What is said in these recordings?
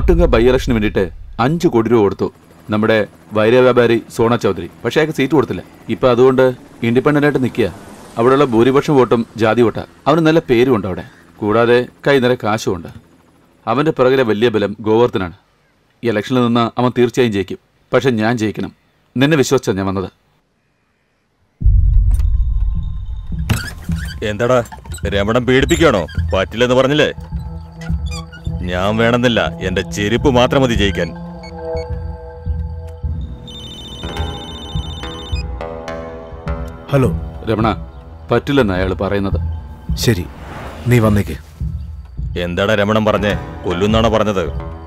Matunga by ഇലക്ഷന് വേണ്ടിയിട്ട് അഞ്ചു കോടി രൂപ കൊടുത്തു നമ്മുടെ വൈര വ്യാപാരി സോണ ചൗധരി പക്ഷേ അയാൾക്ക് സീറ്റ് കൊടുത്തില്ല ഇപ്പൊ അതുകൊണ്ട് ഇൻഡിപെൻഡന്റ് ആയിട്ട് നിൽക്കുക അവിടെയുള്ള ഭൂരിപക്ഷം വോട്ടും ജാതി വോട്ടാ അവന് നല്ല പേരുമുണ്ട് അവിടെ കൂടാതെ കൈ നിറയെ കാശുമുണ്ട് അവന്റെ പിറകിലെ വലിയ ബലം ഗോവർദ്ധനാണ് ഈ ഇലക്ഷനിൽ നിന്ന് അവൻ തീർച്ചയായും ജയിക്കും പക്ഷെ ഞാൻ ജയിക്കണം നിന്നെ വിശ്വസിച്ചാണ് ഞാൻ വന്നത് എന്താടാ രമണൻ പീഡിപ്പിക്കുകയാണോ പറ്റില്ലെന്ന് പറഞ്ഞില്ലേ ഞാൻ വേണമെന്നില്ല എന്റെ ചെരുപ്പ് മാത്രം മതി ജയിക്കാൻ ഹലോ രമണ പറ്റില്ലെന്ന് അയാൾ പറയുന്നത് ശരി നീ വന്നേക്ക് എന്താടാ രമണൻ പറഞ്ഞേ കൊല്ലുന്നാണോ പറഞ്ഞത്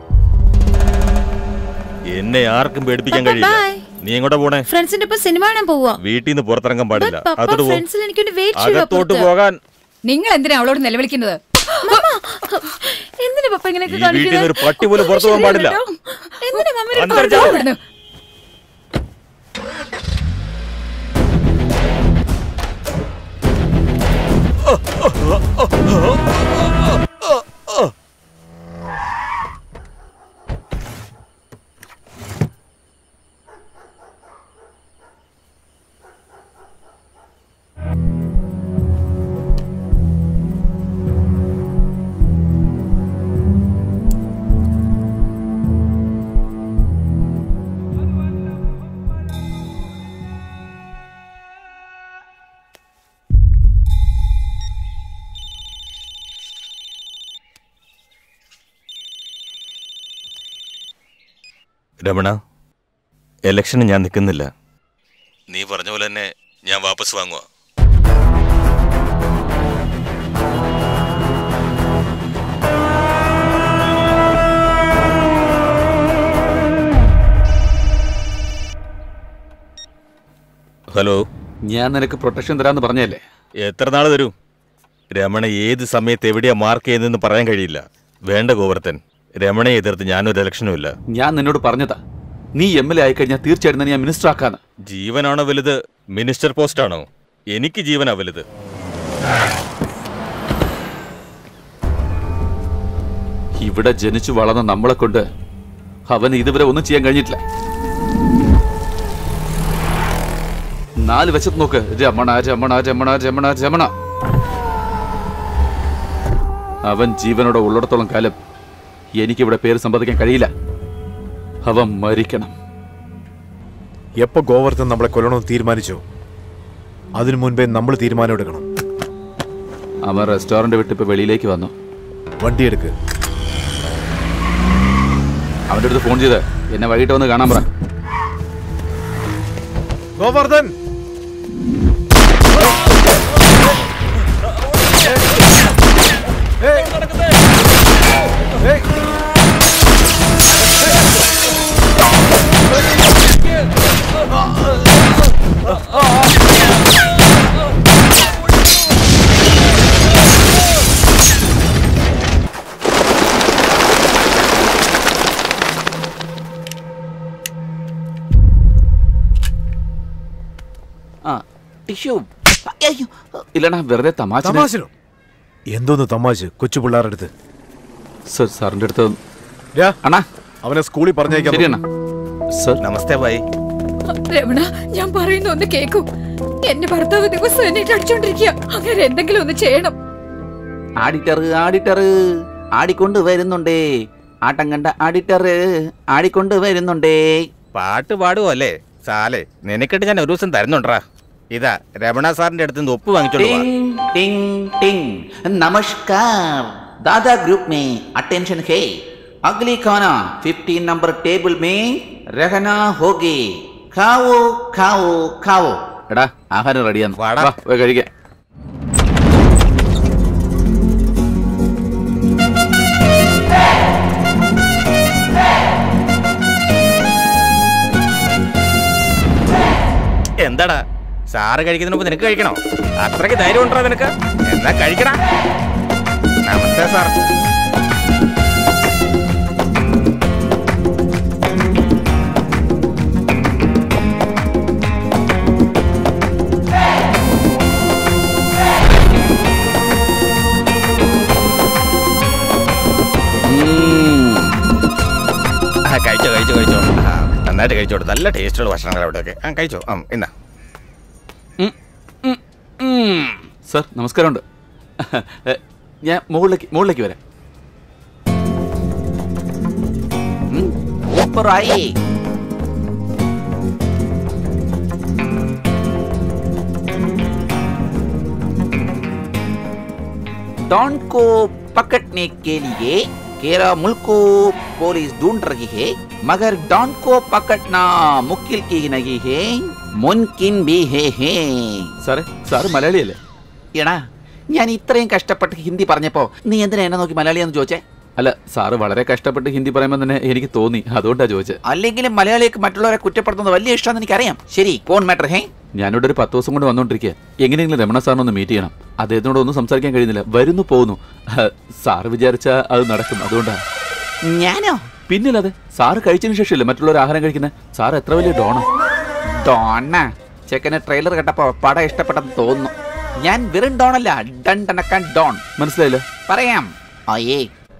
എന്നെ ആർക്കും പേടിപ്പിക്കാൻ പപ്പ, കഴിയില്ല bye. നീ എങ്ങോട്ടാ പോണേ ഫ്രണ്ട്സിന്റെ ഒപ്പം സിനിമ കാണാൻ പോവാ വീട്ടിൽ നിന്ന് പുറത്തിറങ്ങാൻ പാടില്ല പപ്പ അതോട്ട് പോ ഫ്രണ്ട്സിൽ എനിക്കൊന്ന് വെയിറ്റ് ചെയ്യുക അകത്തോട്ട് പോകാൻ നിങ്ങൾ എന്തിനാ അവളോട് നിലവിളിക്കുന്നത് എന്തിനാ പപ്പ ഇങ്ങനെയൊക്കെ ഈ വീട്ടിൽ നിന്ന് ഒരു പട്ടി പോലും പുറത്തു പോകാൻ പാടില്ല എന്തിനാ മമ്മി അന്തർജാലം. പോ ഇവിടുന്ന്. രമണ ഇലക്ഷന് ഞാൻ നിൽക്കുന്നില്ല നീ പറഞ്ഞ പോലെ തന്നെ ഞാൻ വാപ്പസ് വാങ്ങുക ഹലോ ഞാൻ നിനക്ക് പ്രൊട്ടക്ഷൻ തരാന്ന് പറഞ്ഞല്ലേ എത്ര നാൾ തരൂ രമണ ഏത് സമയത്ത് എവിടെയാ മാർക്ക് ചെയ്യുന്നതെന്ന് പറയാൻ കഴിയില്ല വേണ്ട ഗോവർദ്ധൻ രമണയെ എതിർത്ത് ഞാനൊരു ഇലക്ഷനും ഇല്ല ഞാൻ നിന്നോട് പറഞ്ഞതാ നീ എം എൽ എ ആയിക്കഴിഞ്ഞാൽ തീർച്ചയായിട്ടും നിന്നെ ഞാൻ മിനിസ്റ്റർ ആക്കാന്ന് ജീവനാണോ വലുത് മിനിസ്റ്റർ പോസ്റ്റാണോ എനിക്ക് ജീവനാ വലുത് ഇവിടെ ജനിച്ചു വളർന്ന നമ്മളെ കൊണ്ട് അവന് ഇതുവരെ ഒന്നും ചെയ്യാൻ കഴിഞ്ഞിട്ടില്ല നാല് വശത്ത് നോക്ക് രമണ രമണ രമണ രമണ രമണ അവൻ ജീവനോടെ ഉള്ളിടത്തോളം കാലം എനിക്കിവിടെ പേര് സമ്പാദിക്കാൻ കഴിയില്ല അവൻ മരിക്കണം എപ്പോ ഗോവർദ്ധൻ നമ്മളെ കൊല്ലണമെന്ന് തീരുമാനിച്ചോ അതിനു മുൻപേ നമ്മൾ തീരുമാനം എടുക്കണം അവൻ റെസ്റ്റോറന്റ് വിട്ട് ഇപ്പൊ വെളിയിലേക്ക് വന്നു വണ്ടി എടുക്ക് അവന്റെ അടുത്ത് ഫോൺ ചെയ്ത് എന്നെ വൈകിട്ട് വന്ന് കാണാൻ പറ ഗോവർദ്ധൻ ആ ടിഷ്യൂ അയ്യോ ഇല്ലടാ വെറുതെ തമാശ തമാശനോ എന്തോന്ന് തമാശ കൊച്ചു പിള്ളേരുടെ അടുത്ത് സർ സാറിന്റെ അടുത്ത് രാ, അണ്ണാ അവനെ സ്കൂളിൽ പറഞ്ഞേക്കാം ശരി അണ്ണാ സർ നമസ്തേ ഭായി രമണ ഞാൻ പറയുന്ന ഒന്ന് കേക്കൂ എന്റെ ഭർത്താവ് ദിവസം എന്നെ അടിച്ചോണ്ടിരിക്കുക അങ്ങനെ എന്തെങ്കിലും ഒന്ന് ചെയ്യണം ആഡിറ്റർ ആഡിറ്റർ ആടിക്കൊണ്ട് വരുന്നുണ്ടേ ആട്ടം കണ്ട ആഡിറ്റർ ആടിക്കൊണ്ട് വരുന്നുണ്ടേ പാട്ട് പാടുവോ അല്ലേ സാലേ നിനക്കിട്ട് ഞാൻ ഒരു ദിവസം തരുന്നുണ്ടാ ഇതാ രമണ സാറിന്റെ അടുത്ത് നിന്ന് ഒപ്പ് വാങ്ങിച്ചോണ്ട് വാ. टिंग टिंग टिंग नमस्कार दादा ग्रुप में अटेंशन है अगली खाना 15 नंबर टेबल में रहना होगी खाओ खाओ खाओ എടാ ആഹാരം റെഡിയാന്ന് വാടാ. വാ പോയി കഴിക്കാം എന്താടാ സാറ് കഴിക്കുന്നതിന് മുമ്പ് നിനക്ക് കഴിക്കണോ അത്രയ്ക്ക് ധൈര്യം ഉണ്ടോ നിനക്ക് എന്നാ കഴിക്കടാ നമസ്തേ സാർ ഉം. നന്നായിട്ട് കഴിച്ചോട്ടെ നല്ല ടേസ്റ്റുള്ള ഭക്ഷണങ്ങൾ അവിടെയൊക്കെ ആ കഴിച്ചോ ആ എന്നാ സർ നമസ്കാരമുണ്ട് ഏ, ഞാൻ മുകളിലേക്ക് മുകളിലേക്ക് വരാം സൂപ്പറായി डॉन को पकड़ने के लिए केरा मुल्क को पुलिस ढूंढ रही है मगर डॉन को पकड़ना मुश्किल की नहीं है मुमकिन भी है, है। സാറേ സാറ് മലയാളിയല്ലേ എടാ ഞാൻ ഇത്രയും കഷ്ടപ്പെട്ട് ഹിന്ദി പറഞ്ഞപ്പോ നീ എന്തിനാ എന്നെ നോക്കി മലയാളിയെന്ന് ചോദിച്ചേ അല്ല സാറ് വളരെ കഷ്ടപ്പെട്ട് ഹിന്ദി പറയുമ്പോൾ തന്നെ എനിക്ക് തോന്നി അതുകൊണ്ടാണ് ചോദിച്ചത് അല്ലെങ്കിലും മലയാളിക്ക് മറ്റുള്ളവരെ കുറ്റപ്പെടുത്തുന്നത് വലിയ ഇഷ്ടമാണെന്ന് എനിക്കറിയാം ശരി കോൺ മാറ്റർ ഹേ ഞാനിവിടെ ഒരു പത്ത് ദിവസം കൊണ്ട് വന്നുകൊണ്ടിരിക്കുക എങ്ങനെയെങ്കിലും രമണ സാറിനെ ഒന്ന് മീറ്റ് ചെയ്യണം അദ്ദേഹത്തിനോട് ഒന്നും സംസാരിക്കാൻ കഴിയുന്നില്ല വരുന്നു പോകുന്നു ഹ, സാറ് വിചാരിച്ചാൽ അത് നടക്കും അതുകൊണ്ടാണ് ഞാനോ പിന്നില്ലാതെ സാറ് കഴിച്ചതിന് ശേഷമല്ലേ മറ്റുള്ളവർ ആഹാരം കഴിക്കുന്നത് സാർ എത്ര വലിയ ഡോണോ ഡോണ ചെക്കന് ട്രെയിലർ കണ്ടപ്പോ പടം ഇഷ്ടപ്പെട്ടെന്ന് തോന്നുന്നു ഞാൻ വെറും ഡോണല്ല ഡൺ ടണക്കാൻ ഡോൺ മനസ്സിലായില്ല പറയാം അയ്യേ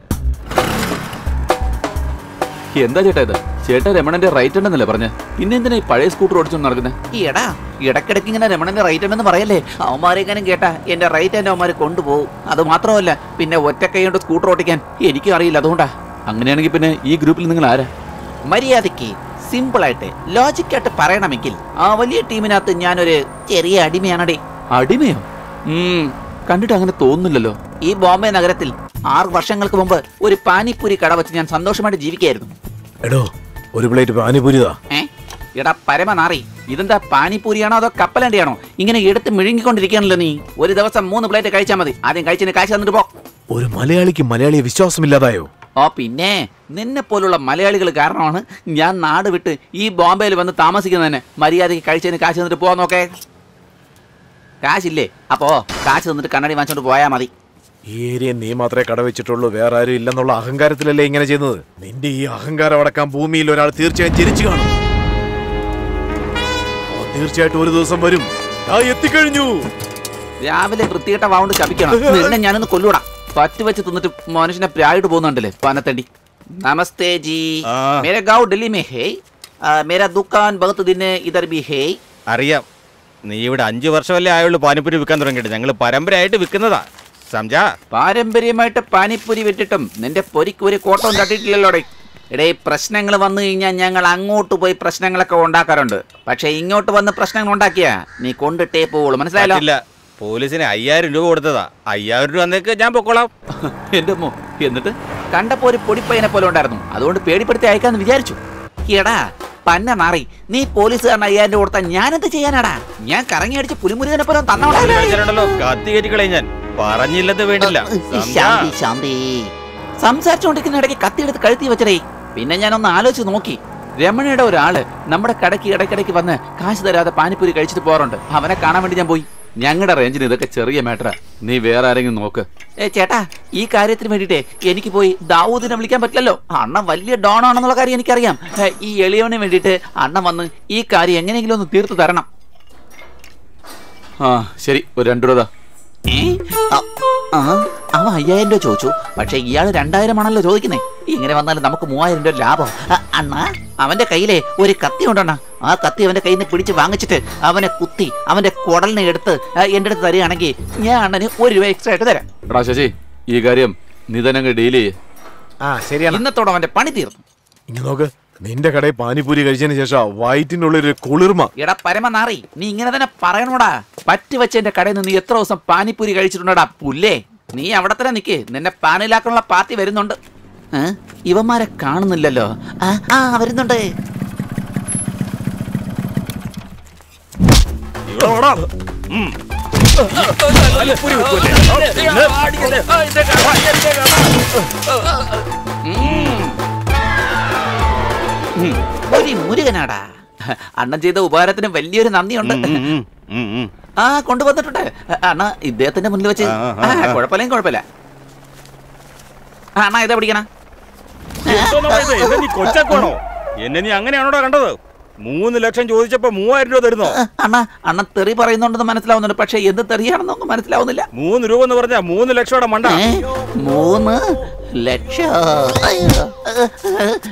എന്താ ചേട്ടാ ഇത് ചേട്ടാ രമണന്റെ റൈറ്റ് ഉണ്ടെന്നല്ലേ പറഞ്ഞ പിന്നെ എന്തിനാ ഈ പഴയ സ്കൂട്ടർ ഓടിച്ചോണ്ട് നടക്കുന്നത് ഈടാ ഇടക്കിടക്ക് ഇങ്ങനെ രമണന്റെ റൈറ്റ് ഉണ്ടെന്ന് പറയല്ലേ അവന്മാരെങ്ങാനും കേട്ടാ എന്റെ റൈറ്റ് എന്നെ അവന്മാര് കൊണ്ടുപോകും അത് മാത്രമല്ല പിന്നെ ഒറ്റക്കൈ കൊണ്ട് സ്കൂട്ടർ ഓടിക്കാൻ എനിക്കും അറിയില്ല അതുകൊണ്ടാ അങ്ങനെയാണെങ്കിൽ പിന്നെ ഈ ഗ്രൂപ്പിൽ നിങ്ങൾ ആരാ മര്യാദയ്ക്ക് സിമ്പിളായിട്ട് ലോജിക്കായിട്ട് പറയണമെങ്കിൽ ആ വലിയ ടീമിനകത്ത് ഞാനൊരു ചെറിയ അടിമയാണടേ അടിമയോ ഉം, കണ്ടിട്ട് അങ്ങനെ തോന്നുന്നില്ലല്ലോ ഈ ബോംബെ നഗരത്തിൽ ആറ് വർഷങ്ങൾക്ക് മുമ്പ് ഒരു പാനിപ്പൂരി കട വെച്ച് ഞാൻ സന്തോഷമായിട്ട് ജീവിക്കായിരുന്നു എടോ ഒരു പ്ലേറ്റ് പാനിപൂരിതാ ഏ എടാ പരമനാറി ഇതെന്താ പാനിപ്പൂരിയാണോ അതോ കപ്പലണ്ടിയാണോ ഇങ്ങനെ എടുത്ത് മിഴുങ്ങിക്കൊണ്ടിരിക്കുകയാണല്ലോ നീ ഒരു ദിവസം മൂന്ന് പ്ലേറ്റ് കഴിച്ചാൽ മതി ആദ്യം കഴിച്ചതിന് കാശ് തന്നിട്ട് പോ ഒരു മലയാളിക്ക് മലയാളിയെ വിശ്വാസമില്ലാതായോ ഓ പിന്നെ നിന്നെ പോലുള്ള മലയാളികൾ കാരണമാണ് ഞാൻ നാട് വിട്ട് ഈ ബോംബെയിൽ വന്ന് താമസിക്കുന്നതന്നെ മര്യാദയ്ക്ക് കഴിച്ചതിന് കാശ് തന്നിട്ട് പോവാൻ നോക്കേ കാശില്ലേ അപ്പോ കാശ് തന്നിട്ട് കണ്ണടി വാങ്ങിച്ചോണ്ട് പോയാൽ മതി ഈ ഏരിയ നീ മാത്രമേ കട വെച്ചിട്ടുള്ളൂ വേറെ ആരും ഇല്ലെന്നുള്ള അഹങ്കാരത്തിലല്ലേ ഇങ്ങനെ ചെയ്യുന്നത് നിന്റെ ഈ അഹങ്കാരം അടക്കാൻ ഭൂമിയിൽ ഒരാൾ തീർച്ചയായും ജനിച്ചു കാണും ഓ, തീർച്ചയായിട്ടും ഒരു ദിവസം വരും ആ എത്തിക്കഴിഞ്ഞു രാവിലെ വൃത്തികെട്ട വാവുണ്ട് ശപിക്കണം നിന്നെ ഞാനൊന്ന് കൊല്ലൂടാ പറ്റ് വെച്ച് തിന്നിട്ട് മനുഷ്യനെ പ്രായിട്ട് പോകുന്നുണ്ടല്ലേ പനത്തണ്ടി നമസ്തേ ജി ആ. മേരെ ഗാവ് ഡൽഹി മേ ഹേ ആ, മേരാ ദുക്കാൻ ബഹുത്ത് ദിൻ ഇധർ ബി ഹേ അറിയാം നീ ഇവിടെ അഞ്ചു വർഷമല്ലേ ആയുള്ളൂ പാനിപ്പൂരി വിൽക്കാൻ തുടങ്ങിയിട്ട് ഞങ്ങൾ പരമ്പരയായിട്ട് വിൽക്കുന്നതാ സംജാ പാരമ്പര്യമായിട്ട് പാനിപ്പൂരി വിട്ടിട്ടും നിന്റെ പൊരിക്ക് ഒരു കോട്ടം തട്ടിയിട്ടില്ലല്ലോടെ എടേ പ്രശ്നങ്ങൾ വന്നു കഴിഞ്ഞാൽ ഞങ്ങൾ അങ്ങോട്ട് പോയി പ്രശ്നങ്ങളൊക്കെ ഉണ്ടാക്കാറുണ്ട് പക്ഷെ ഇങ്ങോട്ട് വന്ന് പ്രശ്നങ്ങൾ ഉണ്ടാക്കിയാ നീ കൊണ്ടിട്ടേ പോവുള്ളൂ മനസ്സിലായല്ലോ പറ്റില്ല പോലീസിന് അയ്യായിരം രൂപ കൊടുത്തതാ അയ്യായിരം രൂപ വന്നേക്ക് ഞാൻ പൊക്കോളാം എന്റെ അമ്മോ എന്നിട്ട് കണ്ടപ്പോ ഒരു പൊടിപ്പയ്യനെ പോലെ ഉണ്ടായിരുന്നു അതുകൊണ്ട് പേടിപ്പെടുത്തി അയക്കാന്ന് വിചാരിച്ചു എടാ പന്ന നാറി നീ പോലീസുകാരൻ അയ്യായിരം രൂപ കൊടുത്താൽ ഞാനെന്ത് ചെയ്യാനാടാ ഞാൻ കറങ്ങി അടിച്ച് പുലിമുരുകനെ പോലെ തന്നോടാ ണ്ടല്ലോ കത്തി കയറ്റി കളയും ഞാൻ പറഞ്ഞില്ലത് വേണ്ടില്ല സംജാ. ശാന്തി ശാന്തി സംസാരിച്ചുകൊണ്ടിരിക്കുന്ന ഇടയ്ക്ക് കത്തിയെടുത്ത് കഴുത്തി വെച്ചടേ പിന്നെ ഞാനൊന്ന് ആലോചിച്ച് നോക്കി രമണയുടെ ഒരാള് നമ്മുടെ കടയ്ക്ക് ഇടയ്ക്കിടയ്ക്ക് വന്ന് കാശ് തരാതെ പാനിപ്പൂരി കഴിച്ചിട്ട് പോകാറുണ്ട് അവനെ കാണാൻ വേണ്ടി ഞാൻ പോയി ഞങ്ങളുടെ റേഞ്ചിന് ഇതൊക്കെ ചെറിയ മാറ്ററാ നീ വേറെ ആരെങ്കിലും നോക്ക് ഏ ചേട്ടാ ഈ കാര്യത്തിന് വേണ്ടിട്ടേ എനിക്ക് പോയി ദാവൂദിനെ വിളിക്കാൻ പറ്റില്ലല്ലോ അണ്ണൻ വലിയ ഡോൺ ആണെന്നുള്ള കാര്യം എനിക്കറിയാം ഏ, ഈ എളിയവന് വേണ്ടിയിട്ട് അണ്ണൻ വന്ന് ഈ കാര്യം എങ്ങനെയെങ്കിലും ഒന്ന് തീർത്തു തരണം ആ ശരി ഒരു രണ്ടു രൂപ ഏ? അ- ആ, അവൻ അയ്യായിരം രൂപ ചോദിച്ചു പക്ഷെ ഇയാള് രണ്ടായിരം ആണല്ലോ ചോദിക്കുന്നേ ഇങ്ങനെ വന്നാൽ നമുക്ക് മൂവായിരം രൂപ ലാഭം അ, അണ്ണാ അവന്റെ കയ്യിലെ ഒരു കത്തി ഉണ്ടണ്ണ ആ കത്തി അവന്റെ കയ്യിൽ നിന്ന് പിടിച്ച് വാങ്ങിച്ചിട്ട് അവനെ കുത്തി അവന്റെ കുടലിനെ എടുത്ത് ആ, എന്റെ അടുത്ത് തരികയാണെങ്കിൽ ഞാൻ അണ്ണന് ഒരു രൂപ എക്സ്ട്രാ ആയിട്ട് തരാം എടാ ശശി ഈ കാര്യം നീ തന്നെ അങ്ങ് ഡീൽ ചെയ്യേ ആ ശരിയാണ് ഇന്നത്തോടെ അവന്റെ പണി തീർന്നു ഇങ്ങ് നോക്ക് നിന്റെ കടയിൽ പാനിപൂരി കഴിച്ചതിന് ശേഷം വയറ്റിനുള്ളിൽ ഒരു കുളിർമ എടാ പരമനാറി നീ ഇങ്ങനെ തന്നെ പറയണോടാ പറ്റി വെച്ച എന്റെ കടയിൽ നിന്ന് നീ എത്ര ദിവസം പാനിപ്പൂരി കഴിച്ചിട്ടുണ്ടോടാ പുല്ലേ നീ അവിടെ തന്നെ നിക്ക് നിന്നെ പാനിലാക്കാനുള്ള പാർട്ടി വരുന്നുണ്ട് ഏ? ഇവന്മാരെ കാണുന്നില്ലല്ലോ ആ ആ വരുന്നുണ്ട് ഇവിടെ വാടാ. ഉം. പാനിപ്പൂരി വിൽക്കുമല്ലേ? ഉം. ഒരു മുരുകനാടാ അണ്ണൻ ചെയ്ത ഉപകാരത്തിന് വലിയൊരു നന്ദിയുണ്ട് ഉം, ഉം, ഉം, ഉം. ആ കൊണ്ടുവന്നിട്ടുണ്ട് അണ്ണ ഇദ്ദേഹത്തിന്റെ മുന്നിൽ വെച്ച് ആ, ആ, ആ ആ. കുഴപ്പമില്ല കുഴപ്പമില്ല ആ, അണ്ണാ ഇതാ പിടിക്കണ എന്തോന്നാ ഇത്? എന്നെ നീ കൊച്ചാക്കുവാണോ എന്നെ നീ അങ്ങനെയാണോടാ കണ്ടത് മൂന്ന് ലക്ഷം ചോദിച്ചപ്പോ മൂവായിരം രൂപ തരുന്നോ അണ്ണ അണ്ണ തെറി പറയുന്നുണ്ടെന്ന് മനസ്സിലാവുന്നുണ്ട് പക്ഷെ എന്ത് തെറിയാണെന്നൊന്നും മനസ്സിലാവുന്നില്ല മൂന്ന് രൂപ എന്ന് പറഞ്ഞാ മൂന്ന് ലക്ഷോടെ മണ്ട ഏ? മൂന്ന് ലക്ഷം അയ്യോ.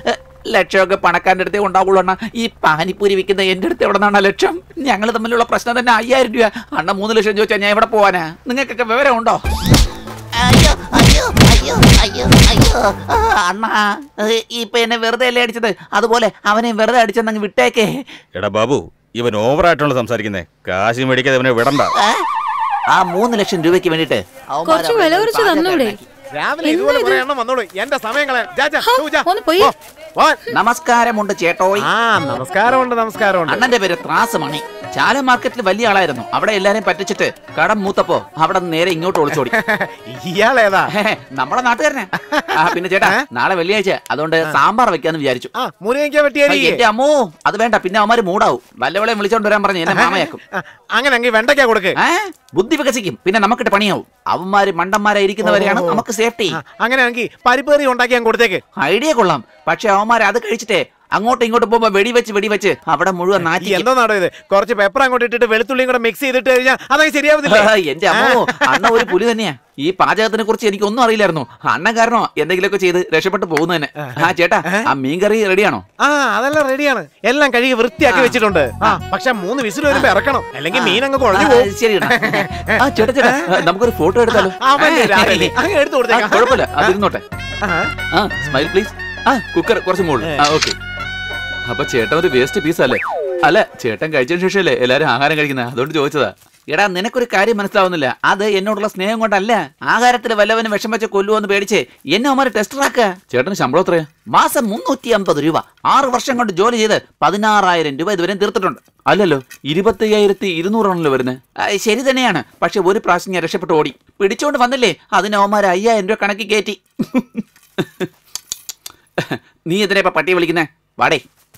ലക്ഷമൊക്കെ പണക്കാരൻ്റെ അടുത്തേ ഉണ്ടാവുള്ളൂ അണ്ണ ഈ പാനിപ്പൂരി വിൽക്കുന്ന എൻ്റെ അടുത്ത് എവിടെ നിന്നാണ് ലക്ഷം ഞങ്ങൾ തമ്മിലുള്ള പ്രശ്നം തന്നെ അയ്യായിരം രൂപ അണ്ണ മൂന്ന് ലക്ഷം ചോദിച്ചാൽ ഞാൻ എവിടെ പോവാനാ നിങ്ങൾക്കൊക്കെ വിവരം ഉണ്ടോ അയ്യോ അയ്യോ അയ്യോ അയ്യോ അയ്യോ ആ, അണ്ണാ ഏ, ഇപ്പൊ എന്നെ വെറുതെ അല്ലേ അടിച്ചത് അതുപോലെ അവനെ വെറുതെ അടിച്ചെന്നങ്ങ് വിട്ടേക്കേ എടാ ബാബു ഇവൻ ഓവറായിട്ടാണല്ലോ സംസാരിക്കുന്നേ കാശ് മേടിക്കാതെ ഇവനെ വിടണ്ട ഏ? ആ മൂന്ന് ലക്ഷം രൂപയ്ക്ക് വേണ്ടിട്ട് അവന്മാര് കുറച്ച് വില കുറച്ച് പാചകം തന്നൂടെ? ഉണ്ടാക്കി. രാവിലെ ഇതുപോലെ കുറെ എണ്ണം വന്നോളൂ എന്റെ സമയം കളയാൻ ജാ, ജാ, ഹോ, ഷൂ, ജാ. ഒന്ന് പോയി. പോ, പോ. നമസ്കാരമുണ്ട് ചേട്ടോയ് ആ നമസ്കാരമുണ്ട് നമസ്കാരമുണ്ട് അണ്ണന്റെ പേര് ത്രാസ് മണി ചാല മാർക്കറ്റിൽ വലിയ ആളായിരുന്നു അവിടെ എല്ലാരെയും പറ്റിച്ചിട്ട് കടം മൂത്തപ്പോ അവിടെ നിന്ന് നേരെ ഇങ്ങോട്ട് ഒളിച്ചോടി ഇയാളേതാ ഹേ, നമ്മുടെ നാട്ടുകാരനെ ആ പിന്നെ ചേട്ടാ നാളെ വെള്ളിയാഴ്ച അതുകൊണ്ട് സാമ്പാർ വെക്കാന്ന് വിചാരിച്ചു ആ മുരിങ്ങയ്ക്ക വെട്ടിയാരി എന്റെ അമ്മോ അത് വേണ്ട പിന്നെ അവന്മാര് മൂടാവും വല്ലവളെയും വിളിച്ചോണ്ട് വരാൻ പറഞ്ഞു എന്നെ മാമയാക്കും അങ്ങനെ എങ്കിൽ വെണ്ടയ്ക്ക കൊടുക്ക് ഏ ബുദ്ധി വികസിക്കും പിന്നെ നമുക്കിട്ട് പണിയാവും അവന്മാര് മണ്ടന്മാരായി ഇരിക്കുന്നവരെയാണ് ഓഹോ. നമുക്ക് സേഫ്റ്റി ആ, അങ്ങനെയാണെങ്കിൽ പരിപ്പേറി ഉണ്ടാക്കി ഞാൻ കൊടുത്തേക്ക് ഐഡിയ കൊള്ളാം പക്ഷെ അവന്മാർ അത് കഴിച്ചിട്ടേ അങ്ങോട്ടും ഇങ്ങോട്ടും പോകുമ്പോ വെടിവെച്ച് വെടിവെച്ച് അവിടെ മുഴുവൻ ഈ നാറ്റി എന്തോ നാടോ ഇത് കുറച്ച് പെപ്പർ അങ്ങോട്ട് ഇട്ടിട്ട് വെളുത്തുള്ളിയും കൂടെ മിക്സ് ചെയ്തിട്ട് കഴിഞ്ഞാൽ അതൊക്കെ ശരിയാവുന്നില്ല എന്റെ അമ്മോ അണ്ണ ഒരു പുലി തന്നെയാ ഈ പാചകത്തിനെ കുറിച്ച് എനിക്ക് ഒന്നും അറിയില്ലായിരുന്നു അണ്ണൻ കാരണോ എന്തെങ്കിലുമൊക്കെ ചെയ്ത് രക്ഷപ്പെട്ടു പോകുന്നു തന്നെ ആ ചേട്ടാ ആ മീൻകറി റെഡിയാണോ ആ അതെല്ലാം റെഡിയാണ് എല്ലാം കഴുകി വൃത്തിയാക്കി വെച്ചിട്ടുണ്ട് ആ പക്ഷെ മൂന്ന് വിസിൽ വരുമ്പോ ഇറക്കണം അല്ലെങ്കിൽ മീൻ അങ്ങ് കുഴഞ്ഞു ആ, പോകും ശരി അണ്ണാ. ആ ചേട്ടാ ചേട്ടാ ആ, നമുക്കൊരു ഫോട്ടോ എടുത്താലോ ആ, മതി, രാവിലെ. അങ്ങ് എടുത്ത് ആ, കൊടുത്തേക്കാം. കുഴപ്പമില്ല അത് ഇരുന്നോട്ടെ ആ. ആ സ്മൈൽ പ്ലീസ് ആ കുക്കർ കുറച്ച് മുകളിൽ ആ ഓക്കെ അപ്പൊ ചേട്ടൻ ഒരു വേസ്റ്റ് പീസ് അല്ലേ അല്ല ചേട്ടൻ കഴിച്ചതിന് ശേഷമല്ലേ എല്ലാരും ആഹാരം കഴിക്കുന്നത് അതുകൊണ്ട് ചോദിച്ചതാ എടാ നിനക്കൊരു കാര്യം മനസ്സിലാവുന്നില്ല അത് എന്നോടുള്ള സ്നേഹം കൊണ്ടല്ല ആഹാരത്തിൽ വല്ലവനും വിഷം വെച്ച് കൊല്ലുവെന്ന് പേടിച്ച് എന്നെ അവന്മാര് ടെസ്റ്ററാക്ക ചേട്ടന് ശമ്പളം എത്രയാ മാസം മുന്നൂറ്റി അമ്പത് രൂപ ആറ് വർഷം കൊണ്ട് ജോലി ചെയ്ത് പതിനാറായിരം രൂപ ഇതുവരെ തീർത്തിട്ടുണ്ട് അല്ലല്ലോ ഇരുപത്തി അയ്യായിരത്തി ഇരുന്നൂറാണല്ലോ വരുന്നത് ശരി തന്നെയാണ് പക്ഷെ ഒരു പ്രാവശ്യം ഞാൻ രക്ഷപ്പെട്ട് ഓടി പിടിച്ചോണ്ട് വന്നില്ലേ അതിന് അവന്മാർ അയ്യായിരം രൂപ കണക്കി കയറ്റി നീ എന്തിനാ ഇപ്പൊ പട്ടിയെ വിളിക്കുന്നേ വാടേ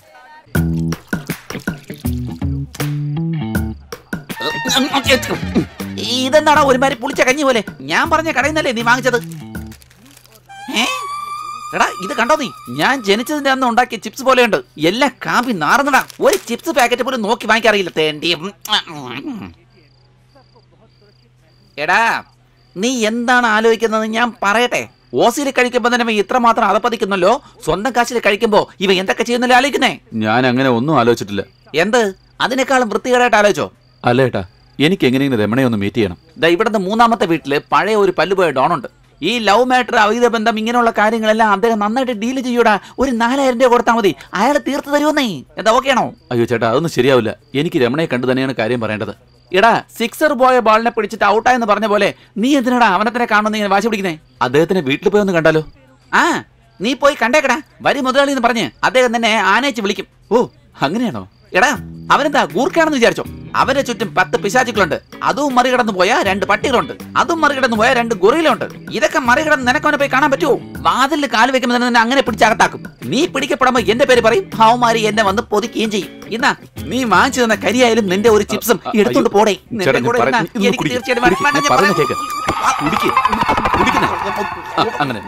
ഇതെന്താടാ ഒരുമാതിരി പുളിച്ച കഞ്ഞി പോലെ ഞാൻ പറഞ്ഞ കടയിൽ നിന്നല്ലേ നീ വാങ്ങിച്ചത് ഏ? എടാ ഇത് കണ്ടോ നീ ഞാൻ ജനിച്ചതിന്റെ അന്ന് ഉണ്ടാക്കിയ ചിപ്സ് പോലെയുണ്ട് എല്ലാം കാമ്പി നാറുന്നടാ ഒരു ചിപ്സ് പാക്കറ്റ് പോലും നോക്കി വാങ്ങിക്കാറിയില്ല തേണ്ടി എടാ നീ എന്താണ് ആലോചിക്കുന്നത് ഞാൻ പറയട്ടെ ഓസിയിൽ കഴിക്കുമ്പോ തന്നെ ഇവൻ ഇത്രമാത്രം അതപ്പതിക്കുന്നല്ലോ സ്വന്തം കാശിൽ കഴിക്കുമ്പോ ഇവ എന്തൊക്കെ ചെയ്യുന്നല്ലോ ആലോചിക്കുന്നേ ഞാൻ അങ്ങനെ ഒന്നും ആലോചിച്ചിട്ടില്ല എന്ത് അതിനേക്കാളും വൃത്തികേടായിട്ട് ആലോചിച്ചോ അല്ല ഏട്ടാ എനിക്ക് എങ്ങനെയെങ്കിലും രമണയെ ഒന്ന് മീറ്റ് ചെയ്യണം ദാ ഇവിടുന്ന് മൂന്നാമത്തെ വീട്ടില് പഴയ ഒരു പല്ലുപോയ ഡോണുണ്ട് ഈ ലവ് മാറ്റർ അവൈത ബന്ധം ഇങ്ങനെയുള്ള കാര്യങ്ങളെല്ലാം അദ്ദേഹം നന്നായിട്ട് ഡീൽ ചെയ്യൂടാ ഒരു നാലായിരം രൂപ കൊടുത്താൽ മതി അയാൾ തീർത്ത് തരുമെന്നേ എന്താ ഓക്കെ ആണോ അയ്യോ ചേട്ടാ അതൊന്നും ശരിയാവില്ല എനിക്ക് രമണയെ കണ്ടു തന്നെയാണ് കാര്യം പറയേണ്ടത് എടാ സിക്സർ പോയ ബാളിനെ പിടിച്ചിട്ട് ഔട്ടായെന്ന് പറഞ്ഞ പോലെ നീ എന്തിനാടാ അവനെ തന്നെ കാണുന്ന ഇങ്ങനെ വാശി പിടിക്കുന്നേ അദ്ദേഹത്തിനെ വീട്ടിൽ പോയി ഒന്ന് കണ്ടാലോ ആ നീ പോയി കണ്ടേക്കടാ വരി മുതലാളി എന്ന് പറഞ്ഞ് അദ്ദേഹം തന്നെ ആനയിച്ച് വിളിക്കും ഓ അങ്ങനെയാണോ എടാ അവനെന്താ ഗൂർഖയാണെന്ന് വിചാരിച്ചോ അവന്റെ ചുറ്റും പത്ത് പിശാചുക്കളുണ്ട് അതും മറികടന്നു പോയ രണ്ട് പട്ടികളുണ്ട് അതും മറികടന്നു പോയ രണ്ട് ഗൊറിയിലുണ്ട് ഇതൊക്കെ മറികടന്ന് നിനക്കവനെ പോയി കാണാൻ പറ്റുമോ വാതിലിൽ കാല് വെക്കുമ്പോൾ തന്നെ നിന്നെ അങ്ങനെ പിടിച്ചകത്താക്കും നീ പിടിക്കപ്പെടുമ്പോ എന്റെ പേര് പറയും അവന്മാരി എന്നെ വന്ന് പൊതിക്കുകയും ചെയ്യും ഇന്നാ നീ വാങ്ങിച്ചു തന്ന കരിയായാലും നിന്റെ ഒരു ചിപ്സും അ- എടുത്തോണ്ട് അയ്യോ. പോടേ ചേട്ടാ, നിന്റെ ഞാൻ കൂടെ പറ- ഇരുന്നാ ഇതൊന്ന് എനിക്ക് കുടിക്ക്. തീർച്ചയായിട്ടും കുടിക്ക്. വേണം. ഞാൻ ഞാൻ പറയുന്നത് പറയാം. കേക്ക്. കുടിക്ക്. കുടിക്കുന്നേ. ആ, അങ്ങനെ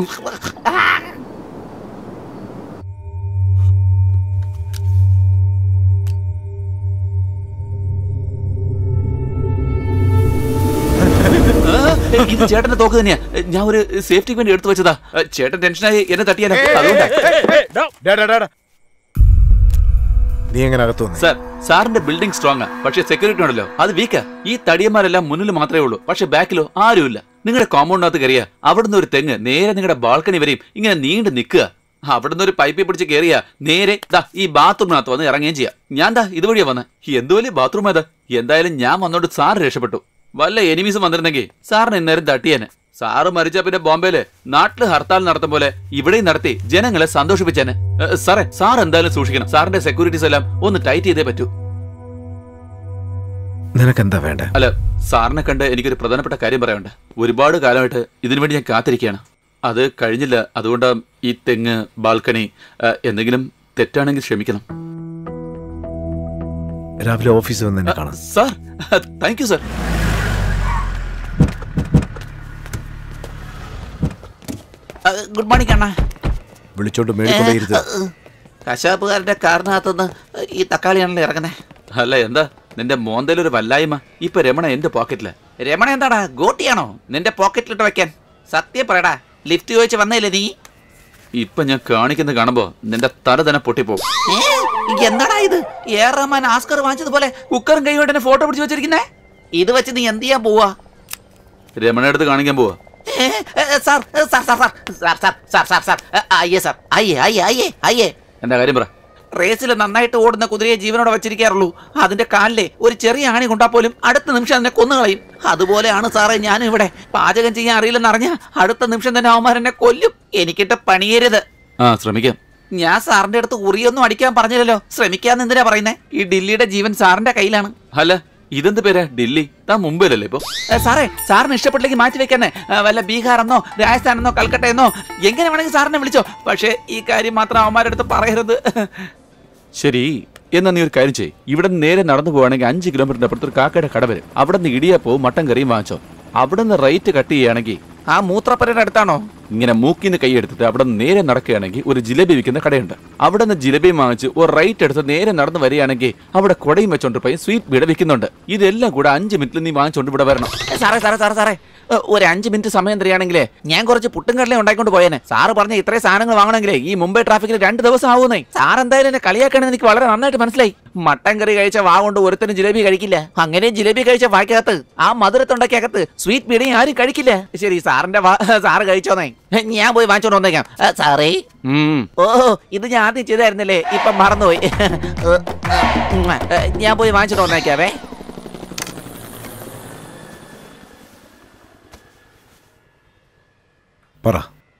ഇത് ചേട്ടന്റെ തോക്ക് തന്നെയാ ഞാൻ ഒരു സേഫ്റ്റിക്ക് വേണ്ടി എടുത്തു വെച്ചതാ ചേട്ടൻ ടെൻഷനായി എന്നെ തട്ടിയാലോ അതുകൊണ്ടാ ഡാ, ഡാ, ഡാ, ഡാ. നീ എങ്ങനെ അകത്തു വന്നേ? സാർ സാറിന്റെ ബിൽഡിംഗ് സ്ട്രോങ് പക്ഷെ സെക്യൂരിറ്റി ഉണ്ടല്ലോ അത് വീക്കാ ഈ തടിയന്മാരെല്ലാം മുന്നിൽ മാത്രമേ ഉള്ളൂ പക്ഷെ ബാക്കിലോ ആരുമില്ല നിങ്ങളുടെ കോമ്പൗണ്ടിനകത്ത് കയറിയ അവിടുന്ന് ഒരു തെങ്ങ് നേരെ നിങ്ങളുടെ ബാൽക്കണി വരെയും ഇങ്ങനെ നീണ്ടു നിൽക്കുക അവിടുന്ന് ഒരു പൈപ്പിൽ പിടിച്ച് കയറിയ നേരെ ദാ ഈ ബാത്റൂമിനകത്ത് വന്ന് ഇറങ്ങുകയും ചെയ്യാം ഞാൻ ദാ ഇതുവഴിയാ വന്ന് എന്ത് വലിയ ബാത്റൂം ഏതാ എന്തായാലും ഞാൻ വന്നോണ്ട് സാർ രക്ഷപ്പെട്ടു വല്ല എനിമീസും വന്നിരുന്നെങ്കിൽ സാറിന് ഇന്നേരം തട്ടിയേനെ സാറ് മരിച്ച പിന്നെ ബോംബെയില് നാട്ടില് ഹർത്താൽ നടത്തും പോലെ ഇവിടെയും നടത്തി ജനങ്ങളെ സന്തോഷിപ്പിച്ചേനെ ഏ, സാറേ സാർ എന്തായാലും സൂക്ഷിക്കണം സാറിന്റെ സെക്യൂരിറ്റീസ് എല്ലാം ഒന്ന് ടൈറ്റ് ചെയ്തേ പറ്റൂ നിനക്കെന്താ വേണ്ടേ അല്ല സാറിനെ കണ്ട് എനിക്കൊരു പ്രധാനപ്പെട്ട കാര്യം പറയാനുണ്ട് ഒരുപാട് കാലമായിട്ട് ഇതിനു വേണ്ടി ഞാൻ കാത്തിരിക്കുകയാണ് അത് കഴിഞ്ഞില്ല അതുകൊണ്ട് ഈ തെങ്ങ് ബാൽക്കണി ആ, എന്തെങ്കിലും തെറ്റാണെങ്കിൽ ക്ഷമിക്കണം രാവിലെ ഓഫീസിൽ വന്ന് എന്നെ കാണാം sir thank you sir good morning അണ്ണാ വിളിച്ചോണ്ട് മേടിക്കൊണ്ടേ ഇരുത്ത് കശാപ്പുകാരന്റെ കാറിനകത്തുനിന്ന് ഈ തക്കാളിയാണല്ലോ ഇറങ്ങുന്നത് അല്ല എന്താ നിന്റെ മോന്തയിലൊരു വല്ലായ്മ ഇപ്പൊ രമണ എന്റെ പോക്കറ്റില രമണ എന്താടാ ഗോട്ടിയാണോ നിന്റെ പോക്കറ്റിലിട്ട് വെക്കാൻ സത്യം പറയടാ ലിഫ്റ്റ് ചോദിച്ച് വന്നേല്ലേ നീ ഇപ്പൊ ഞാൻ കാണിക്കുന്ന കാണുമ്പോ നിന്റെ തല തന്നെ പൊട്ടിപ്പോകും ഏ, എന്താടാ ഇത് എ ആർ റഹ്മാൻ ആസ്കർ വാങ്ങിച്ചതുപോലെ കുക്കറും കൈകൊണ്ട് തന്നെ ഫോട്ടോ പിടിച്ചു വെച്ചിരിക്കുന്നേ ഇത് വെച്ച് നീ എന്ത് ചെയ്യാൻ പോവാ രമണ അടുത്ത് കാണിക്കാൻ പോവാ ഏ, ഏ, സാർ ഏ, sir sir sir sir sir sir sir sir ഏ, അയ്യേ സാർ അയ്യേ അയ്യേ അയ്യേ അയ്യേ എന്താ കാര്യം പറ റേസിൽ നന്നായിട്ട് ഓടുന്ന കുതിരയെ ജീവനോടെ വെച്ചിരിക്കാറുള്ളൂ അതിന്റെ കാലിലെ ഒരു ചെറിയ ആണി കൊണ്ടാ പോലും അടുത്ത നിമിഷം അതിനെ കൊന്നുകളയും അതുപോലെയാണ് സാറേ ഞാനും ഇവിടെ പാചകം ചെയ്യാൻ അറിയില്ലെന്ന് അറിഞ്ഞ അടുത്ത നിമിഷം തന്നെ അവന്മാർ എന്നെ കൊല്ലും എനിക്കിട്ട് പണിയരുത് ആ ശ്രമിക്കാം ഞാൻ സാറിന്റെ അടുത്ത് ഉറിയൊന്നും അടിക്കാൻ പറഞ്ഞില്ലല്ലോ ശ്രമിക്കാന്ന് എന്തിനാ പറയുന്നേ ഈ ഡില്ലിയുടെ ജീവൻ സാറിന്റെ കയ്യിലാണ് അല്ല ഇതെന്ത് പേരാ ഡില്ലി താൻ മുംബൈയിലല്ലേ ഇപ്പൊ ഏ, സാറേ സാറിന് ഇഷ്ടപ്പെട്ടില്ലെങ്കിൽ മാറ്റി വെക്കാന്നെ ഏ, വല്ല ബീഹാറെന്നോ രാജസ്ഥാനെന്നോ കൽക്കട്ടയെന്നോ എങ്ങനെ വേണമെങ്കിൽ സാറിനെ വിളിച്ചോ പക്ഷേ ഈ കാര്യം മാത്രം അവന്മാരുടെ അടുത്ത് പറയരുത് ശരി എന്നാ നീ ഒരു കാര്യം ചെയ്യ് ഇവിടെ നിന്ന് നേരെ നടന്നു പോവാണെങ്കിൽ അഞ്ച് കിലോമീറ്ററിന്റെ അപ്പുറത്ത് ഒരു കാക്കയുടെ കട വരും അവിടെ നിന്ന് ഇടിയപ്പവും മട്ടൻ കറിയും വാങ്ങിച്ചോ അവിടെ നിന്ന് റേറ്റ് കട്ട് ചെയ്യുകയാണെങ്കിൽ ആ മൂത്രപ്പരയുടെ അടുത്താണോ ഇങ്ങനെ മൂക്കിന്ന് കൈ എടുത്തിട്ട് അവിടെ നിന്ന് നേരെ നടക്കുകയാണെങ്കിൽ ഒരു ജിലേബി വിൽക്കുന്ന കടയുണ്ട് അവിടെ നിന്ന് ജിലേബി വാങ്ങിച്ച് ഒരു റൈറ്റ് എടുത്ത് നേരെ നടന്ന് വരികയാണെങ്കിൽ അവിടെ കൊടയും വെച്ചോണ്ട് പോയി സ്വീറ്റ് ബീഡ വിൽക്കുന്നുണ്ട് ഇതെല്ലാം കൂടെ അഞ്ച് മിനിറ്റിൽ നീ വാങ്ങിച്ചോണ്ട് ഇവിടെ വരണം ഏ, സാറേ സാറേ സാറേ സാറേ ഏ, ഒരു അഞ്ച് മിനിറ്റ് സമയം തരികയാണെങ്കിലേ ഞാൻ കുറച്ച് പുട്ടും കടലയും ഉണ്ടാക്കിക്കൊണ്ട് പോയേനെ സാറ് പറഞ്ഞ ഇത്രയും സാധനങ്ങൾ വാങ്ങണമെങ്കിലേ ഈ മുംബൈ ട്രാഫിക്കിൽ രണ്ട് ദിവസം ആവുന്നേ സാർ എന്തായാലും എന്നെ കളിയാക്കണമെന്ന് എനിക്ക് വളരെ നന്നായിട്ട് മനസ്സിലായി മട്ടൻ കറി കഴിച്ച വാ കൊണ്ട് ഒരുത്തനും ജിലേബി കഴിക്കില്ല അങ്ങനെ ജിലേബി കഴിച്ച വാക്കകത്ത് ആ മധുരത്തുണ്ടാക്കിയകത്ത് സ്വീറ്റ് ബീഡിയും ആരും കഴിക്കില്ല ശരി സാറിന്റെ വാ സാറ് കഴിച്ചോന്നേ ഞാൻ പോയി വാങ്ങിച്ചോണ്ട് വന്നേക്കാം ഏ, സാറേ ഉം. ഓ ഇത് ഞാൻ ആദ്യം ചെയ്തായിരുന്നല്ലേ ഇപ്പം മറന്നുപോയി ഏ, ഉം, ഏ, ഞാൻ പോയി വാങ്ങിച്ചിട്ട് വന്നേക്കാവേ പറ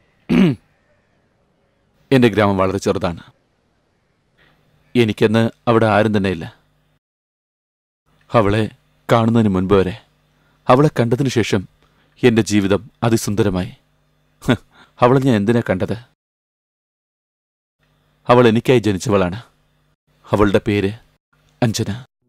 എന്റെ ഗ്രാമം വളരെ ചെറുതാണ് എനിക്കെന്ന് അവിടെ ആരും തന്നെ ഇല്ല അവളെ കാണുന്നതിന് മുൻപ് വരെ അവളെ കണ്ടതിനു ശേഷം എന്റെ ജീവിതം അതിസുന്ദരമായി ഹ്, അവളെ ഞാൻ എന്തിനാ കണ്ടത് അവൾ എനിക്കായി ജനിച്ചവളാണ് അവളുടെ പേര് അഞ്ജന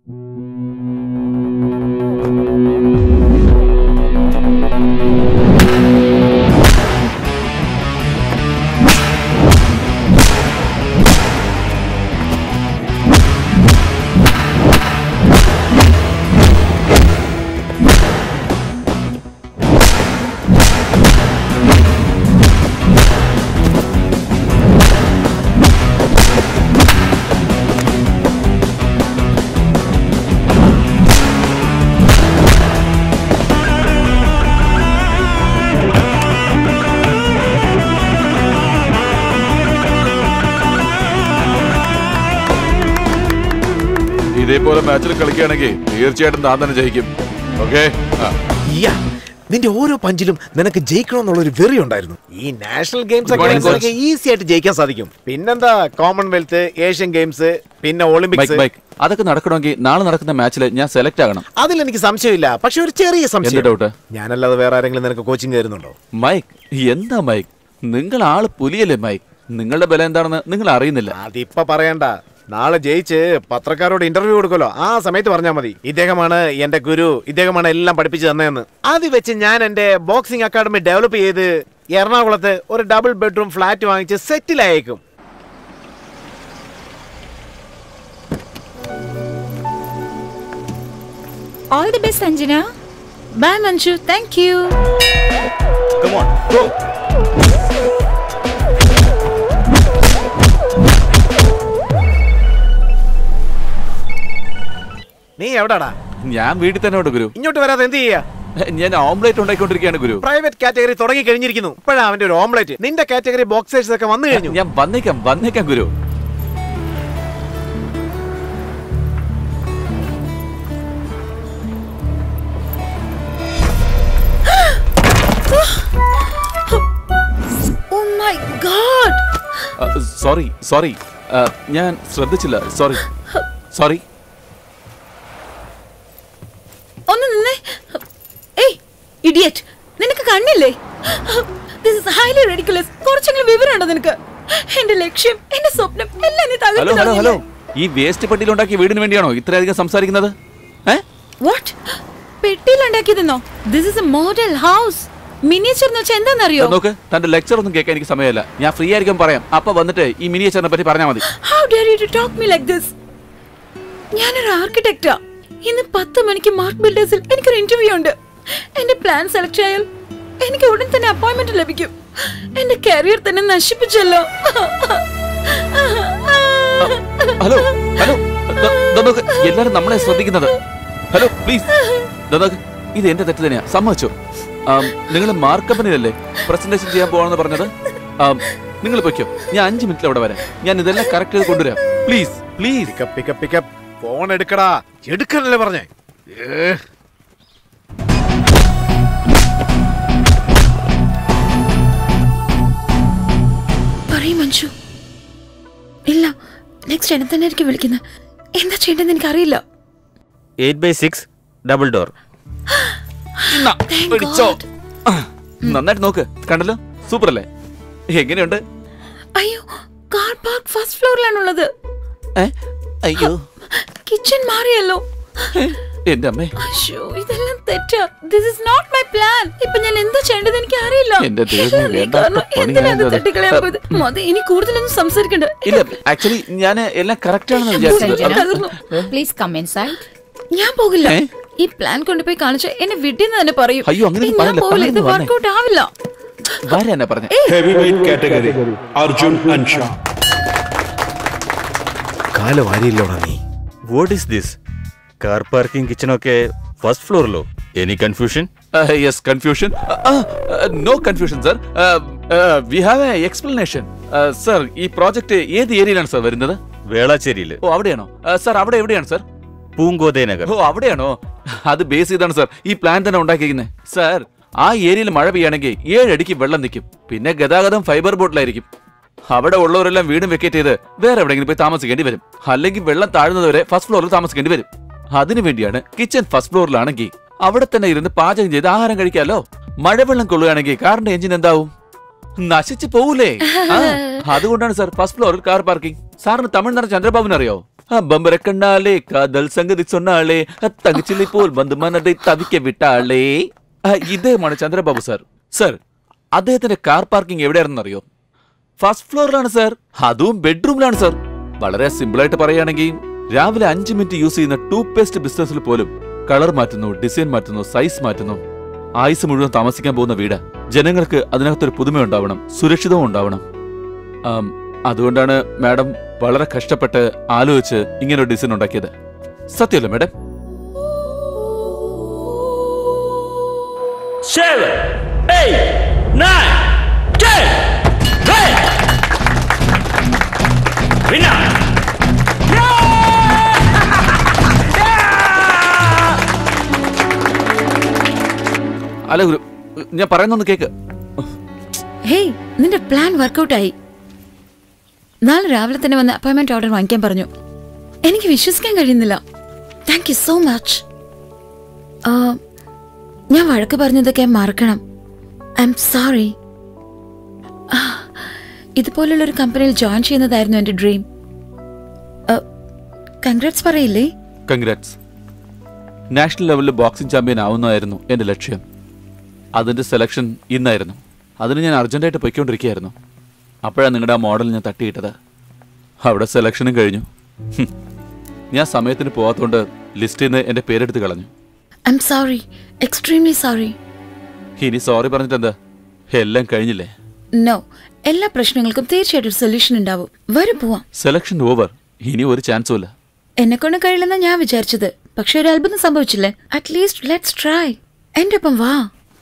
ഇതേപോലെ മാച്ചിൽ കളിക്കുകയാണെങ്കിൽ തീർച്ചയായിട്ടും താൻ തന്നെ ജയിക്കും ഓക്കെ ഇയ്യാ, നിന്റെ ഓരോ പഞ്ചിലും നിനക്ക് ജയിക്കണമെന്നുള്ള ഒരു വെറി ഉണ്ടായിരുന്നു ഈ നാഷണൽ ഗെയിംസ് Good morning, ഒക്കെ ഈസി ആയിട്ട് ജയിക്കാൻ സാധിക്കും പിന്നെന്താ കോമൺവെൽത്ത് ഏഷ്യൻ ഗെയിംസ് പിന്നെ ബൈക്ക് ഒളിമ്പിക്സ് ബൈക്ക് അതൊക്കെ നടക്കണമെങ്കിൽ നാളെ നടക്കുന്ന മാച്ചിൽ ഞാൻ സെലക്ട് ആകണം അതിൽ എനിക്ക് സംശയമില്ല പക്ഷെ ഒരു ചെറിയ എന്ത് സംശയം ഡൗട്ട് ഞാനല്ലാതെ വേറെ ആരെങ്കിലും നിനക്ക് കോച്ചിങ് തരുന്നുണ്ടോ മൈക്ക് എന്താ മൈക്ക് നിങ്ങൾ ആള് പുലിയല്ലേ മൈക്ക് നിങ്ങളുടെ ബലം എന്താണെന്ന് നിങ്ങൾ അറിയുന്നില്ല അതിപ്പ പറയണ്ട നാളെ ജയിച്ച് പത്രക്കാരോട് ഇന്റർവ്യൂ കൊടുക്കല്ലോ ആ സമയത്ത് പറഞ്ഞാൽ മതി ഇദ്ദേഹമാണ് എന്റെ ഗുരു ഇദ്ദേഹമാണ് എല്ലാം പഠിപ്പിച്ചു തന്നതെന്ന് അത് വെച്ച് ഞാൻ എന്റെ ബോക്സിംഗ് അക്കാദമി ഡെവലപ്പ് ചെയ്ത് എറണാകുളത്ത് ഒരു ഡബിൾ ബെഡ്റൂം ഫ്ലാറ്റ് വാങ്ങിച്ച് സെറ്റിലായേക്കും all the best Anjana bye Manju thank you നീ എവിടാടാ ഞാൻ വീട്ടിൽ തന്നെ ഉണ്ട് ഗുരു ഇങ്ങോട്ട് വരാതെ എന്ത് ചെയ്യാ ഞാൻ ഓംലേറ്റ് ഉണ്ടാക്കിക്കൊണ്ടിരിക്കുകയാണ് ഗുരു പ്രൈവറ്റ് കാറ്റഗറി തുടങ്ങി കഴിഞ്ഞിരിക്കുന്നു ഇപ്പോഴാ അവന്റെ ഒരു ഓംലെറ്റ് നിന്റെ കാറ്റഗറി ബോക്സേഴ്സ് ഒക്കെ വന്നു കഴിഞ്ഞു ഞാൻ വന്നേക്കാം വന്നേക്കാം Guru oh my God sorry sorry ഞാൻ ശ്രദ്ധിച്ചില്ല സോറി സോറി ഒന്ന് നിന്നേ ഏയ് ഇഡിയറ്റ് നിനക്ക് കണ്ണില്ലേ ദിസ് ഇസ് ഹൈലി റെഡിക്കുലസ് കുറച്ചെങ്കിലും വിവരമുണ്ടോ നിനക്ക് എന്റെ ലക്ഷ്യം എന്റെ സ്വപ്നം എല്ലാം നീ ഹലോ തകർത്തു ഹലോ ഹലോ ഈ വേസ്റ്റ് പെട്ടിയിൽ ഉണ്ടാക്കിയ വീടിന് വേണ്ടിയാണോ ഇത്രയധികം സംസാരിക്കുന്നത് ഏ വാട്ട് പെട്ടിയിലുണ്ടാക്കിയതെന്നോ this is a model house miniature എന്ന് വെച്ചാൽ എന്താണെന്നറിയോ നോക്ക് തന്റെ ലെക്ചർ ഒന്നും കേൾക്കാൻ എനിക്ക് സമയമില്ല ഞാൻ ഫ്രീ ആയിരിക്കും പറയാം അപ്പൊ വന്നിട്ട് ഈ മിനിയേച്ചറിനെ പറ്റി പറഞ്ഞാൽ മതി how dare you to talk me like this ഞാനൊരു ആർക്കിടെക്റ്റാ ഇന്ന് പത്ത് മണിക്ക് മാർക്ക് ബിൽഡേഴ്സിൽ എനിക്കൊരു ഇന്റർവ്യൂ ഉണ്ട് എന്റെ പ്ലാൻ സെലക്ട് ആയാൽ എനിക്ക് ഉടൻ തന്നെ അപ്പോയിന്റ്മെന്റ് ലഭിക്കും എന്റെ കരിയർ തന്നെ നശിപ്പിച്ചല്ലോ ഹലോ ഹലോ ദ- ദ നോക്ക്, എല്ലാരും നമ്മളെ ശ്രദ്ധിക്കുന്നത് ഹലോ പ്ലീസ് നോക്ക് ഇത് എന്റെ തെറ്റ് തന്നെയാ സമ്മതിച്ചു നിങ്ങൾ മാർക്ക് കമ്പനിയിലല്ലേ പ്രസന്റേഷൻ ചെയ്യാൻ പോവാണെന്ന് പറഞ്ഞത് നിങ്ങൾ പൊയ്ക്കോ ഞാൻ അഞ്ച് മിനിറ്റിൽ അവിടെ വരാം ഞാൻ ഇതെല്ലാം കറക്റ്റ് ചെയ്ത് കൊണ്ടുവരാം please please pick up pick up pick up phone എടുക്കടാ എടുക്കാനല്ലേ പറഞ്ഞേ ഏ. പറയും മഞ്ജു ഇല്ല നെക്സ്റ്റ് എന്നെ തന്നെ ആയിരിക്കും വിളിക്കുന്നത് എന്താ ചെയ്യേണ്ടതെന്ന് എനിക്കറിയില്ല eight by six double door Thank പിടിച്ചോ God. ആ, നന്നായിട്ട് നോക്ക് കണ്ടല്ലോ സൂപ്പർ അല്ലേ എങ്ങനെയുണ്ട് അയ്യോ കാർ പാർക്ക് ഫസ്റ്റ് ഫ്ലോറിലാണുള്ളത് ഏ? അയ്യോ കിച്ചൺ മാറിയല്ലോ എന്റെ അമ്മേ അയ്യോ ഇതെല്ലാം തെറ്റാ this is not my plan ഇപ്പൊ ഞാൻ എന്താ ചെയ്യേണ്ടത് എനിക്ക് അറിയില്ല എന്റെ ദൈവമേ, എല്ലാം നീ വേണ്ടാത്ത കാരണം പണി എന്തിനാ ഇത് ഞാനിത് തട്ടിക്കളയാൻ പോയത് മതി ഇനി കൂടുതലൊന്നും സംസാരിക്കണ്ട ഇല്ല ആക്ച്വലി ഞാൻ എല്ലാം കറക്റ്റ് ആണെന്ന് വിചാരിച്ചത് സഞ്ജന. അത് തകർന്നു. പ്ലീസ് കം ഇൻസൈഡ് ഞാൻ പോകില്ല ഏ? ഈ പ്ലാൻ കൊണ്ടുപോയി കാണിച്ച് എന്നെ വിട്ടിന്ന് തന്നെ പറയും അയ്യോ, അങ്ങനെ ഏയ്, ഞാൻ പറയില്ല. പോകില്ല ഇത് പെട്ടെന്ന് വന്നേ. വർക്കൗട്ട് ആവില്ല വരാനാ പറഞ്ഞ Heavyweight category Arjun Ansha. കാല് വാരിയില്ലോടാ നീ what is this car parking കിച്ചണൊക്കെ ഫസ്റ്റ് ഫ്ലോറിലോ any confusion yes confusion no confusion sir we have a explanation sir ഈ പ്രോജക്റ്റ് ഏത് ഏരിയയിലാണ് സർ വരുന്നത് വേളാച്ചേരിയില് ഓ അവിടെയാണോ സർ അവിടെ എവിടെയാണ് സർ പൂങ്കോതേ നഗർ ഓ അവിടെയാണോ അത് ബേസ് ചെയ്താണ് സർ ഈ പ്ലാൻ തന്നെ ഉണ്ടാക്കിയിരിക്കുന്നത് സർ ആ ഏരിയയിൽ മഴ പെയ്യാണെങ്കിൽ ഏഴടിക്ക് വെള്ളം നിൽക്കും പിന്നെ ഗതാഗതം ഫൈബർ ബോട്ടിലായിരിക്കും അവിടെ ഉള്ളവരെല്ലാം വീടും വെക്കേറ്റ് ചെയ്ത് വേറെ എവിടെയെങ്കിലും പോയി താമസിക്കേണ്ടി വരും അല്ലെങ്കിൽ വെള്ളം താഴുന്നതുവരെ ഫസ്റ്റ് ഫ്ലോറിൽ താമസിക്കേണ്ടി വരും അതിനു വേണ്ടിയാണ് കിച്ചൺ ഫസ്റ്റ് ഫ്ലോറിലാണെങ്കിൽ അവിടെ തന്നെ ഇരുന്ന് പാചകം ചെയ്ത് ആഹാരം കഴിക്കാലോ മഴവെള്ളം കൊള്ളുകയാണെങ്കിൽ കാറിന്റെ എഞ്ചിൻ എന്താവും നശിച്ചു പോകൂലേ ആ, അതുകൊണ്ടാണ് സാർ ഫസ്റ്റ് ഫ്ലോറിൽ കാർ പാർക്കിംഗ് സാറിന് തമിഴ്നാട് ചന്ദ്രബാബുന് അറിയോ ആ, ബമ്പര കണ്ണാലേ കാതൽ സംഗതി சொன்னாலே തകച്ചില്ലി പോൽ ബന്ധു മനதை തവിക്ക വിട്ടാളേ ആ, ഇദ്ദേഹമാണ് ചന്ദ്രബാബു സാർ സാർ അദ്ദേഹത്തിന്റെ കാർ പാർക്കിംഗ് എവിടെയാണെന്ന് അറിയോ ഫസ്റ്റ് ഫ്ലോറിലാണ് സാർ അതും ബെഡ്റൂമിലാണ് സാർ വളരെ സിമ്പിൾ ആയിട്ട് പറയുകയാണെങ്കിൽ രാവിലെ അഞ്ച് മിനിറ്റ് യൂസ് ചെയ്യുന്ന ടൂത്ത് പേസ്റ്റ് ബിസിനസ്സിൽ പോലും കളർ മാറ്റുന്നു ഡിസൈൻ മാറ്റുന്നു സൈസ് മാറ്റുന്നു ആയുസ് മുഴുവൻ താമസിക്കാൻ പോകുന്ന വീട് ജനങ്ങൾക്ക് അതിനകത്തൊരു പുതുമയുണ്ടാവണം സുരക്ഷിതവും ഉണ്ടാവണം ആം, അതുകൊണ്ടാണ് മാഡം വളരെ കഷ്ടപ്പെട്ട് ആലോചിച്ച് ഇങ്ങനെ ഒരു ഡിസൈൻ ഉണ്ടാക്കിയത് സത്യമല്ലേ madam seven, eight, nine, ten. Hey! Winner! അല്ല ഗുരു ഞാൻ പറയുന്നൊന്ന് കേക്ക് ഹേയ് നിന്റെ പ്ലാൻ വർക്കൗട്ട് ആയി നാളെ രാവിലെ തന്നെ വന്ന് അപ്പോയിന്റ്മെന്റ് ഓർഡർ വാങ്ങിക്കാൻ പറഞ്ഞു എനിക്ക് വിശ്വസിക്കാൻ കഴിയുന്നില്ല താങ്ക് യു സോ മച്ച് ഞാൻ വഴക്ക് പറഞ്ഞതൊക്കെ മറക്കണം ഐ എം സോറി ഇതുപോലുള്ള ഒരു കമ്പനിയിൽ ജോയിൻ ചെയ്യുന്നതായിരുന്നു എൻ്റെ ഡ്രീം കൺഗ്രാറ്റ്സ് പറയില്ലേ കൺഗ്രാറ്റ്സ് നാഷണൽ ലെവലിൽ ബോക്സിംഗ് ചാമ്പ്യൻ ആവുന്നതായിരുന്നു എൻ്റെ ലക്ഷ്യം അതിൻ്റെ സെലക്ഷൻ ഇന്നായിരുന്നു അതിന് ഞാൻ അർജന്റായിട്ട് പൊയ്ക്കൊണ്ടിരിക്കുകയായിരുന്നു അപ്പോഴാണ് നിങ്ങളുടെ ആ മോഡൽ ഞാൻ തട്ടിയിട്ടത് അവിടെ സെലക്ഷനും കഴിഞ്ഞു ഹും. ഞാൻ സമയത്തിന് പോകാത്തതുകൊണ്ട് ലിസ്റ്റിൽ നിന്ന് എൻ്റെ പേരെടുത്ത് കളഞ്ഞു I am sorry extremely sorry ഇനി സോറി പറഞ്ഞിട്ട് എന്താ എല്ലാം കഴിഞ്ഞില്ലേ നോ എല്ലാ പ്രശ്നങ്ങൾക്കും തീർച്ചയായിട്ടും ഒരു സൊല്യൂഷൻ ഉണ്ടാവും വരും പോവാം സെലക്ഷൻ ഓവർ ഇനി ഒരു ചാൻസും ഇല്ല എന്നെ കൊണ്ട് കഴിയില്ലെന്നാ ഞാൻ വിചാരിച്ചത് പക്ഷെ ഒരു അത്ഭുതം സംഭവിച്ചില്ലേ അറ്റ്ലീസ്റ്റ് ലെറ്റ്സ് ട്രൈ എന്റെ ഒപ്പം വാ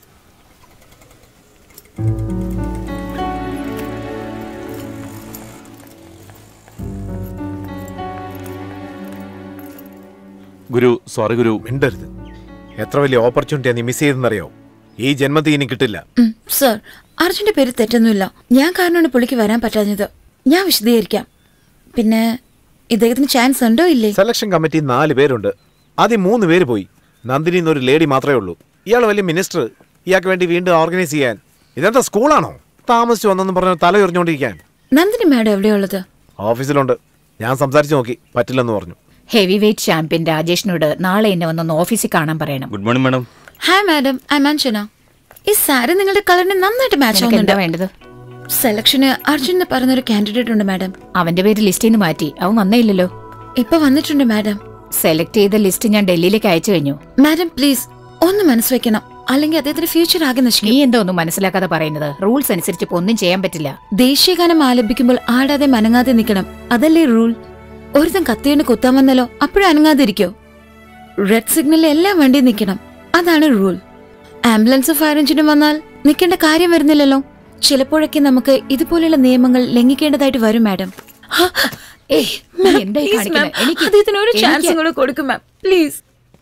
ഗുരു സോറി ഗുരു മിണ്ടരുത് എത്ര വലിയ ഓപ്പർച്യൂണിറ്റിയാ നീ മിസ് ചെയ്തെന്നറിയോ ഈ ജന്മത്തിൽ ഇനി കിട്ടില്ല സർ അർജുന്റെ പേര് തെറ്റൊന്നുമില്ല ഞാൻ കാരണമാണ് പുള്ളിക്ക് വരാൻ പറ്റാഞ്ഞത് ഞാൻ വിശദീകരിക്കാം പിന്നെ ഇദ്ദേഹത്തിന് ചാൻസ് ഉണ്ടോ ഇല്ലേ സെലക്ഷൻ കമ്മിറ്റി നാല് പേരുണ്ട് ആദ്യം മൂന്ന് പേര് പോയി നന്ദിനി എന്നൊരു ലേഡി മാത്രമേ ഉള്ളൂ ഇയാൾ വലിയ മിനിസ്റ്റർ ഇയാൾക്ക് വേണ്ടി വീണ്ടും ഓർഗനൈസ് ചെയ്യാൻ ഇതെന്താ സ്കൂളാണോ താമസിച്ചു വന്നെന്ന് പറഞ്ഞ തല എറിഞ്ഞുകൊണ്ടിരിക്കാൻ നന്ദിനി മാഡം എവിടെയുള്ളത് ഓഫീസിലുണ്ട് ഞാൻ സംസാരിച്ചു നോക്കി പറ്റില്ലെന്ന് പറഞ്ഞു ഹെവി വെയിറ്റ് ചാമ്പ്യൻ രാജേഷിനോട് നാളെ എന്നെ വന്നൊന്ന് ഓഫീസിൽ കാണാൻ പറയണം good morning madam hi madam I mention ഈ സാരി നിങ്ങളുടെ കളറിന് നന്നായിട്ട് മാച്ച് നിനക്ക് എന്താ ആവുന്നുണ്ട് വേണ്ടത് സെലക്ഷന് അർജുൻ എന്ന് പറഞ്ഞൊരു കാൻഡിഡേറ്റ് ഉണ്ട് മാഡം അവന്റെ പേര് ലിസ്റ്റിൽ നിന്ന് മാറ്റി അവൻ വന്നേ ഇല്ലല്ലോ ഇപ്പൊ വന്നിട്ടുണ്ട് മാഡം സെലക്ട് ചെയ്ത ലിസ്റ്റ് ഞാൻ ഡൽഹിയിലേക്ക് അയച്ചു കഴിഞ്ഞു മാഡം പ്ലീസ് ഒന്ന് മനസ്സ് വെക്കണം അല്ലെങ്കിൽ അദ്ദേഹത്തിന്റെ ഫ്യൂച്ചർ ആകെ നീ നശിക്കും എന്താ ഒന്നും മനസ്സിലാക്കാതെ പറയുന്നത് റൂൾസ് അനുസരിച്ച് ഇപ്പൊ ഒന്നും ചെയ്യാൻ പറ്റില്ല ദേശീയഗാനം ആലപിക്കുമ്പോൾ ആടാതെ മനങ്ങാതെ നിൽക്കണം അതല്ലേ റൂൾ ഒരുത്തൻ കത്തിയോണ്ട് കുത്താൻ വന്നാലോ അപ്പോഴും അനങ്ങാതിരിക്കോ റെഡ് സിഗ്നലിൽ എല്ലാ വണ്ടിയും നിൽക്കണം അതാണ് റൂൾ ആംബുലൻസ് ഫയർ എഞ്ചിനും വന്നാൽ നിൽക്കേണ്ട കാര്യം വരുന്നില്ലല്ലോ ചിലപ്പോഴൊക്കെ നമുക്ക് ഇതുപോലെയുള്ള നിയമങ്ങൾ ലംഘിക്കേണ്ടതായിട്ട് വരും മാഡം ഏയ്, നീ എന്തായി കാണിക്കുന്നെ? എനിക്ക് അദ്ദേഹത്തിന് ഒരു എനിക്ക് ചാൻസും കൂടെ കൊടുക്കും മാം പ്ലീസ്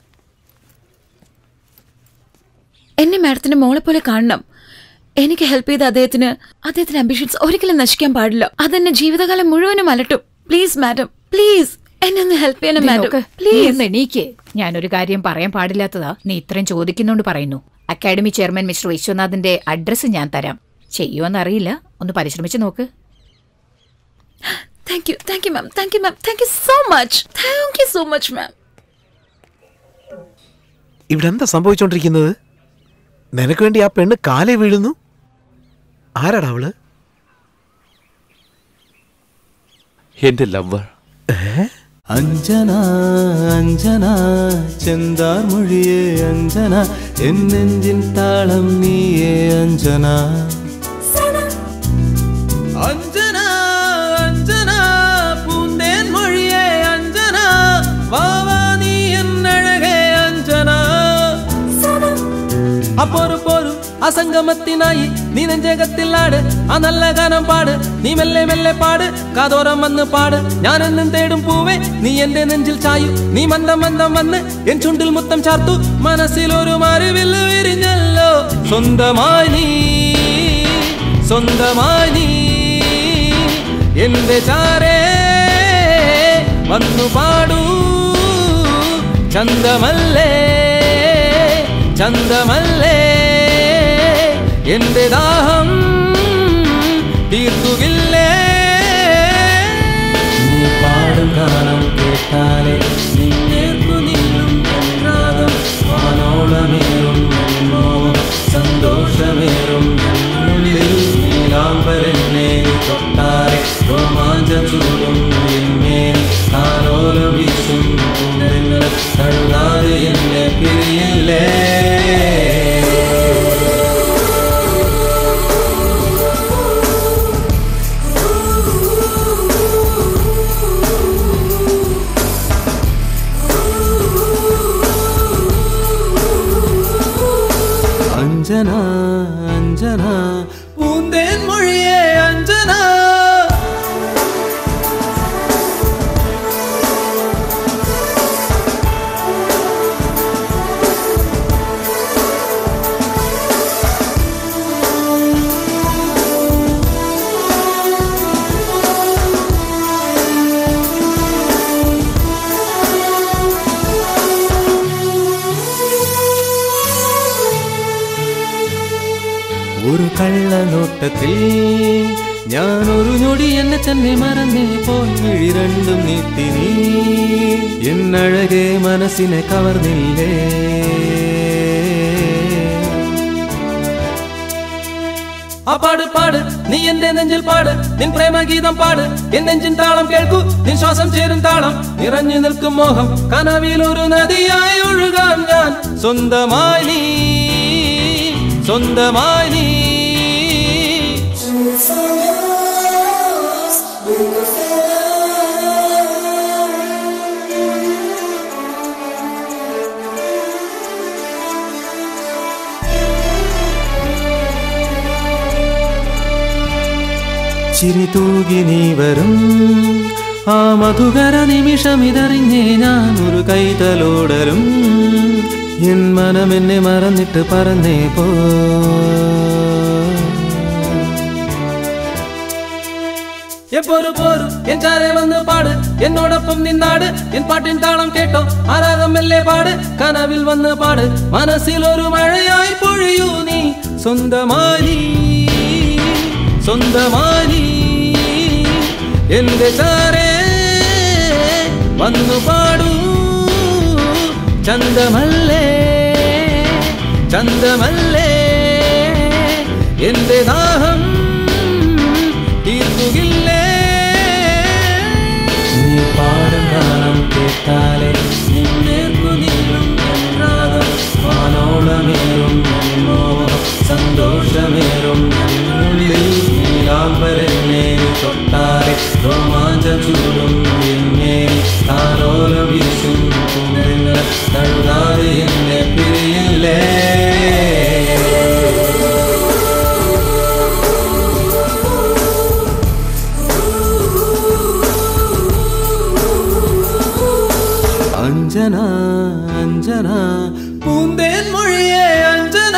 എന്നെ മാഡത്തിന്റെ മോളെ പോലെ കാണണം എനിക്ക് ഹെൽപ്പ് ചെയ്ത അദ്ദേഹത്തിന് അദ്ദേഹത്തിന്റെ അംബിഷൻസ് ഒരിക്കലും നശിക്കാൻ പാടില്ല അതെന്നെ ജീവിതകാലം മുഴുവനും അലട്ടും പ്ലീസ് മാഡം പ്ലീസ് എന്നെ ഒന്ന് ഹെൽപ്പ് ചെയ്യണം ദേ മാഡം നോക്ക്, നീ പ്ലീസ് ഒന്ന് എണീക്ക് ഞാനൊരു കാര്യം പറയാൻ പാടില്ലാത്തതാ നീ ഇത്രയും ചോദിക്കുന്നോണ്ട് പറയുന്നു അക്കാഡമി ചെയർമാൻ മിസ്റ്റർ വിശ്വനാഥിന്റെ അഡ്രസ്സ് ഞാൻ തരാം ചെയ്യുമെന്ന് അറിയില്ല ഒന്ന് പരിശ്രമിച്ച് നോക്ക് thank you thank you ma'am thank you ma'am thank you so much thank you so much ma'am ഇവിടെ എന്താ സംഭവിച്ചോണ്ടിരിക്കുന്നത് നിനക്ക് വേണ്ടി ആ പെണ്ണ് കാലേ വീഴുന്നു ആരാടാ അവള് എന്റെ ലവർ അഞ്ജന അഞ്ജന ചെന്താർ മൊഴിയേ അഞ്ജന എന്നെഞ്ചിൻ താളം നീയേ അഞ്ജന അഞ്ജന അഞ്ജന പൂന്തേൻ മൊഴിയേ അഞ്ജന വാവാ നീ എന്നഴകേ അഞ്ജന അപ്പോരു പോരു അസംഗമത്തിനായി നീ നെഞ്ചകത്തിൽ ആട് ആ നല്ല ഗാനം പാട് നീ മെല്ലെ മെല്ലെ പാട് കാതോരം വന്ന് പാട് ഞാൻ എന്നും തേടും പൂവേ നീ എന്റെ നെഞ്ചിൽ ചായു നീ മന്ദം മന്ദം വന്ന് എൻ ചുണ്ടിൽ മുത്തം ചാർത്തു മനസ്സിലൊരു മറിവില്ല് വിരിഞ്ഞല്ലോ സ്വന്തമായി നീ സ്വന്തമായി നീ എന്റെ ചാരേ വന്നു പാടൂ ചന്തമല്ലേ ചന്തമല്ലേ എന്റെ ദാഹം തീർക്കുകില്ലേ നീ പാടും ഗാനം കേട്ടാലേ നിന്നേർക്കു നീളും രാഗം വാനോളമേറും മോഹം സന്തോഷമേറും ഉള്ളിൽ നീലാംബരനെ തൊട്ടാരെ രോമാഞ്ചം ചൂടും എന്നേൽ താലോലം വീശും പൂന്തെന്നൽ തഴുകാതെ എന്നെ പിരിയില്ലേ അഞ്ജന അഞ്ജന പൂന്തേൻ മൊഴിയേ അഞ്ജന ഒരു കള്ളനോട്ടത്തിൽ ഞാൻ ഒരു ഞൊടി എന്നെ തന്നെ മറന്നേ പോയി മിഴി രണ്ടും നീട്ടി നീ എന്നഴകെ മനസ്സിനെ കവർന്നില്ലേ ആ പാട് പാട് നീ എന്റെ നെഞ്ചിൽ പാട് നിൻ പ്രേമഗീതം പാട് എൻ നെഞ്ചിൻ താളം കേൾക്കൂ നിൻ ശ്വാസം ചേരും താളം നിറഞ്ഞു നിൽക്കും മോഹം കനവിൽ ഒരു നദിയായി ഒഴുകാൻ ഞാൻ സ്വന്തമായി നീ സ്വന്തമായി നീ ചിരി തൂകി നീ വരും ആ മധുകര നിമിഷം ഇതറിഞ്ഞേ ഞാൻ ഒരു കൈതലോടലും എൻ മനം എന്നെ മറന്നിട്ട് പറന്നേ പോ എപ്പോരു പോരു എൻ ചാരെ വന്ന് പാട് എന്നോടൊപ്പം നിന്നാട് എൻ പാട്ടിൻ താളം കേട്ടോ ആരാഗം മെല്ലെ പാട് കനവിൽ വന്ന് പാട് മനസ്സിൽ ഒരു മഴയായി പൊഴിയൂ നീ സ്വന്തമായി നീ, സ്വന്തമായി നീ. എന്റെ ചാരേ വന്നു പാടൂ ചന്തമല്ലേ ചന്തമല്ലേ എന്റെ ദാഹം തീർക്കുകില്ലേ നീ പാടും ഗാനം കേട്ടാലേ നിന്നേർക്കു നീളും രാഗം വാനോളമേറും തഴുകാതെ എന്നെ പിരിയില്ലേ അഞ്ജന അഞ്ജന പൂന്തേൻ മൊഴിയെ അഞ്ജന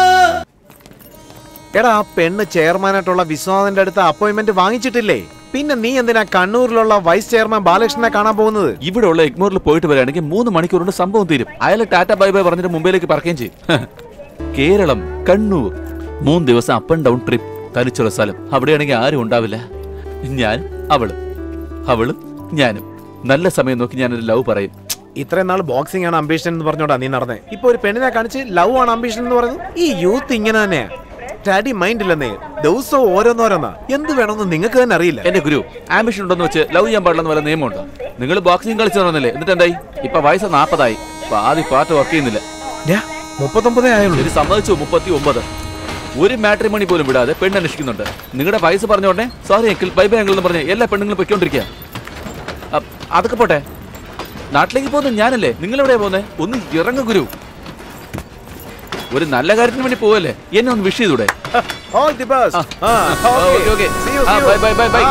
എടാ ആ പെണ്ണ് ചെയർമാനായിട്ടുള്ള വിശ്വനാഥന്റെ അടുത്ത് അപ്പോയിന്റ്മെന്റ് വാങ്ങിച്ചിട്ടില്ലേ പിന്നെ നീ എന്തിനാ കണ്ണൂരിലുള്ള വൈസ് ചെയർമാൻ ബാലകൃഷ്ണനെ കാണാൻ പോകുന്നത് ഇവിടെ ഉള്ള എഗ്മോറിൽ പോയിട്ട് വരികയാണെങ്കിൽ മൂന്ന് മണിക്കൂർ കൊണ്ട് സംഭവം തീരും അയാൾ ടാറ്റ ബൈ ബൈ പറഞ്ഞിട്ട് മുംബൈയിലേക്ക് പറക്കുകയും ചെയ്യും കേരളം കണ്ണൂർ മൂന്ന് ദിവസം അപ്പ് ആൻഡ് ഡൗൺ ട്രിപ്പ് തനിച്ചുള്ള സ്ഥലം അവിടെയാണെങ്കിൽ ആരും ഉണ്ടാവില്ല ഞാൻ അവള് അവളും ഞാനും നല്ല സമയം നോക്കി ഞാനൊരു ലവ് പറയും ഇത്രയും നാൾ ബോക്സിംഗ് ആണ് അംബീഷൻ എന്ന് പറഞ്ഞോടാ നീ നടന്നേ ഇപ്പൊ ഒരു പെണ്ണിനെ കാണിച്ച് ലവ് ആണ് അംബീഷൻ എന്ന് പറയുന്നത് ഈ യൂത്ത് ഇങ്ങനെ തന്നെയാ സ്റ്റഡി മൈൻഡ് ഇല്ലെന്നേ ദിവസവും ഓരോന്നോരോന്നാ എന്ത് വേണമെന്ന് നിങ്ങൾക്ക് തന്നെ അറിയില്ല എന്റെ ഗുരു ആംബിഷൻ ഉണ്ടെന്ന് വെച്ച് ലവ് ചെയ്യാൻ പാടില്ലെന്ന് വല്ല നിയമമുണ്ടോ നിങ്ങൾ ബോക്സിംഗ് കളിച്ചു തുടങ്ങുന്നില്ലേ എന്നിട്ട് എന്തായി ഇപ്പൊ വയസ്സ് നാപ്പതായി പാതി പാർട്ട് വർക്ക് ചെയ്യുന്നില്ല മുപ്പത്തൊമ്പതേ ആയുള്ളൂ ശരി സമ്മതിച്ചു മുപ്പത്തി ഒമ്പത് ഒരു മാട്രിമണി പോലും വിടാതെ പെണ്ണ് അന്വേഷിക്കുന്നുണ്ട് നിങ്ങളുടെ വയസ്സ് പറഞ്ഞ ഉടനെ sorry uncle bye bye uncle എന്ന് പറഞ്ഞ് എല്ലാ പെണ്ണുങ്ങളും പൊയ്ക്കൊണ്ടിരിക്കുക അ- അതൊക്കെ പോട്ടെ നാട്ടിലേക്ക് പോകുന്നത് ഞാനല്ലേ നിങ്ങൾ എവിടെയാ പോകുന്നത് ഒന്ന് ഇറങ്ങ ഗുരു ഒരു നല്ല കാര്യത്തിന് വേണ്ടി പോവല്ലേ എന്നെ ഒന്ന് വിഷ് ചെയ്തൂടെ ഓൾ ദി ബെസ്റ്റ് ആ okay okay See you, see you. Bye bye bye bye ആ.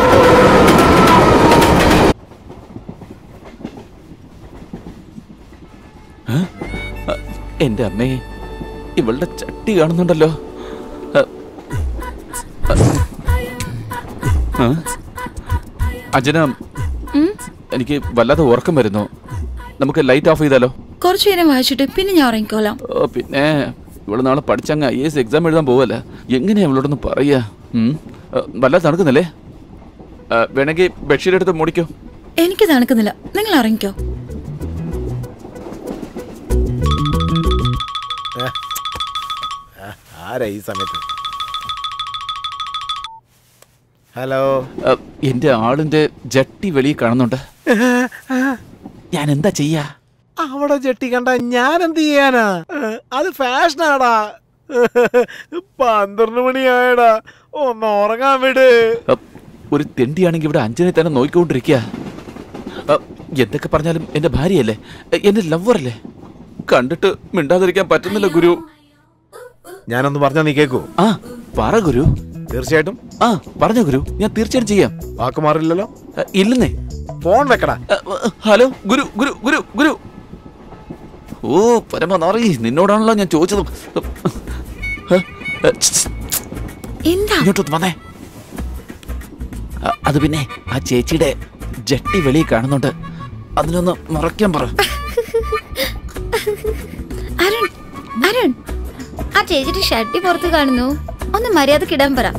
എന്റെ അമ്മേ ഇവളുടെ ചട്ടി കാണുന്നുണ്ടല്ലോ അ, അ, ആ? അഞ്ജന എനിക്ക് വല്ലാതെ ഉറക്കം വരുന്നു നമുക്ക് ലൈറ്റ് ഓഫ് ചെയ്താലോ കുറച്ചു നേരം വായിച്ചിട്ട് പിന്നെ ഞാൻ ഉറങ്ങിക്കോളാം ഓ പിന്നെ ഇവള് നാളെ പഠിച്ചങ്ങ് ഐ എസ് എക്സാം എഴുതാൻ പോവല്ല എങ്ങനെയാ അവളോടൊന്ന് പറയാ ഉം? അ, വല്ലാതെ തണുക്കുന്നില്ലേ അ, വേണമെങ്കിൽ ബെഡ്ഷീറ്റ് എടുത്ത് മുടിക്കോ എനിക്ക് തണുക്കുന്നില്ല നിങ്ങൾ ഇറങ്ങിക്കോ ആരാ ഈ സമയത്ത് ഹലോ അ, എന്റെ ആളിന്റെ ജട്ടി വെളിയിൽ കാണുന്നുണ്ട് ഞാൻ എന്താ ചെയ്യാ അവിടെ ചെട്ടി കണ്ട ഞാൻ എന്ത് ചെയ്യാനാ അത് ഫാഷനാടാ പന്ത്രണ്ട് മണിയായടാ ഒന്ന് ഉറങ്ങാൻ വിട് അ, ഒരു തെണ്ടിയാണെങ്കിൽ ഇവിടെ അഞ്ജനെ തന്നെ നോക്കിക്കൊണ്ടിരിക്കുക എന്തൊക്കെ പറഞ്ഞാലും എന്റെ ഭാര്യയല്ലേ എ, എന്റെ ലവറല്ലേ കണ്ടിട്ട് മിണ്ടാതിരിക്കാൻ പറ്റുന്നില്ല ഗുരു ഞാനൊന്ന് പറഞ്ഞാ നീ കേക്കൂ ആ പറ ഗുരു തീർച്ചയായിട്ടും ആ പറഞ്ഞ ഗുരു ഞാൻ തീർച്ചയായിട്ടും ചെയ്യാം വാക്ക് മാറില്ലല്ലോ അ, ഇല്ലെന്നേ ഫോൺ വെക്കടാ അ, അ, ഹലോ ഗുരു ഗുരു ഗുരു ഗുരു ഓ പരമനാറി നിന്നോടാണല്ലോ ഞാൻ ചോദിച്ചത് അ, അ, ഛ്, ഛ്, എന്താ ഇങ്ങോട്ടൊന്ന് വന്നേ അ, അത് പിന്നെ ആ ചേച്ചിയുടെ ജട്ടി വെളിയിൽ കാണുന്നുണ്ട് അതിനൊന്ന് മറയ്ക്കാൻ പറ അരുൺ അരുൺ ആ ചേച്ചിയുടെ ഷർട്ടി പുറത്ത് കാണുന്നു ഒന്ന് മര്യാദക്ക് ഇടാൻ പറ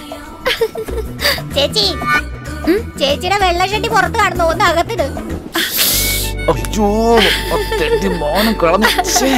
ചേച്ചി ചേച്ചിയുടെ വെള്ള ഷട്ടി പുറത്ത് കാണുന്നു ഒന്ന് അകത്തിട് അയ്യോ ആ തെണ്ടി മോനം കളഞ്ഞു ഛേ.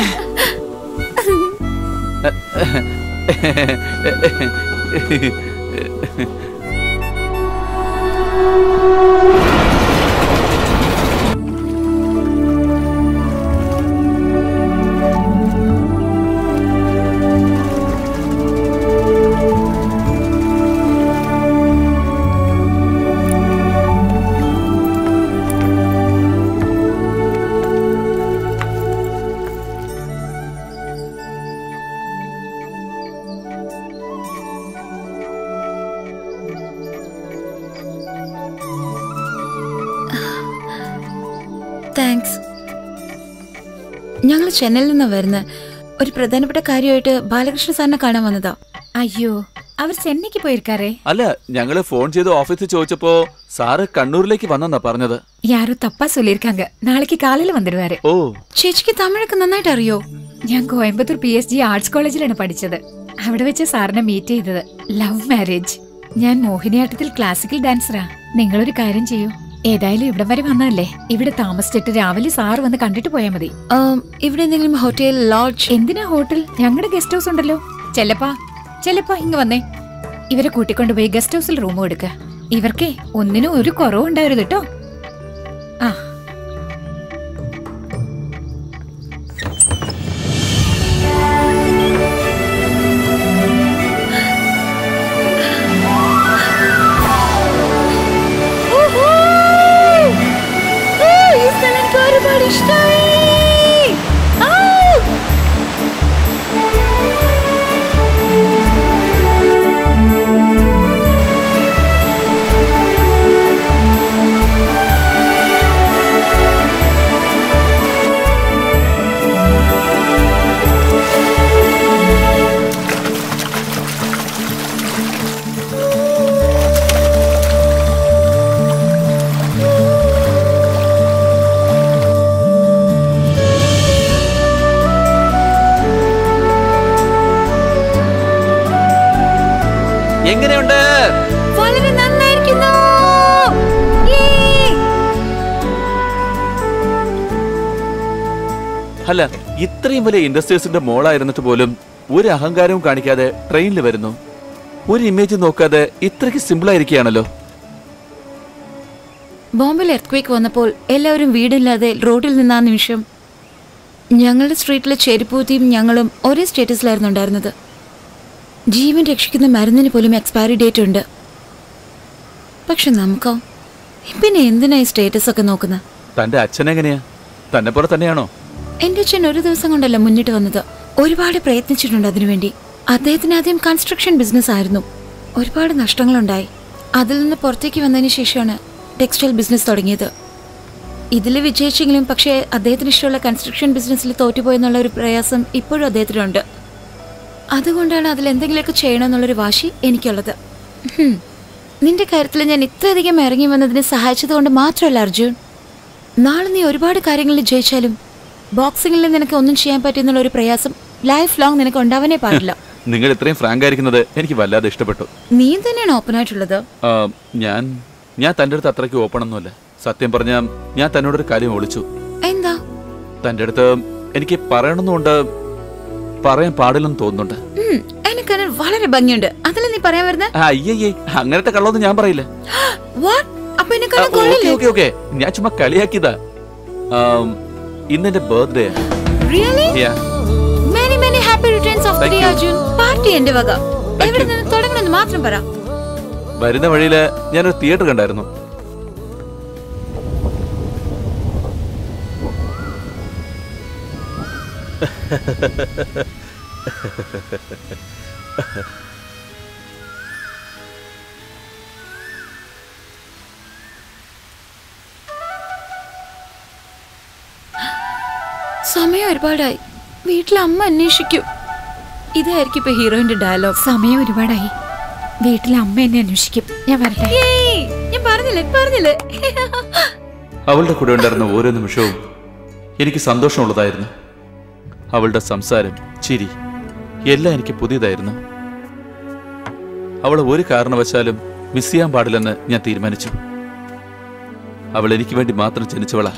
താങ്ക്സ് ഞങ്ങൾ ചെന്നൈയിൽ നിന്ന് വരുന്നത് ഒരു പ്രധാനപ്പെട്ട കാര്യമായിട്ട് ബാലകൃഷ്ണ സാറിനെ കാണാൻ വന്നതാ അയ്യോ അവർ ചെന്നൈക്ക് പോയിരിക്കാറേ അല്ല ഞങ്ങള് ഫോൺ ചെയ്ത് ഓഫീസിൽ ചോദിച്ചപ്പോ സാറ് കണ്ണൂരിലേക്ക് വന്നെന്നാ പറഞ്ഞത് யாரோ தப்பா சொல்லிருக்காங்க நாளைக்கு காலையில வந்துடுவாரு ഓ ചേച്ചിക്ക് തമിഴൊക്കെ നന്നായിട്ട് അറിയോ ഞാൻ Coimbatore P S G arts കോളേജിലാണ് പഠിച്ചത് അവിടെ വെച്ച് സാറിനെ മീറ്റ് ചെയ്തത് ലവ് മാരേജ് ഞാൻ മോഹിനിയാട്ടത്തിൽ ക്ലാസിക്കൽ ഡാൻസറാ നിങ്ങളൊരു കാര്യം ചെയ്യൂ ഏതായാലും ഇവിടം വരെ വന്നതല്ലേ ഇവിടെ താമസിച്ചിട്ട് രാവിലെ സാറ് വന്ന് കണ്ടിട്ട് പോയാൽ മതി ആം, ഇവിടെ എന്തെങ്കിലും ഹോട്ടൽ ലോഡ്ജ് എന്തിനാ ഹോട്ടൽ ഞങ്ങളുടെ ഗസ്റ്റ് ഹൗസ് ഉണ്ടല്ലോ ചെല്ലപ്പാ ചെല്ലപ്പാ ഇങ്ങ് വന്നേ ഇവരെ കൂട്ടിക്കൊണ്ടുപോയി ഗസ്റ്റ് ഹൗസിൽ റൂം എടുക്ക ഇവർക്കേ ഒന്നിനും ഒരു കുറവും ഉണ്ടാവരുത് കേട്ടോ ആ ഈ സ്ഥലം എനിക്ക് ഒരുപാട് ഇഷ്ടമായി എങ്ങനെയുണ്ട് വളരെ നന്നായിരിക്കുന്നു അല്ല ഇത്രയും വലിയ ഇൻഡസ്ട്രീസിന്റെ മോളായിരുന്നിട്ട് പോലും ഒരു അഹങ്കാരവും കാണിക്കാതെ ട്രെയിനിൽ വരുന്നു ഒരു ഇമേജ് നോക്കാതെ ഇത്രയ്ക്ക് സിമ്പിൾ ആയിരിക്കുകയാണല്ലോ ബോംബെയിൽ എർത്ത് വന്നപ്പോൾ എല്ലാവരും വീടില്ലാതെ റോഡിൽ നിന്ന ആ നിമിഷം ഞങ്ങളുടെ സ്ട്രീറ്റിലെ ചെരുപ്പൂത്തിയും ഞങ്ങളും ഒരേ സ്റ്റേറ്റസിലായിരുന്നു ഉണ്ടായിരുന്നത് ജീവൻ രക്ഷിക്കുന്ന മരുന്നിന് പോലും എക്സ്പയറി ഡേറ്റ് ഉണ്ട് പക്ഷെ നമുക്കോ പിന്നെ എന്തിനാ ഈ സ്റ്റേറ്റസ് ഒക്കെ നോക്കുന്നത് തന്റെ അച്ഛൻ എങ്ങനെയാ തന്നെ പോലെ തന്നെയാണോ എന്റെ അച്ഛൻ ഒരു ദിവസം കൊണ്ടല്ല മുന്നിട്ട് വന്നത് ഒരുപാട് പ്രയത്നിച്ചിട്ടുണ്ട് അതിനുവേണ്ടി അദ്ദേഹത്തിന് ആദ്യം കൺസ്ട്രക്ഷൻ ബിസിനസ് ആയിരുന്നു ഒരുപാട് നഷ്ടങ്ങളുണ്ടായി അതിൽ നിന്ന് പുറത്തേക്ക് വന്നതിന് ശേഷമാണ് ടെക്സ്റ്റൈൽ ബിസിനസ് തുടങ്ങിയത് ഇതിൽ വിജയിച്ചെങ്കിലും പക്ഷേ അദ്ദേഹത്തിന് ഇഷ്ടമുള്ള കൺസ്ട്രക്ഷൻ ബിസിനസ്സിൽ തോറ്റുപോയെന്നുള്ള ഒരു പ്രയാസം ഇപ്പോഴും അദ്ദേഹത്തിനുണ്ട് അതുകൊണ്ടാണ് അതിൽ എന്തെങ്കിലുമൊക്കെ ചെയ്യണമെന്നുള്ളൊരു വാശി എനിക്കുള്ളത് ഹും. നിന്റെ കാര്യത്തിൽ ഞാൻ ഇത്രയധികം ഇറങ്ങി വന്നതിനെ സഹായിച്ചത് കൊണ്ട് മാത്രമല്ല അർജുൻ നാളെ നീ ഒരുപാട് കാര്യങ്ങളിൽ ജയിച്ചാലും ബോക്സിംഗിൽ നിനക്ക് ഒന്നും ചെയ്യാൻ പറ്റുന്നുള്ള ഒരു പ്രയാസം ലൈഫ് ലോങ് നിനക്ക് ഉണ്ടാവാനേ പാടില്ല നിങ്ങൾ ഇത്രയും ഫ്രാങ്ക് ആയിരിക്കുന്നത് എനിക്ക് വല്ലാതെ ഇഷ്ടപ്പെട്ടു നീ തന്നെയാണ് ഓപ്പൺ ആയിട്ടുള്ളത് ആ, ഞാൻ ഞാൻ തന്റെ അടുത്ത് അത്രയ്ക്ക് ഓപ്പൺ ഒന്നുമല്ല സത്യം പറഞ്ഞ ഞാൻ തന്നോടൊരു കാര്യം ഒളിച്ചു എന്താ തന്റെ അടുത്ത് എനിക്ക് പറയണമെന്നുണ്ട് പറയാൻ പാടില്ലെന്ന് തോന്നുന്നുണ്ട് ഉം, എനിക്കതിന് വളരെ ഭംഗിയുണ്ട് അതല്ലേ നീ പറയാൻ വരുന്നത് ആ, അയ്യയ്യേ അങ്ങനത്തെ കള്ളൊന്നും ഞാൻ പറയില്ല വാട്ട് അപ്പൊ എന്നെ ആ, കാണാൻ ഓക്കേ കൊള്ളില്ലേ ഓക്കേ ഓക്കേ ഞാൻ ചുമ്മാ കളിയാക്കിയതാ ആം, ഇന്നെന്റെ birthday really many many happy returns of the Thank day you. Arjun party എന്റെ വക എവിടെ നിന്ന് തുടങ്ങണമെന്ന് മാത്രം പറ വരുന്ന വഴിയില് ഞാനൊരു തിയേറ്റർ കണ്ടായിരുന്നു സമയം ഒരുപാടായി വീട്ടിൽ അമ്മ അന്വേഷിക്കും ഇതായിരിക്കും ഇപ്പൊ ഹീറോയിന്റെ ഡയലോഗ് സമയം ഒരുപാടായി വീട്ടിലെ അമ്മ എന്നെ അന്വേഷിക്കും ഞാൻ വരട്ടെ ഞാൻ പറഞ്ഞില്ലേ പറഞ്ഞില്ലേ അവളുടെ കൂടെ ഉണ്ടായിരുന്ന ഓരോ നിമിഷവും എനിക്ക് സന്തോഷമുള്ളതായിരുന്നു അവളുടെ സംസാരം ചിരി എല്ലാം എനിക്ക് പുതിയതായിരുന്നു അവളെ ഒരു കാരണവശാലും മിസ് ചെയ്യാൻ പാടില്ലെന്ന് ഞാൻ തീരുമാനിച്ചു അവൾ എനിക്ക് വേണ്ടി മാത്രം ജനിച്ചവളാ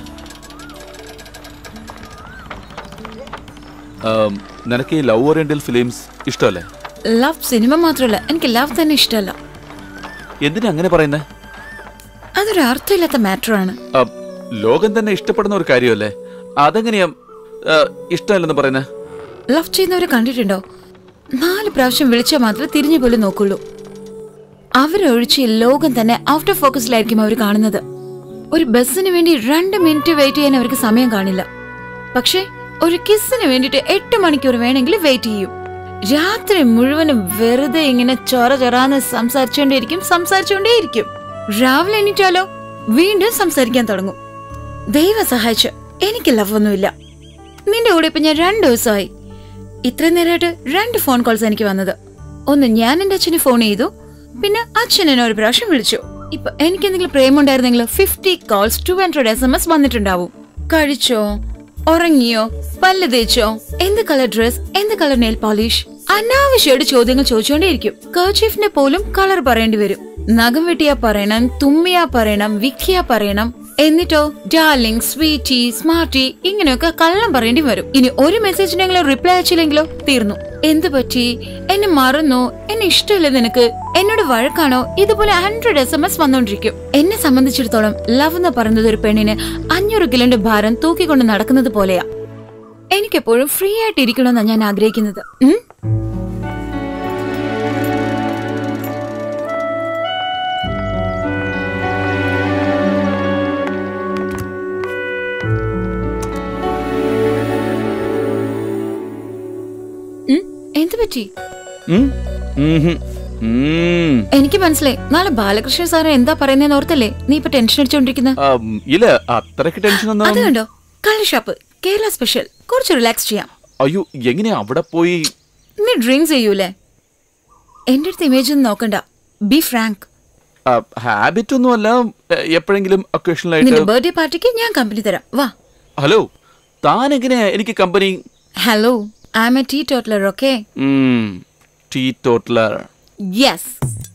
ആം, നിനക്ക് ഈ ലവ് ഓറിയന്റൽ ഫിലിംസ് ഇഷ്ടമല്ലേ ലവ് സിനിമ മാത്രമല്ല എനിക്ക് ലവ് തന്നെ ഇഷ്ടമല്ല എന്തിനാ അങ്ങനെ പറയുന്നേ അതൊരു അർത്ഥമില്ലാത്ത മാറ്റർ ആണ് ആ, ലോകം തന്നെ ഇഷ്ടപ്പെടുന്ന ഒരു കാര്യമല്ലേ അതെങ്ങനെയാ ആ, ഇഷ്ടമല്ലെന്ന് പറയുന്നേ ലവ് ചെയ്യുന്നവരെ കണ്ടിട്ടുണ്ടോ നാല് പ്രാവശ്യം വിളിച്ചാൽ മാത്രമേ തിരിഞ്ഞു പോലും നോക്കുള്ളൂ അവരൊഴിച്ച് ഈ ലോകം തന്നെ ഔട്ട് ഓഫ് ഫോക്കസിലായിരിക്കും അവർ കാണുന്നത് ഒരു ബസ്സിന് വേണ്ടി രണ്ട് മിനിറ്റ് വെയിറ്റ് ചെയ്യാൻ അവർക്ക് സമയം കാണില്ല പക്ഷേ ഒരു കിസ്സിന് വേണ്ടിയിട്ട് എട്ട് മണിക്കൂർ വേണമെങ്കിൽ വെയിറ്റ് ചെയ്യും രാത്രി മുഴുവനും വെറുതെ ഇങ്ങനെ ചൊറ ചൊറാന്ന് സംസാരിച്ചുകൊണ്ടേയിരിക്കും സംസാരിച്ചുകൊണ്ടേയിരിക്കും രാവിലെ എണീറ്റാലോ വീണ്ടും സംസാരിക്കാൻ തുടങ്ങും ദൈവം സഹായിച്ചു എനിക്ക് ലവ് ഒന്നുമില്ല നിന്റെ കൂടെ ഇപ്പൊ ഞാൻ രണ്ടു ദിവസമായി ഇത്രയും നേരമായിട്ട് രണ്ട് ഫോൺ കോൾസ് എനിക്ക് വന്നത് ഒന്ന് ഞാൻ എന്റെ അച്ഛന് ഫോൺ ചെയ്തു പിന്നെ അച്ഛൻ എന്നെ ഒരു പ്രാവശ്യം വിളിച്ചു ഇപ്പൊ എനിക്ക് എന്തെങ്കിലും പ്രേമുണ്ടായിരുന്നെങ്കിൽ fifty calls to hundred S M S വന്നിട്ടുണ്ടാവും കഴിച്ചോ ഉറങ്ങിയോ പല്ല് തേച്ചോ എന്ത് കളർ ഡ്രസ് എന്ത് കളർ നെയിൽ പോളിഷ് അനാവശ്യമായിട്ട് ചോദ്യങ്ങൾ ചോദിച്ചുകൊണ്ടേയിരിക്കും കർച്ചീഫിന്റെ പോലും കളർ പറയേണ്ടി വരും നഖം വെട്ടിയാ പറയണം തുമ്മിയാ പറയണം വിക്കിയാ പറയണം എന്നിട്ടോ ഡാർലിംഗ് സ്വീറ്റി സ്മാർട്ടി ഇങ്ങനെയൊക്കെ കള്ളം പറയേണ്ടി വരും ഇനി ഒരു മെസ്സേജിനെങ്കിലും റിപ്ലൈ അയച്ചില്ലെങ്കിലോ തീർന്നു എന്ത് പറ്റി എന്നെ മറന്നോ എന്നെ ഇഷ്ടമില്ല നിനക്ക് എന്നോട് വഴക്കാണോ ഇതുപോലെ ഹൺഡ്രഡ് എസ് എം എസ് വന്നോണ്ടിരിക്കും എന്നെ സംബന്ധിച്ചിടത്തോളം ലവ് എന്ന് പറയുന്നത് ഒരു പെണ്ണിന് അഞ്ഞൂറ് കിലോന്റെ ഭാരം തൂക്കിക്കൊണ്ട് നടക്കുന്നത് പോലെയാ എനിക്കെപ്പോഴും ഫ്രീ ആയിട്ട് ഇരിക്കണമെന്നാണ് ഞാൻ ആഗ്രഹിക്കുന്നത് ഉം? ഉം? എന്ത് പറ്റി ഉം? ഉംഹും. ഉം. എനിക്ക് മനസ്സിലായി നാളെ ബാലകൃഷ്ണൻ സാറ് എന്താ പറയുന്നതെന്ന് ഓർത്തല്ലേ നീ ഇപ്പൊ ടെൻഷൻ അടിച്ചോണ്ടിരിക്കുന്നത് ആം, ഇല്ല അത്രയ്ക്ക് ടെൻഷൻ അത് ഒന്നും കണ്ടോ കള്ളി ഷാപ്പ് കേരള സ്പെഷ്യൽ കുറച്ച് റിലാക്സ് ചെയ്യാം അയ്യോ എങ്ങനെയാ അവിടെ പോയി നീ ഡ്രിങ്ക്സ് ചെയ്യൂലേ എന്റെ അടുത്ത് ഇമേജ് ഒന്നും നോക്കണ്ട ബി ഫ്രാങ്ക് ഹാബിറ്റ് ഒന്നുമല്ല എ- എപ്പോഴെങ്കിലും നിന്റെ ഒക്കേഷണലായിട്ട് ബർത്ത്ഡേ പാർട്ടിക്ക് ഞാൻ കമ്പനി തരാം വാ ഹലോ താൻ എങ്ങനെയാ എനിക്ക് company hello I am a teetotaller okay teetotaller yes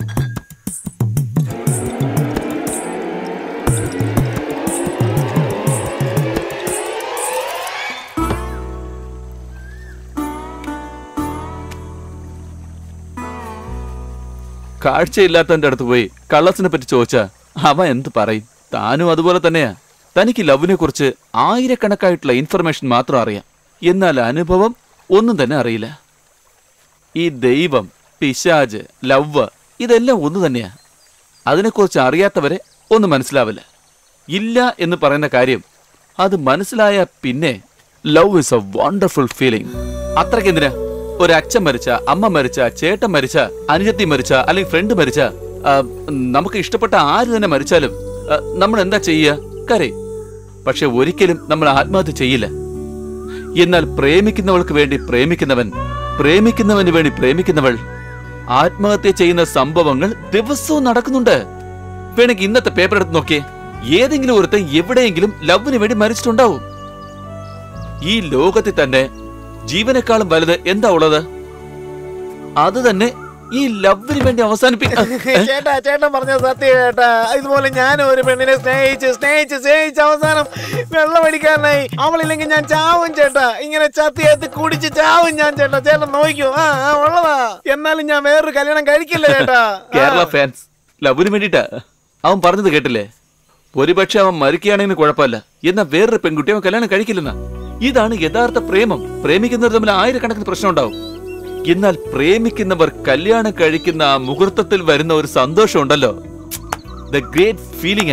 കാഴ്ചയില്ലാത്തവന്റെ അടുത്ത് പോയി കള്ളസിനെ പറ്റി ചോദിച്ചാ അവൻ എന്ത് പറയും താനും അതുപോലെ തന്നെയാ തനിക്ക് ലവിനെ കുറിച്ച് ആയിരക്കണക്കായിട്ടുള്ള ഇൻഫർമേഷൻ മാത്രം അറിയാം എന്നാൽ അനുഭവം ഒന്നും തന്നെ അറിയില്ല ഈ ദൈവം പിശാജ് ലവ് ഇതെല്ലാം ഒന്ന് തന്നെയാ അതിനെക്കുറിച്ച് അറിയാത്തവരെ ഒന്നും മനസ്സിലാവില്ല ഇല്ല എന്ന് പറയുന്ന കാര്യം അത് മനസ്സിലായ പിന്നെ love is a wonderful feeling അത്രയ്ക്കെന്തിനാ ഒരു അച്ഛൻ മരിച്ച അമ്മ മരിച്ച ചേട്ടൻ മരിച്ച അനുജത്തി മരിച്ച അല്ലെങ്കിൽ ഫ്രണ്ട് മരിച്ച ആ, നമുക്ക് ഇഷ്ടപ്പെട്ട ആര് തന്നെ മരിച്ചാലും ആ, നമ്മൾ എന്താ ചെയ്യുക കരയും പക്ഷെ ഒരിക്കലും നമ്മൾ ആത്മഹത്യ ചെയ്യില്ല എന്നാൽ പ്രേമിക്കുന്നവൾക്ക് വേണ്ടി പ്രേമിക്കുന്നവൻ പ്രേമിക്കുന്നവന് വേണ്ടി പ്രേമിക്കുന്നവൾ ആത്മഹത്യ ചെയ്യുന്ന സംഭവങ്ങൾ ദിവസവും നടക്കുന്നുണ്ട് വേണമെങ്കിൽ ഇന്നത്തെ പേപ്പർ എടുത്ത് നോക്കിയേ ഏതെങ്കിലും ഒരുത്തൻ എവിടെയെങ്കിലും ലവിന് വേണ്ടി മരിച്ചിട്ടുണ്ടാവും ഈ ലോകത്തിൽ തന്നെ ജീവനേക്കാളും വലുത് എന്താ ഉള്ളത് അത് തന്നെ ഈ ലവിന് വേണ്ടി അവസാനിപ്പിക്ക ചേട്ടാ ചേട്ടൻ പറഞ്ഞ സത്യം ചേട്ടാ ഇതുപോലെ ഞാൻ ഒരു പെണ്ണിനെ സ്നേഹിച്ച് സ്നേഹിച്ച് സ്നേഹിച്ച് അവസാനം വെള്ളമടിക്കാരനായി അവളില്ലെങ്കിൽ ഞാൻ ചാവും ചേട്ടാ ഇങ്ങനെ ചത്തിയത്ത് കുടിച്ച് ചാവും ഞാൻ ചേട്ടാ ചേട്ടൻ നോക്കൂ ആ ആ, ഉള്ളതാ എന്നാലും ഞാൻ വേറൊരു കല്യാണം കഴിക്കില്ല ചേട്ടാ കേരള ഫാൻസ് ലവിന് വേണ്ടിട്ടാ അവൻ പറഞ്ഞത് കേട്ടില്ലേ ഒരുപക്ഷെ അവൻ മരിക്കുകയാണെങ്കിൽ കുഴപ്പമില്ല എന്നാ വേറൊരു പെൺകുട്ടി അവൻ കല്യാണം കഴിക്കില്ലെന്ന ഇതാണ് യഥാർത്ഥ പ്രേമം പ്രേമിക്കുന്നവർ തമ്മിൽ ആയിരക്കണക്കിന് പ്രശ്നം ഉണ്ടാവും എന്നാൽ പ്രേമിക്കുന്നവർ കല്യാണം കഴിക്കുന്ന ആ മുഹൂർത്തത്തിൽ വരുന്ന ഒരു സന്തോഷം ഉണ്ടല്ലോ the great feeling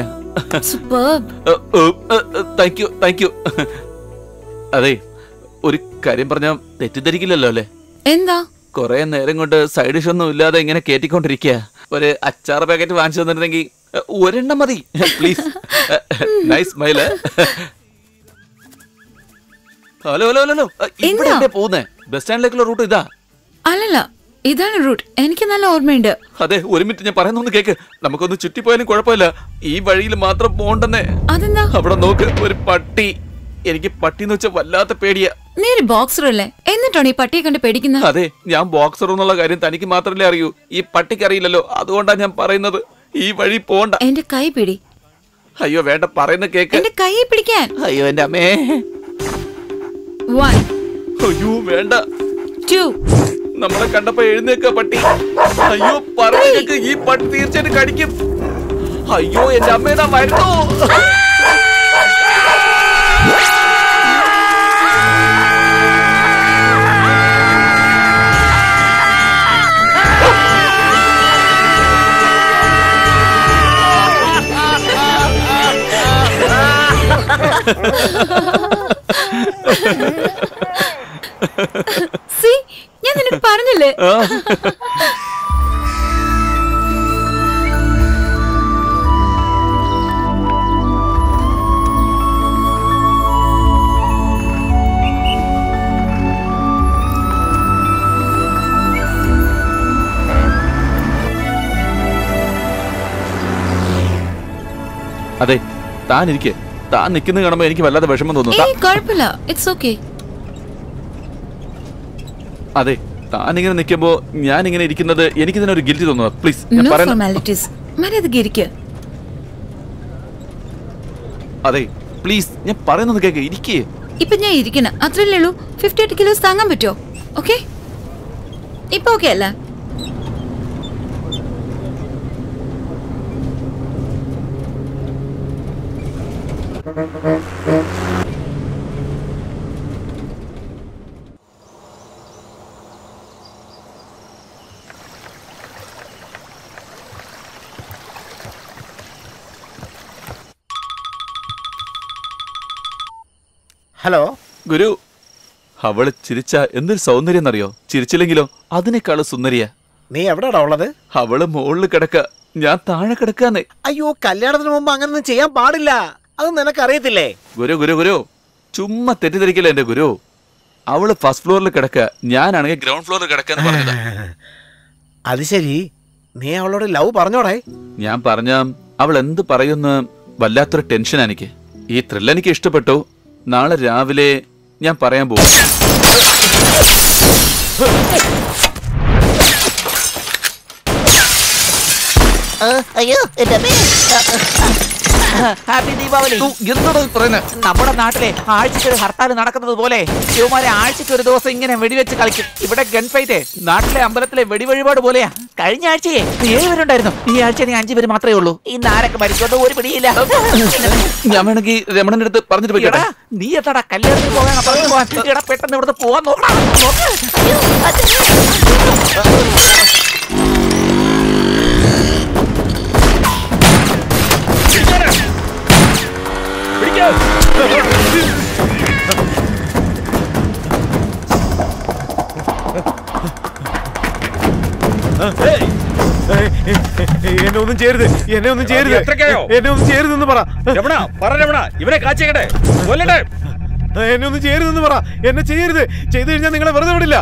thank you thank you അതെ ഒരു കാര്യം പറഞ്ഞാ തെറ്റിദ്ധരിക്കില്ലല്ലോ അല്ലേ എന്താ കുറെ നേരം കൊണ്ട് സൈഡ് ഡിഷ് ഒന്നും ഇല്ലാതെ ഇങ്ങനെ കേറ്റിക്കൊണ്ടിരിക്കുക ഒരു അച്ചാർ പാക്കറ്റ് വാങ്ങിച്ചു തന്നിരുന്നെങ്കിൽ അഹ്, ഒരെണ്ണം മതി please nice smile hello hello hello അഹ്, ഇവിടെ എന്താ? എവിടെ പോകുന്നേ ബസ് സ്റ്റാൻഡിലേക്കുള്ള റൂട്ട് ഇതാ അല്ലല്ല ഇതാണ് റൂട്ട് എനിക്ക് നല്ല ഓർമ്മയുണ്ട് അതെ ഒരു മിനിറ്റ് ഞാൻ പറയുന്നൊന്ന് കേക്ക് നമുക്കൊന്ന് ചുറ്റിപ്പോയാലും കുഴപ്പമില്ല ഈ വഴിയിൽ മാത്രം പോണ്ടെന്നേ അതെന്താ അവിടെ നോക്ക് ഒരു പട്ടി എനിക്ക് പട്ടി എന്ന് വെച്ചാൽ വല്ലാത്ത പേടിയാ നീ ഒരു ബോക്സർ അല്ലേ എന്നിട്ടാണ് ഈ പട്ടിയെ കണ്ട് പേടിക്കുന്നത് അതെ ഞാൻ ബോക്സർ എന്നുള്ള കാര്യം തനിക്ക് മാത്രമല്ലേ അറിയൂ ഈ പട്ടിക്ക് അറിയില്ലല്ലോ അതുകൊണ്ടാ ഞാൻ പറയുന്നത് ഈ വഴി പോണ്ട എന്റെ കൈ പിടി അയ്യോ വേണ്ട പറയുന്ന കേക്ക് എന്റെ കൈ പിടിക്കാൻ അയ്യോ എന്റെ അമ്മേ വൺ അയ്യോ വേണ്ട ടു നമ്മളെ കണ്ടപ്പോ എഴുന്നേക്ക പട്ടി അയ്യോ പറയുന്ന കേക്ക് ഈ പട്ടി തീർച്ചയായിട്ടും കടിക്കും അയ്യോ എന്റെ അമ്മേതാ വരുന്നു സി ഞാൻ നിനക്ക് പറഞ്ഞില്ലേ അതെ താൻ ഇരിക്കെ താൻ നിൽക്കുന്ന കാണുമ്പോ എനിക്ക് വല്ലാതെ വിഷമം തോന്നുന്നു ഏയ് കുഴപ്പമില്ല ഇറ്റ്സ് ഓക്കെ അതെ താൻ ഇങ്ങനെ നിൽക്കുമ്പോ ഞാൻ ഇങ്ങനെ ഇരിക്കുന്നത് എനിക്ക് തന്നെ ഒരു ഗിൽറ്റി തോന്നുക പ്ലീസ് ഞാൻ നോ പറയുന്ന ഫോർമാലിറ്റീസ് മര്യാദക്ക് ഇരിക്കുക അതെ പ്ലീസ് ഞാൻ പറയുന്നത് കേക്ക് ഇരിക്കേ ഇപ്പൊ ഞാൻ ഇരിക്കണ അത്രയല്ലേ ഉള്ളൂ ഫിഫ്റ്റി എയ്റ്റ് കിലോസ് താങ്ങാൻ പറ്റുമോ ഓക്കെ ഇപ്പൊ ഓക്കെ അല്ല ഹലോ ഗുരു അവള് ചിരിച്ച എന്തൊരു സൗന്ദര്യം എന്നറിയോ ചിരിച്ചില്ലെങ്കിലോ അതിനേക്കാള് സുന്ദരിയാ നീ എവിടെയാടാ ഉള്ളത് അവള് മുകളിൽ കിടക്ക ഞാൻ താഴെ കിടക്കാന്നേ അയ്യോ കല്യാണത്തിന് മുമ്പ് അങ്ങനൊന്നും ചെയ്യാൻ പാടില്ല അത് നിനക്കറിയത്തില്ലേ ഗുരു ഗുരു ഗുരു ചുമ്മാ തെറ്റിദ്ധരിക്കില്ല എന്റെ ഗുരു അവള് ഫസ്റ്റ് ഫ്ലോറിൽ കിടക്ക ഞാനാണെങ്കിൽ ഗ്രൗണ്ട് ഫ്ലോറിൽ കിടക്കാന്ന് പറഞ്ഞതാ അത് ശരി നീ അവളോട് ലവ് പറഞ്ഞോടേ ഞാൻ പറഞ്ഞ അവൾ എന്ത് പറയുന്ന വല്ലാത്തൊരു ടെൻഷൻ എനിക്ക് ഈ ത്രില്ല് എനിക്ക് ഇഷ്ടപ്പെട്ടു നാളെ രാവിലെ ഞാൻ പറയാൻ പോകും അയ്യോ എന്റെ അമ്മേ. ഹാപ്പി ദീപാവലി എന്താണ് പറയുന്നത് നമ്മുടെ നാട്ടിലെ ആഴ്ചക്ക് ഒരു ഹർത്താൽ നടക്കുന്നത് പോലെ ശിവമാരെ ആഴ്ചക്ക് ഒരു ദിവസം ഇങ്ങനെ വെടിവെച്ച് കളിക്കും ഇവിടെ ഗൺ ഫൈറ്റ് നാട്ടിലെ അമ്പലത്തിലെ വെടിവഴിപാട് പോലെയാ കഴിഞ്ഞ ആഴ്ചയെ ഏഴ് പേരുണ്ടായിരുന്നു ഈ ആഴ്ച നീ അഞ്ചു പേര് മാത്രമേ ഉള്ളൂ ഇന്ന് ആരൊക്കെ മരിക്കുമെന്ന് ഒരു പിടിയില്ല ഞാൻ വേണമെങ്കിൽ രമണന്റെ അടുത്ത് പറഞ്ഞിട്ട് പോയിക്കോട്ടെ എടാ, നീ എത്താടാ കല്യാണത്തിന് പോകാൻ പറഞ്ഞു പോവാൻ എടാ പെട്ടെന്ന് ഇവിടുന്ന് പോവാൻ നോക്കണം നോക്ക്. അയ്യോ, അച്ഛനെ. എന്നെ ഒന്നും ചെയ്യരുത് എന്നെ ഒന്നും ചെയ്യരുത് എത്രയ്ക്കായോ? എന്നെ ഒന്നും ചെയ്യരുതെന്ന് പറ രമണ പറ രമണ ഇവനെ കാച്ചേക്കട്ടെ കൊല്ലട്ടെ എന്നെ ഒന്നും ചെയ്യരുതെന്ന് പറ എന്നെ ചെയ്യരുത് ചെയ്തു കഴിഞ്ഞാൽ നിങ്ങളെ വെറുതെ വിടില്ല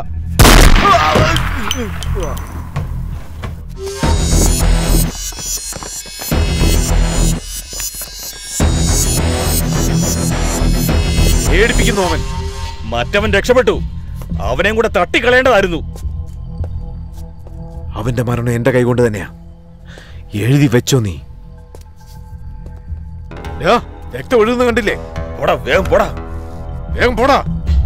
പേടിപ്പിക്കുന്നു അവൻ മറ്റവൻ രക്ഷപ്പെട്ടു അവനെയും കൂടെ തട്ടിക്കളയേണ്ടതായിരുന്നു അവന്റെ മരണം എന്റെ കൈകൊണ്ട് തന്നെയാ എഴുതി വെച്ചോ നീ ഡാ, രക്തം ഒഴുകുന്ന കണ്ടില്ലേ പോടാ വേഗം പോടാ വേഗം പോടാ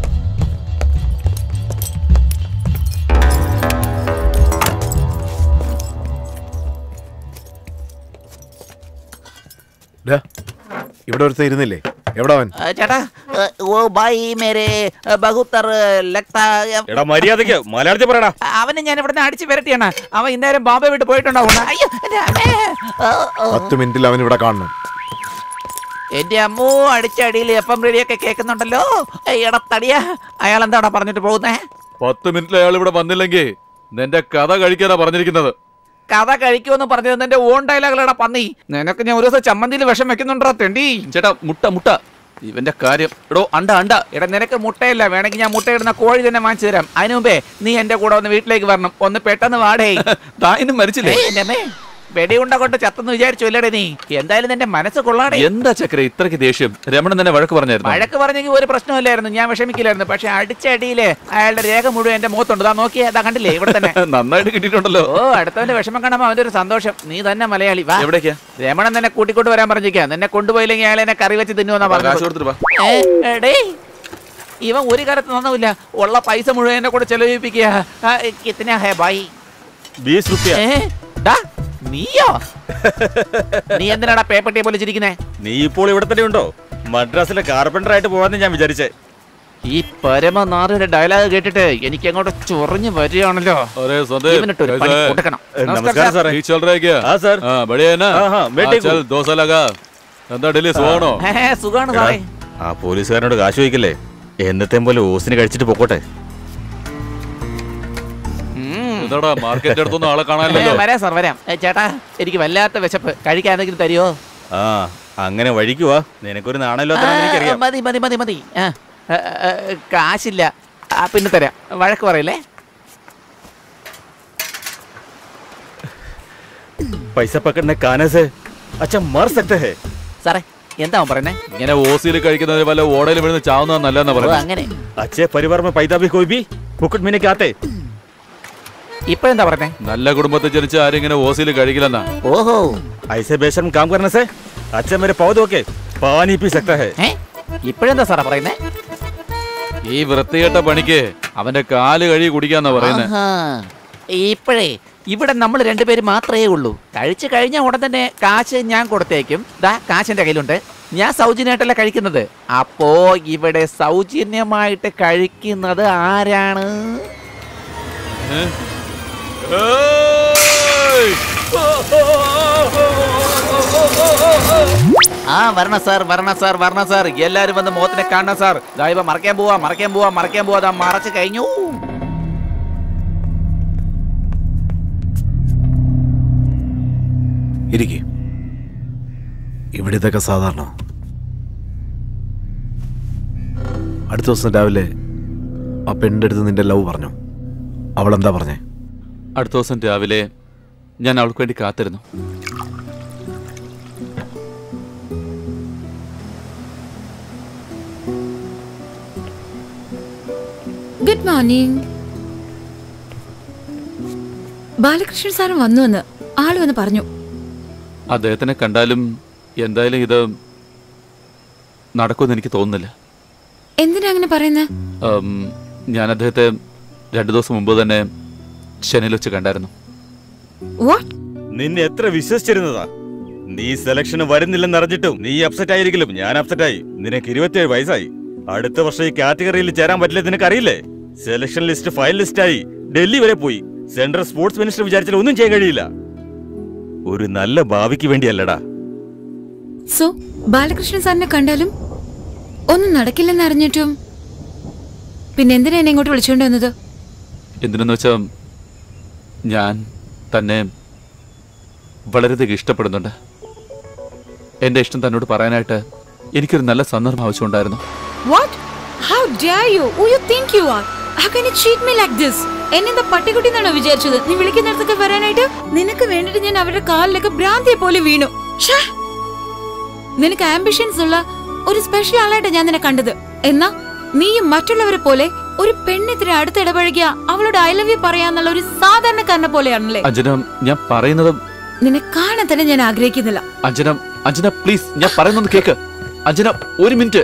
ഡാ, ഇവിടെ ഒരുത്ത ഇരുന്നില്ലേ എവിടെ അവൻ ആ, ചേട്ടാ ആ, ഓ ബായി മേരെ ആ, ബഹുത്തർ ലക്ത എടാ മര്യാദയ്ക്ക് മലയാളത്തിൽ പറയടാ അവനെ ഞാൻ ഇവിടുന്ന് അടിച്ചു വരട്ടിയാണ് അവൻ ഇന്നേരം ബാബെ വിട്ട് പോയിട്ടുണ്ടാവും അയ്യോ എന്റെ അമ്മേ. ആ, ആ. പത്ത് മിനിറ്റിൽ അവൻ ഇവിടെ കാണണം എന്റെ അമ്മോ അടിച്ചടിയിൽ എപ്പം റെഡിയൊക്കെ കേൾക്കുന്നുണ്ടല്ലോ എടാ തടിയാ അയാൾ എന്താടാ പറഞ്ഞിട്ട് പോകുന്നേ പത്ത് മിനിറ്റിൽ അയാൾ ഇവിടെ വന്നില്ലെങ്കിൽ നിന്റെ കഥ കഴിക്കാനാ പറഞ്ഞിരിക്കുന്നത് കഥ കഴിക്കുമെന്ന് പറഞ്ഞത് എന്റെ ഓൺ ഡയലോഗുകളാടാ പന്നി നിനക്ക് ഞാൻ ഒരു ദിവസം ചമ്മന്തിയിൽ വിഷം വെക്കുന്നുണ്ടോ തെണ്ടി ചേട്ടാ മുട്ട മുട്ട ഇവന്റെ കാര്യം എടോ അണ്ട അണ്ട എടാ നിനക്ക് മുട്ടയില്ല വേണമെങ്കിൽ ഞാൻ മുട്ടയിടുന്ന കോഴി തന്നെ വാങ്ങിച്ചു തരാം അതിനു മുമ്പേ നീ എന്റെ കൂടെ ഒന്ന് വീട്ടിലേക്ക് വരണം ഒന്ന് പെട്ടെന്ന് വാടേ താനും മരിച്ചില്ലേ ഏയ്, എന്റെ അമ്മേ, വെടിയുണ്ട കൊണ്ട് ചത്തെന്ന് വിചാരിച്ചു അല്ലേടെ നീ എന്തായാലും നിന്റെ മനസ്സ് കൊള്ളാടേ എന്താ ചക്ര ഇത്രയ്ക്ക് ദേഷ്യം രമണൻ തന്നെ വഴക്ക് പറഞ്ഞായിരുന്നു വഴക്ക് പറഞ്ഞെങ്കിൽ ഒരു പ്രശ്നമില്ലായിരുന്നു ഞാൻ വിഷമിക്കില്ലായിരുന്നു പക്ഷെ അടിച്ചടിയില് അയാളുടെ രേഖ മുഴുവൻ എന്റെ മുഖത്തുണ്ട് ദാ നോക്കിയേ അതാ കണ്ടില്ലേ ഇവിടെ തന്നെ നന്നായിട്ട് കിട്ടിയിട്ടുണ്ടല്ലോ ഓ അടുത്തവന്റെ വിഷമം കാണുമ്പോ അവന്റെ ഒരു സന്തോഷം നീ തന്നെ മലയാളി വാ എവിടേക്കാ രമണൻ നിന്നെ കൂട്ടിക്കൊണ്ട് വരാൻ പറഞ്ഞിരിക്കാ നിന്നെ കൊണ്ടുപോയില്ലെങ്കിൽ അയാൾ എന്നെ കറി വെച്ച് തിന്നുവെന്നാ കാശ് പറഞ്ഞു കൊടുത്തിട്ട് വാ ഏ, എടേ, ഇവൻ ഒരു കാര്യത്തിൽ നന്നാവില്ല ഉള്ള പൈസ മുഴുവൻ എന്നെ കൂടെ ചെലവിപ്പിക്കുക ആ, കിത്തന ഹേ ബായി ബീസ് റുപ്യ ഏ, ഡാ, നീയോ നീ എന്തിനാടാ പേപ്പട്ടിയെ പൊലിച്ചിരിക്കുന്നേ നീ ഇപ്പോൾ ഇവിടെ തന്നെ ഉണ്ടോ മദ്രാസിലെ കാർപ്പൻറ്റർ ആയിട്ട് പോവാന്ന് ഞാൻ വിചാരിച്ചേ ഈ പരമനാഥയുടെ ഡയലോഗ് കേട്ടിട്ട് എനിക്ക് അങ്ങോട്ട് ചൊറിഞ്ഞു വരികയാണല്ലോ अरे संदीप ഇവനിട്ടൊരു പണി कैसा है? കൊടുക്കണം നമസ്കാരം സാറേ ठीक चल रहा है क्या हाँ सर हाँ बढ़िया है ना हाँ, हाँ, मैं हाँ, ठीक हूँ। चल दो साल लगा എന്താ ഡൽഹി സുഖമാണോ ഹേ, ഹേ, സുഖാണ് എടാ, സാറേ ആ പോലീസുകാരനോട് കാശ് ചോദിക്കല്ലേ എന്നത്തെ പോലെ ഓസിന് കഴിച്ചിട്ട് പൊക്കോട്ടെ ഉം. എന്താടാ മാർക്കറ്റ് അടുത്തൊന്നും ആളെ ഏ, കാണാനില്ലല്ലോ വരാം സാർ വരാം ഏ, ചേട്ടാ എനിക്ക് വല്ലാത്ത വിശപ്പ് കഴിക്കാൻ എന്തെങ്കിലും തരുമോ ആ അങ്ങനെ വഴിക്കുവാ നിനക്കൊരു നാണല്ലോ ആ, എനിക്കറിയാം മതി മതി മതി മതി ആ, ഏ, ഏ, കാശില്ല ആ, പിന്നെ തരാം വഴക്ക് പറയില്ലേ പൈസ പക്കടനെ കാനസേ അച്ഛൻ മർ സക്തേ ഹേ സാറേ എന്താ അവൻ പറയുന്നേ ഇങ്ങനെ ഓസിയിൽ കഴിക്കുന്നത് വല്ല ഓടയിൽ വീഴുന്ന ചാവുന്ന നല്ലതെന്നാ ഓ പറയുന്നത് അങ്ങനെ अच्छे परिवार में पैदा भी कोई भी मुकुट में नहीं आते ഇപ്പഴെന്താ പറഞ്ഞേ നല്ല കുടുംബത്തിൽ ജനിച്ച ആരും ഇങ്ങനെ ഓസിയിൽ കഴിക്കില്ലെന്നാ ഓഹോ ऐसे बेशर्म काम करने से अच्छा मेरे पौधों के पानी पी सकता है ഏ ഇപ്പഴെന്താ സാറാ പറയുന്നേ ഈ വൃത്തികെട്ട പണിക്ക് അവന്റെ കാല് കഴുകി കുടിക്കാന്നാ പറയുന്നത് ആഹാ. ഇപ്പഴേ ഇവിടെ നമ്മൾ രണ്ടുപേര് മാത്രമേ ഉള്ളൂ കഴിച്ചു കഴിഞ്ഞ ഉടൻ തന്നെ കാശ് ഞാൻ കൊടുത്തേക്കും ദാ കാശ് എന്റെ കയ്യിലുണ്ട് ഞാൻ സൗജന്യമായിട്ടല്ല കഴിക്കുന്നത് അപ്പോ ഇവിടെ സൗജന്യമായിട്ട് കഴിക്കുന്നത് ആരാണ് ആ വരണ സാർ വരണ സാർ വരണ സാർ എല്ലാരും വന്ന് മുഖത്തിനെ കാണണം സാർ ദാ ഇപ്പൊ മറക്കാൻ പോവാ മറക്കാൻ പോവാ മറക്കാൻ പോവാ ദാ മറച്ചു കഴിഞ്ഞു ഇരിക്കെ ഇവിടെ ഇതൊക്കെ സാധാരണ അടുത്ത ദിവസം രാവിലെ ആ പെണ്ണിൻ്റെ അടുത്ത് നിന്റെ ലവ് പറഞ്ഞു അവൾ എന്താ പറഞ്ഞേ അടുത്ത ദിവസം രാവിലെ ഞാൻ അവൾക്ക് വേണ്ടി കാത്തിരുന്നു ഗുഡ് മോർണിംഗ് ബാലകൃഷ്ണൻ സാറും വന്നു എന്ന് ആള് വന്ന് പറഞ്ഞു അദ്ദേഹത്തിനെ കണ്ടാലും എന്തായാലും ഇത് നടക്കുമെന്ന് എനിക്ക് തോന്നുന്നില്ല എന്തിനാ അങ്ങനെ പറയുന്നത് ഉം, ഞാൻ അദ്ദേഹത്തെ രണ്ടു ദിവസം മുമ്പ് തന്നെ ചെന്നൈയിൽ വെച്ച് കണ്ടായിരുന്നു വാട്ട് നിന്നെ എത്ര വിശ്വസിച്ചിരുന്നതാ നീ സെലക്ഷന് വരുന്നില്ലെന്ന് അറിഞ്ഞിട്ടും നീ അപ്സെറ്റ് ആയിരിക്കലും ഞാൻ അപ്സെറ്റ് ആയി നിനക്ക് ഇരുപത്തിയേഴ് വയസ്സായി അടുത്ത വർഷം ഈ കാറ്റഗറിയിൽ ചേരാൻ പറ്റില്ല നിനക്ക് അറിയില്ലേ സെലക്ഷൻ ലിസ്റ്റ് ഫൈൽ ലിസ്റ്റ് ആയി ഡൽഹി വരെ പോയി സെൻട്രൽ സ്പോർട്സ് മിനിസ്റ്റർ വിചാരിച്ചാൽ ഒന്നും ചെയ്യാൻ കഴിയില്ല ഒരു നല്ല ഭാവിക്ക് വേണ്ടിയല്ലടാ സോ ബാലകൃഷ്ണൻ സാറിനെ കണ്ടാലും ഒന്നും നടക്കില്ലെന്ന് അറിഞ്ഞിട്ടും പിന്നെ എന്തിനാ എന്നെ ഇങ്ങോട്ട് വിളിച്ചുകൊണ്ട് വന്നത് എന്തിനെന്ന് വെച്ചാൽ ഞാൻ തന്നെ വളരെയധികം ഇഷ്ടപ്പെടുന്നുണ്ട് എൻ്റെ ഇഷ്ടം തന്നോട് പറയാനായിട്ട് എനിക്കൊരു നല്ല സന്ദർഭം ആവശ്യമുണ്ടായിരുന്നു what how dare you who you think you are how can you cheat me like this എന്നെ എന്താ പട്ടിക്കുട്ടി എന്നാണോ വിചാരിച്ചത് നീ വിളിക്കുന്നിടത്തൊക്കെ വരാനായിട്ട് നിനക്ക് വേണ്ടിട്ട് ഞാൻ അവരുടെ കാലിലൊക്കെ ഭ്രാന്തിയെ പോലെ വീണു ഛേ! നിനക്ക് ആംബിഷൻസ് ഉള്ള ഒരു സ്പെഷ്യൽ ആളായിട്ട് ഞാൻ നിന്നെ കണ്ടത് എന്നാ നീയും മറ്റുള്ളവരെ പോലെ ഒരു പെണ്ണിത്തിരി അടുത്ത് ഇടപഴകിയ അവളോട് ഐ ലവ് യു പറയാന്നുള്ള ഒരു സാധാരണക്കാരനെ പോലെയാണല്ലേ അഞ്ജന ഞാൻ പറയുന്നത് നിന്നെ കാണാൻ തന്നെ ഞാൻ ആഗ്രഹിക്കുന്നില്ല അഞ്ജന അഞ്ജന പ്ലീസ് ഞാൻ പറയുന്നൊന്ന് കേക്ക് അഞ്ജന ഒരു മിനിറ്റ്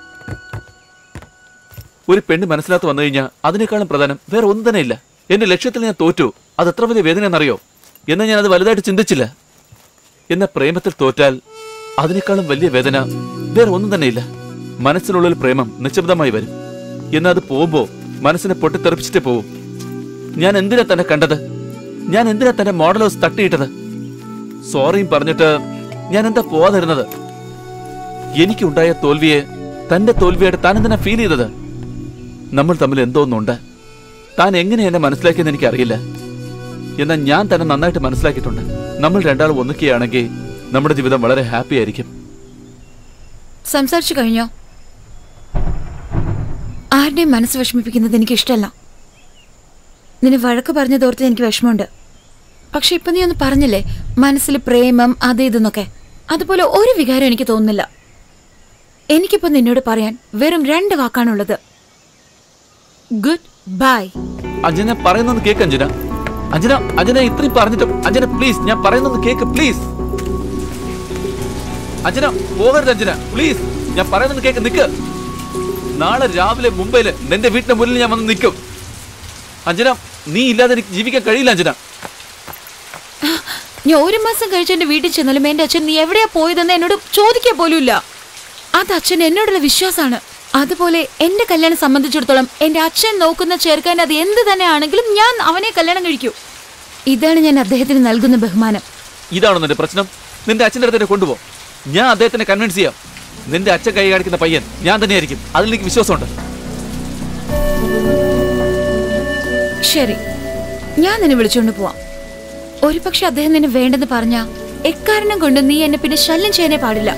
ഒരു പെണ്ണ് മനസ്സിലാത്ത് വന്നു കഴിഞ്ഞാൽ അതിനേക്കാളും പ്രധാനം വേറെ ഒന്നും തന്നെ ഇല്ല എന്റെ ലക്ഷ്യത്തിൽ ഞാൻ തോറ്റു അത് എത്ര വലിയ വേദന എന്നറിയോ എന്നാൽ ഞാൻ അത് വലുതായിട്ട് ചിന്തിച്ചില്ല എന്ന പ്രേമത്തിൽ തോറ്റാൽ അതിനേക്കാളും വലിയ വേദന വേറെ ഒന്നും തന്നെ ഇല്ല മനസ്സിനുള്ളിൽ പ്രേമം നിശബ്ദമായി വരും എന്നാൽ അത് പോകുമ്പോ മനസ്സിനെ പൊട്ടിത്തെറിപ്പിച്ചിട്ട് പോവും ഞാൻ എന്തിനാ തന്നെ കണ്ടത് ഞാൻ എന്തിനാ തന്റെ മോഡൽ ഹൗസ് തട്ടിയിട്ടത് സോറിയും പറഞ്ഞിട്ട് ഞാൻ എന്താ പോവാതിരുന്നത് എനിക്കുണ്ടായ തോൽവിയെ തന്റെ തോൽവിയായിട്ട് താൻ എന്തിനാ ഫീൽ ചെയ്തത് നമ്മൾ തമ്മിൽ എന്തോ ഒന്നുണ്ട് താൻ എങ്ങനെ എന്നെ മനസ്സിലാക്കിയെന്ന് എനിക്കറിയില്ല എന്നാൽ ഞാൻ തന്നെ നന്നായിട്ട് മനസ്സിലാക്കിയിട്ടുണ്ട് നമ്മൾ രണ്ടാളും ഒന്നിക്കുകയാണെങ്കിൽ നമ്മുടെ ജീവിതം വളരെ ഹാപ്പി ആയിരിക്കും സംസാരിച്ചു കഴിഞ്ഞോ ആരുടെയും മനസ്സ് വിഷമിപ്പിക്കുന്നത് എനിക്ക് ഇഷ്ടമല്ല നിന്നെ വഴക്ക് പറഞ്ഞതോർത്ത് എനിക്ക് വിഷമമുണ്ട് പക്ഷെ ഇപ്പൊ നീ ഒന്ന് പറഞ്ഞില്ലേ മനസ്സിൽ പ്രേമം അത് ഇതെന്നൊക്കെ അതുപോലെ ഒരു വികാരം എനിക്ക് തോന്നുന്നില്ല എനിക്കിപ്പോ നിന്നോട് പറയാൻ വെറും രണ്ട് വാക്കാണുള്ളത് ഗുഡ് ബൈ അഞ്ജന ഞാൻ പറയുന്നൊന്ന് കേക്ക് അഞ്ജന അഞ്ജന അഞ്ജന ഇത്രയും പറഞ്ഞിട്ടും അഞ്ജന പ്ലീസ് ഞാൻ പറയുന്നൊന്ന് കേക്ക് പ്ലീസ് അഞ്ജന പോകരുത് അഞ്ജന പ്ലീസ് ഞാൻ പറയുന്നൊന്ന് കേക്ക് നിക്ക് നാളെ രാവിലെ മുംബൈയില് നിന്റെ വീട്ടിന്റെ മുന്നിൽ ഞാൻ വന്ന് നിൽക്കും അഞ്ജന നീ ഇല്ലാതെ എനിക്ക് ജീവിക്കാൻ കഴിയില്ല അഞ്ജന ഞാൻ ഒരു മാസം കഴിച്ച് എന്റെ വീട്ടിൽ ചെന്നാലും എന്റെ അച്ഛൻ നീ എവിടെയാ പോയതെന്ന് എന്നോട് ചോദിക്കുക പോലുമില്ല അത് അച്ഛൻ എന്നോടുള്ള വിശ്വാസമാണ് അതുപോലെ എന്റെ കല്യാണം സംബന്ധിച്ചിടത്തോളം എന്റെ അച്ഛൻ നോക്കുന്ന ചേർക്കാൻ അത് എന്ത് തന്നെ ആണെങ്കിലും ഞാൻ അവനെ കല്യാണം കഴിക്കൂ ഇതാണ് ഞാൻ അദ്ദേഹത്തിന് നൽകുന്ന ബഹുമാനം ഇതാണോ നിന്റെ പ്രശ്നം നിന്റെ അച്ഛൻ്റെ അടുത്ത് എന്നെ കൊണ്ടുപോ ഞാൻ അദ്ദേഹത്തിനെ കൺവിൻസ് ചെയ്യാം നിന്റെ അച്ഛൻ കൈ കാണിക്കുന്ന പയ്യൻ ഞാൻ തന്നെയായിരിക്കും അതിൽ എനിക്ക് വിശ്വാസമുണ്ട് ശരി ഞാൻ നിന്നെ വിളിച്ചുകൊണ്ട് പോവാം ഒരു പക്ഷെ അദ്ദേഹം നിന്നെ വേണ്ടെന്ന് പറഞ്ഞ എക്കാരണം കൊണ്ട് നീ എന്നെ പിന്നെ ശല്യം ചെയ്യാനേ പാടില്ല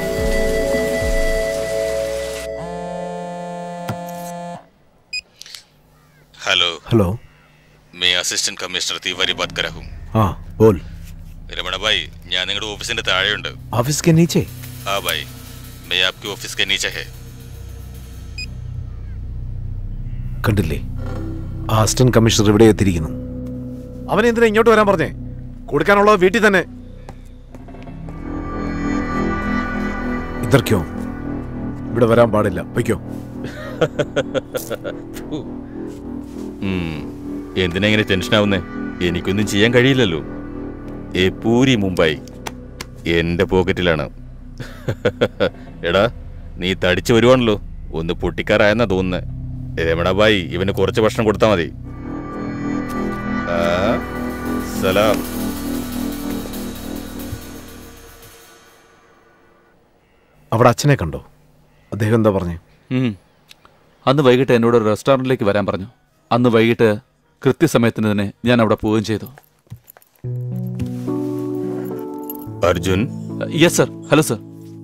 हेलो हेलो मैं അസിസ്റ്റന്റ് കമ്മീഷണർ തിവാരി ബാത് കരാ ഹൂം हाँ बोल രമണ ഭായ് ഞാൻ നിങ്ങളുടെ ഓഫീസിന്റെ താഴെയുണ്ട് ऑफिस के नीचे हाँ भाई मैं आपके ऑफिस के नीचे है കണ്ടില്ലേ ആ അസിസ്റ്റന്റ് കമ്മീഷണർ ഇവിടെ എത്തിയിരിക്കുന്നു അവൻ എന്തിനാ ഇങ്ങോട്ട് വരാൻ പറഞ്ഞേ കൊടുക്കാനുള്ളത് വീട്ടിൽ തന്നെ ഇതർക്കോ ഇവിടെ വരാൻ പാടില്ല വയ്ക്കോ ഉം. എന്തിനാ ഇങ്ങനെ ടെൻഷൻ ആവുന്നേ എനിക്കൊന്നും ചെയ്യാൻ കഴിയില്ലല്ലോ ഏ പൂരി മുംബൈ എന്റെ പോക്കറ്റിലാണ് എടാ നീ തടിച്ചു വരുവാണല്ലോ ഒന്ന് പൊട്ടിക്കാറായെന്നാ തോന്നുന്നേ രമണബായി ഇവന് കുറച്ച് ഭക്ഷണം കൊടുത്താ മതി ആ, സലാം അവിടെ അച്ഛനെ കണ്ടോ അദ്ദേഹം എന്താ പറഞ്ഞു ഉം. അന്ന് വൈകിട്ട് എന്നോട് ഒരു റെസ്റ്റോറൻറ്റിലേക്ക് വരാൻ പറഞ്ഞു അന്ന് വൈകിട്ട് കൃത്യസമയത്തിന് തന്നെ ഞാൻ അവിടെ പോവുകയും ചെയ്തു Arjun yes sir hello sir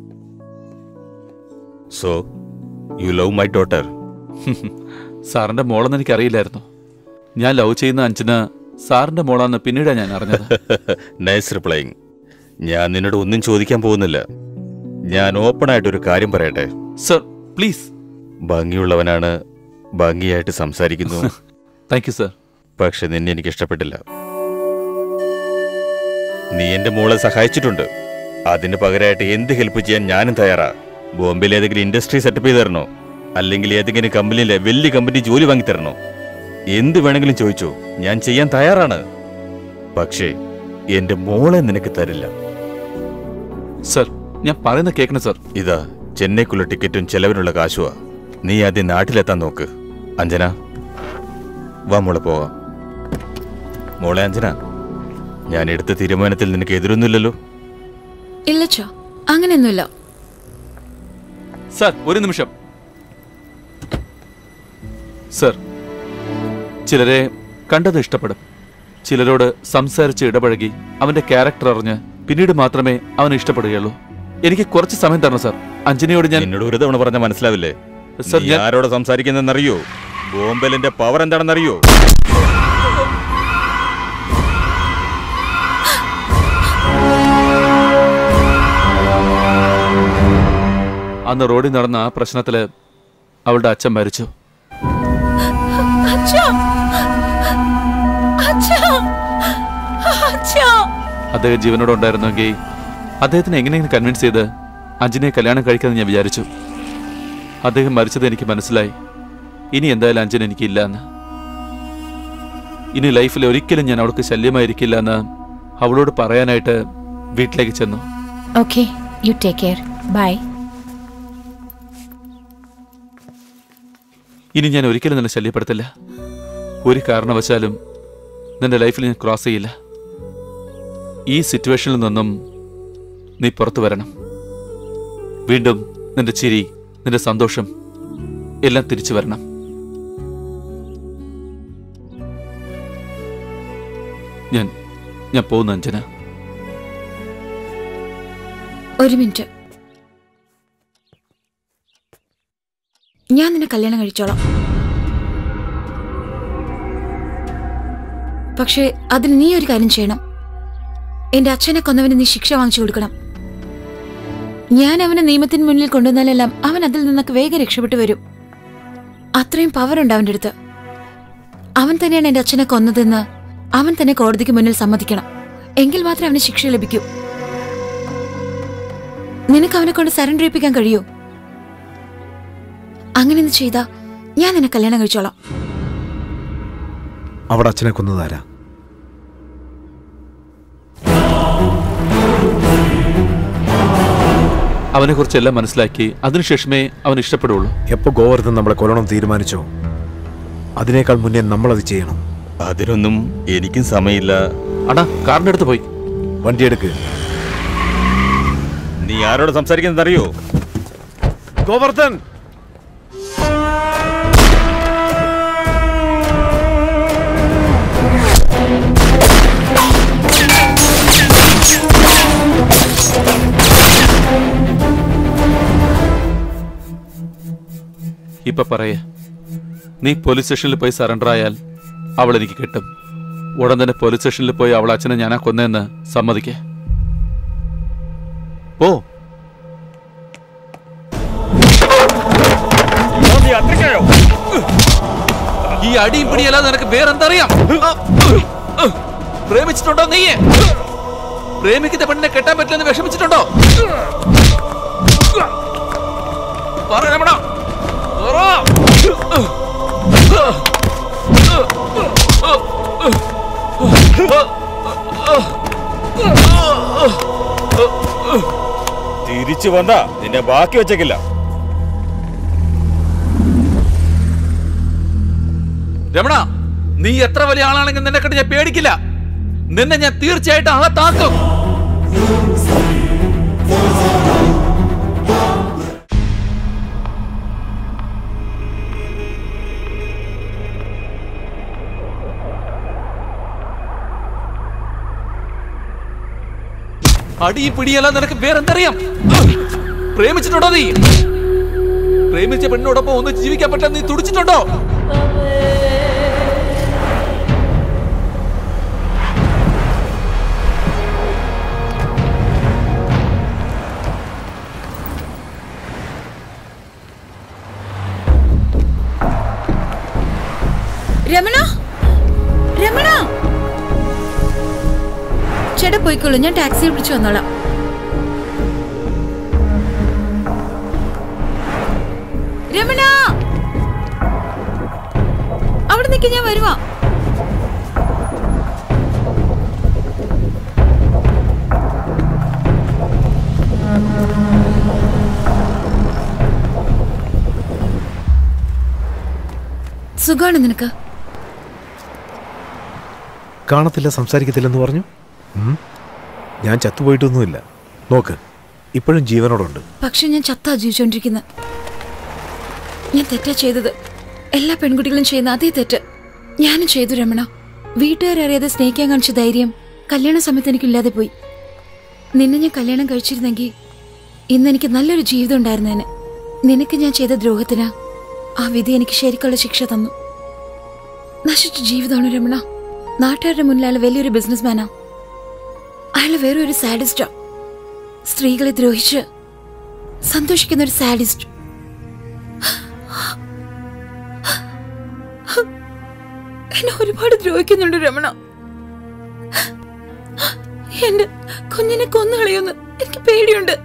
so you love my daughter സാറിന്റെ മോളെന്ന് എനിക്ക് അറിയില്ലായിരുന്നു ഞാൻ ലവ് ചെയ്യുന്ന അഞ്ചിന് സാറിന്റെ മോളാന്ന് പിന്നീടാണ് ഞാൻ അറിഞ്ഞത് നൈസ് റിപ്ലൈങ് ഞാൻ നിന്നോട് ഒന്നും ചോദിക്കാൻ പോകുന്നില്ല ഞാൻ ഓപ്പൺ ആയിട്ട് ഒരു കാര്യം പറയട്ടെ സർ പ്ലീസ് ഭംഗിയുള്ളവനാണ് ഭംഗിയായിട്ട് സംസാരിക്കുന്നു താങ്ക് യു സർ പക്ഷെ നിന്നെ എനിക്ക് ഇഷ്ടപ്പെട്ടില്ല നീ എന്റെ മോളെ സഹായിച്ചിട്ടുണ്ട് അതിന് പകരമായിട്ട് എന്ത് ഹെൽപ്പ് ചെയ്യാൻ ഞാനും തയ്യാറാ ബോംബെയിൽ ഏതെങ്കിലും ഇൻഡസ്ട്രി സെറ്റപ്പ് ചെയ്ത് തരണോ അല്ലെങ്കിൽ ഏതെങ്കിലും കമ്പനിയിലെ വലിയ കമ്പനി ജോലി വാങ്ങി തരണോ എന്ത് വേണമെങ്കിലും ചോദിച്ചോ ഞാൻ ചെയ്യാൻ തയ്യാറാണ് പക്ഷേ എന്റെ മോളെ നിനക്ക് തരില്ല സർ ഞാൻ പറയുന്ന കേൾക്കണം സർ ഇതാ ചെന്നൈക്കുള്ള ടിക്കറ്റും ചെലവിനുള്ള കാശുവാ നീ ആദ്യം നാട്ടിലെത്താൻ നോക്ക് അഞ്ജന വാ മോളെ പോവാം മോളെ അഞ്ജന ഞാൻ എടുത്ത തീരുമാനത്തിൽ നിനക്ക് എതിരൊന്നുമില്ലല്ലോ ഇല്ല ചോ അങ്ങനെയൊന്നുമില്ല സർ ഒരു നിമിഷം സർ ചിലരെ കണ്ടത് ഇഷ്ടപ്പെടും ചിലരോട് സംസാരിച്ച് ഇടപഴകി അവന്റെ ക്യാരക്ടർ അറിഞ്ഞ് പിന്നീട് മാത്രമേ അവന് ഇഷ്ടപ്പെടുകയുള്ളൂ എനിക്ക് കുറച്ച് സമയം തരണം സർ അഞ്ജനയോട് ഞാൻ എന്നോട് ഒരു തവണ പറഞ്ഞ മനസ്സിലാവില്ലേ സർ, നീ ഞാൻ- ആരോട് സംസാരിക്കുന്നറിയോ ബോംബെലിന്റെ പവർ എന്താണെന്നറിയോ അന്ന് റോഡിൽ നടന്ന ആ പ്രശ്നത്തില് അവളുടെ അച്ഛൻ മരിച്ചു അച്ഛാ അച്ഛാ അച്ഛാ അദ്ദേഹം ജീവനോടെ ഉണ്ടായിരുന്നെങ്കിൽ അദ്ദേഹത്തിന് എങ്ങനെയെങ്കിലും കൺവിൻസ് ചെയ്ത് അഞ്ജനയെ കല്യാണം കഴിക്കാമെന്ന് ഞാൻ വിചാരിച്ചു അദ്ദേഹം മരിച്ചത് എനിക്ക് മനസ്സിലായി ഇനി എന്തായാലും അഞ്ജന എനിക്കില്ല എന്ന് ഇനി ലൈഫിൽ ഒരിക്കലും ഞാൻ അവൾക്ക് ശല്യമായിരിക്കില്ല എന്ന് അവളോട് പറയാനായിട്ട് വീട്ടിലേക്ക് ചെന്നു okay you take care bye ഇനി ഞാൻ ഒരിക്കലും നിന്നെ ശല്യപ്പെടുത്തില്ല ഒരു കാരണവശാലും നിന്റെ ലൈഫിൽ ഞാൻ ക്രോസ് ചെയ്യില്ല ഈ സിറ്റുവേഷനിൽ നിന്നും നീ പുറത്തു വരണം വീണ്ടും നിന്റെ ചിരി നിന്റെ സന്തോഷം എല്ലാം തിരിച്ചു വരണം ഞാൻ ഞാൻ പോകുന്നു അഞ്ജന ഒരു മിനിറ്റ് ഞാൻ നിന്നെ കല്യാണം കഴിച്ചോളാം പക്ഷേ അതിന് നീ ഒരു കാര്യം ചെയ്യണം എന്റെ അച്ഛനെ കൊന്നവന് നീ ശിക്ഷ വാങ്ങിച്ചു കൊടുക്കണം ഞാൻ അവനെ നിയമത്തിന് മുന്നിൽ കൊണ്ടുവന്നാലെല്ലാം അവൻ അതിൽ നിന്നൊക്കെ വേഗം രക്ഷപ്പെട്ടു വരും അത്രയും പവർ ഉണ്ട് അവന്റെ അടുത്ത് അവൻ തന്നെയാണ് എന്റെ അച്ഛനെ കൊന്നതെന്ന് അവൻ തന്നെ കോടതിക്ക് മുന്നിൽ സമ്മതിക്കണം എങ്കിൽ മാത്രമേ അവന് ശിക്ഷ ലഭിക്കൂ നിനക്ക് അവനെ കൊണ്ട് സറണ്ടർ ചെയ്യിപ്പിക്കാൻ കഴിയോ അങ്ങനെ ഒന്ന് ചെയ്താ ഞാൻ നിന്നെ കല്യാണം കഴിച്ചോളാം അവിടെ അച്ഛനെ കൊന്നതാരാ അവനെ കുറിച്ചെല്ലാം മനസ്സിലാക്കി അതിനുശേഷമേ അവൻ ഇഷ്ടപ്പെടുള്ളൂ എപ്പോ ഗോവർദ്ധൻ നമ്മളെ കൊല്ലണം തീരുമാനിച്ചോ അതിനേക്കാൾ മുന്നേ നമ്മളത് ചെയ്യണം അതിനൊന്നും എനിക്കും സമയമില്ല അടാ കാറിന്റെ അടുത്ത് പോയി വണ്ടി എടുക്ക് നീ ആരോട് സംസാരിക്കുന്നറിയോ ഗോവർദ്ധൻ ഇപ്പൊ പറയേ നീ പോലീസ് സ്റ്റേഷനിൽ പോയി സറണ്ടർ ആയാൽ അവൾ എനിക്ക് കിട്ടും ഉടൻ തന്നെ പോലീസ് സ്റ്റേഷനിൽ പോയി അവൾ അച്ഛനെ ഞാനാ കൊന്നതെന്ന് സമ്മതിക്കേ പോ ഈ അടിയും പിടിയല്ലാതെ നിനക്ക് വേറെന്തറിയാം പ്രേമിച്ചിട്ടുണ്ടോ നീ പ്രേമിക്കുന്ന പെണ്ണിനെ കെട്ടാൻ പറ്റില്ലെന്ന് വിഷമിച്ചിട്ടുണ്ടോ പറ രമണ പറ തിരിച്ചു വന്നാ നിന്നെ ബാക്കി വെച്ചേക്കില്ല രമണ നീ എത്ര വലിയ ആളാണെങ്കിൽ നിന്നെ കണ്ട് ഞാൻ പേടിക്കില്ല നിന്നെ ഞാൻ തീർച്ചയായിട്ടും അകത്താക്കും അടിയും പിടിയല്ല നിനക്ക് വേറെന്തറിയാം പ്രേമിച്ചിട്ടുണ്ടോ നീ പ്രേമിച്ച പെണ്ണോടൊപ്പം ഒന്ന് ജീവിക്കാൻ പറ്റാൻ നീ തുടിച്ചിട്ടുണ്ടോ രമണ രമണ ചേട്ടാ പോയിക്കോളൂ ഞാൻ ടാക്സി വിളിച്ചു വന്നോളാം രമണ അവിടെ നിൽക്കി ഞാൻ വരുവാ സുഖമാണ് നിനക്ക് കാണത്തില്ല സംസാരിക്കത്തില്ലെന്ന് പറഞ്ഞു ഉം. ഞാൻ ചത്തുപോയിട്ടൊന്നുമില്ല നോക്ക് ഇപ്പോഴും ജീവനോടുണ്ട് പക്ഷെ ഞാൻ ചത്താ ജീവിച്ചോണ്ടിരിക്കുന്നത് ഞാൻ തെറ്റാ ചെയ്തത് എല്ലാ പെൺകുട്ടികളും ചെയ്യുന്ന അതേ തെറ്റ് ഞാനും ചെയ്തു രമണ വീട്ടുകാരറിയാതെ സ്നേഹിക്കാൻ കാണിച്ച ധൈര്യം കല്യാണ സമയത്ത് എനിക്കില്ലാതെ പോയി നിന്നെ ഞാൻ കല്യാണം കഴിച്ചിരുന്നെങ്കിൽ ഇന്ന് എനിക്ക് നല്ലൊരു ജീവിതം ഉണ്ടായിരുന്നേനെ നിനക്ക് ഞാൻ ചെയ്ത ദ്രോഹത്തിന് ആ വിധി എനിക്ക് ശരിക്കുള്ള ശിക്ഷ തന്നു നശിച്ച ജീവിതമാണ് രമണ നാട്ടുകാരുടെ മുന്നിൽ അയാൾ വലിയൊരു ബിസിനസ്മാനാ അയാൾ വേറെ ഒരു സാഡിസ്റ്റാ സ്ത്രീകളെ ദ്രോഹിച്ച് സന്തോഷിക്കുന്ന ഒരു സാഡിസ്റ്റ് എന്നെ ഒരുപാട് ദ്രോഹിക്കുന്നുണ്ട് രമണ എന്റെ കുഞ്ഞിനെ കൊന്നുകളയുമെന്ന് എനിക്ക് പേടിയുണ്ട്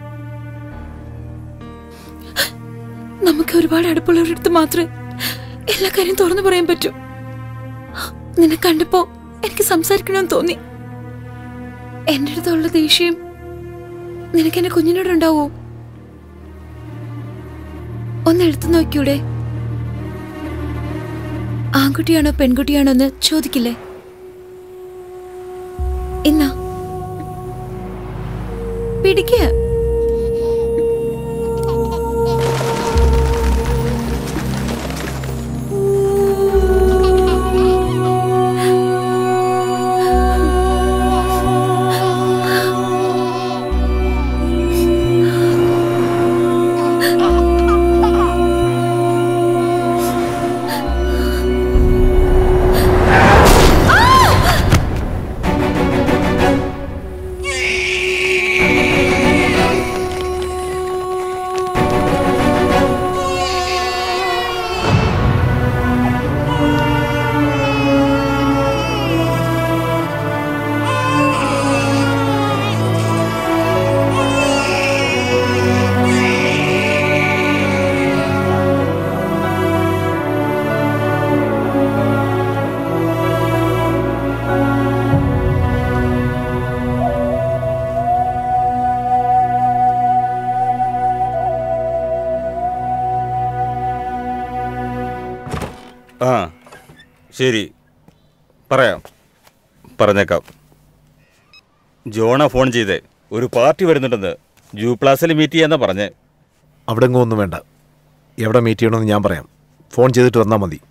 നമുക്ക് ഒരുപാട് അടുപ്പുള്ളവരടുത്ത് മാത്രമേ എല്ലാ കാര്യം തുറന്നു പറയാൻ പറ്റൂ നിന്നെ കണ്ടപ്പോ എനിക്ക് സംസാരിക്കണമെന്ന് തോന്നി എന്റെ അടുത്തുള്ള ദേഷ്യം നിനക്ക് എന്റെ കുഞ്ഞിനോടുണ്ടാവോ ഒന്ന് എടുത്തു നോക്കിയൂടെ ആൺകുട്ടിയാണോ പെൺകുട്ടിയാണോ എന്ന് ചോദിക്കില്ലേ ഇന്നാ പിടിക്കുക ആ ശരി പറയാം പറഞ്ഞേക്കാം ജോണ ഫോൺ ചെയ്തേ ഒരു പാർട്ടി വരുന്നുണ്ടെന്ന് ജൂ പ്ലാസിൽ മീറ്റ് ചെയ്യാന്നാ പറഞ്ഞേ അവിടെ എങ്ങും ഒന്നും വേണ്ട എവിടെ മീറ്റ് ചെയ്യണമെന്ന് ഞാൻ പറയാം ഫോൺ ചെയ്തിട്ട് വന്നാൽ മതി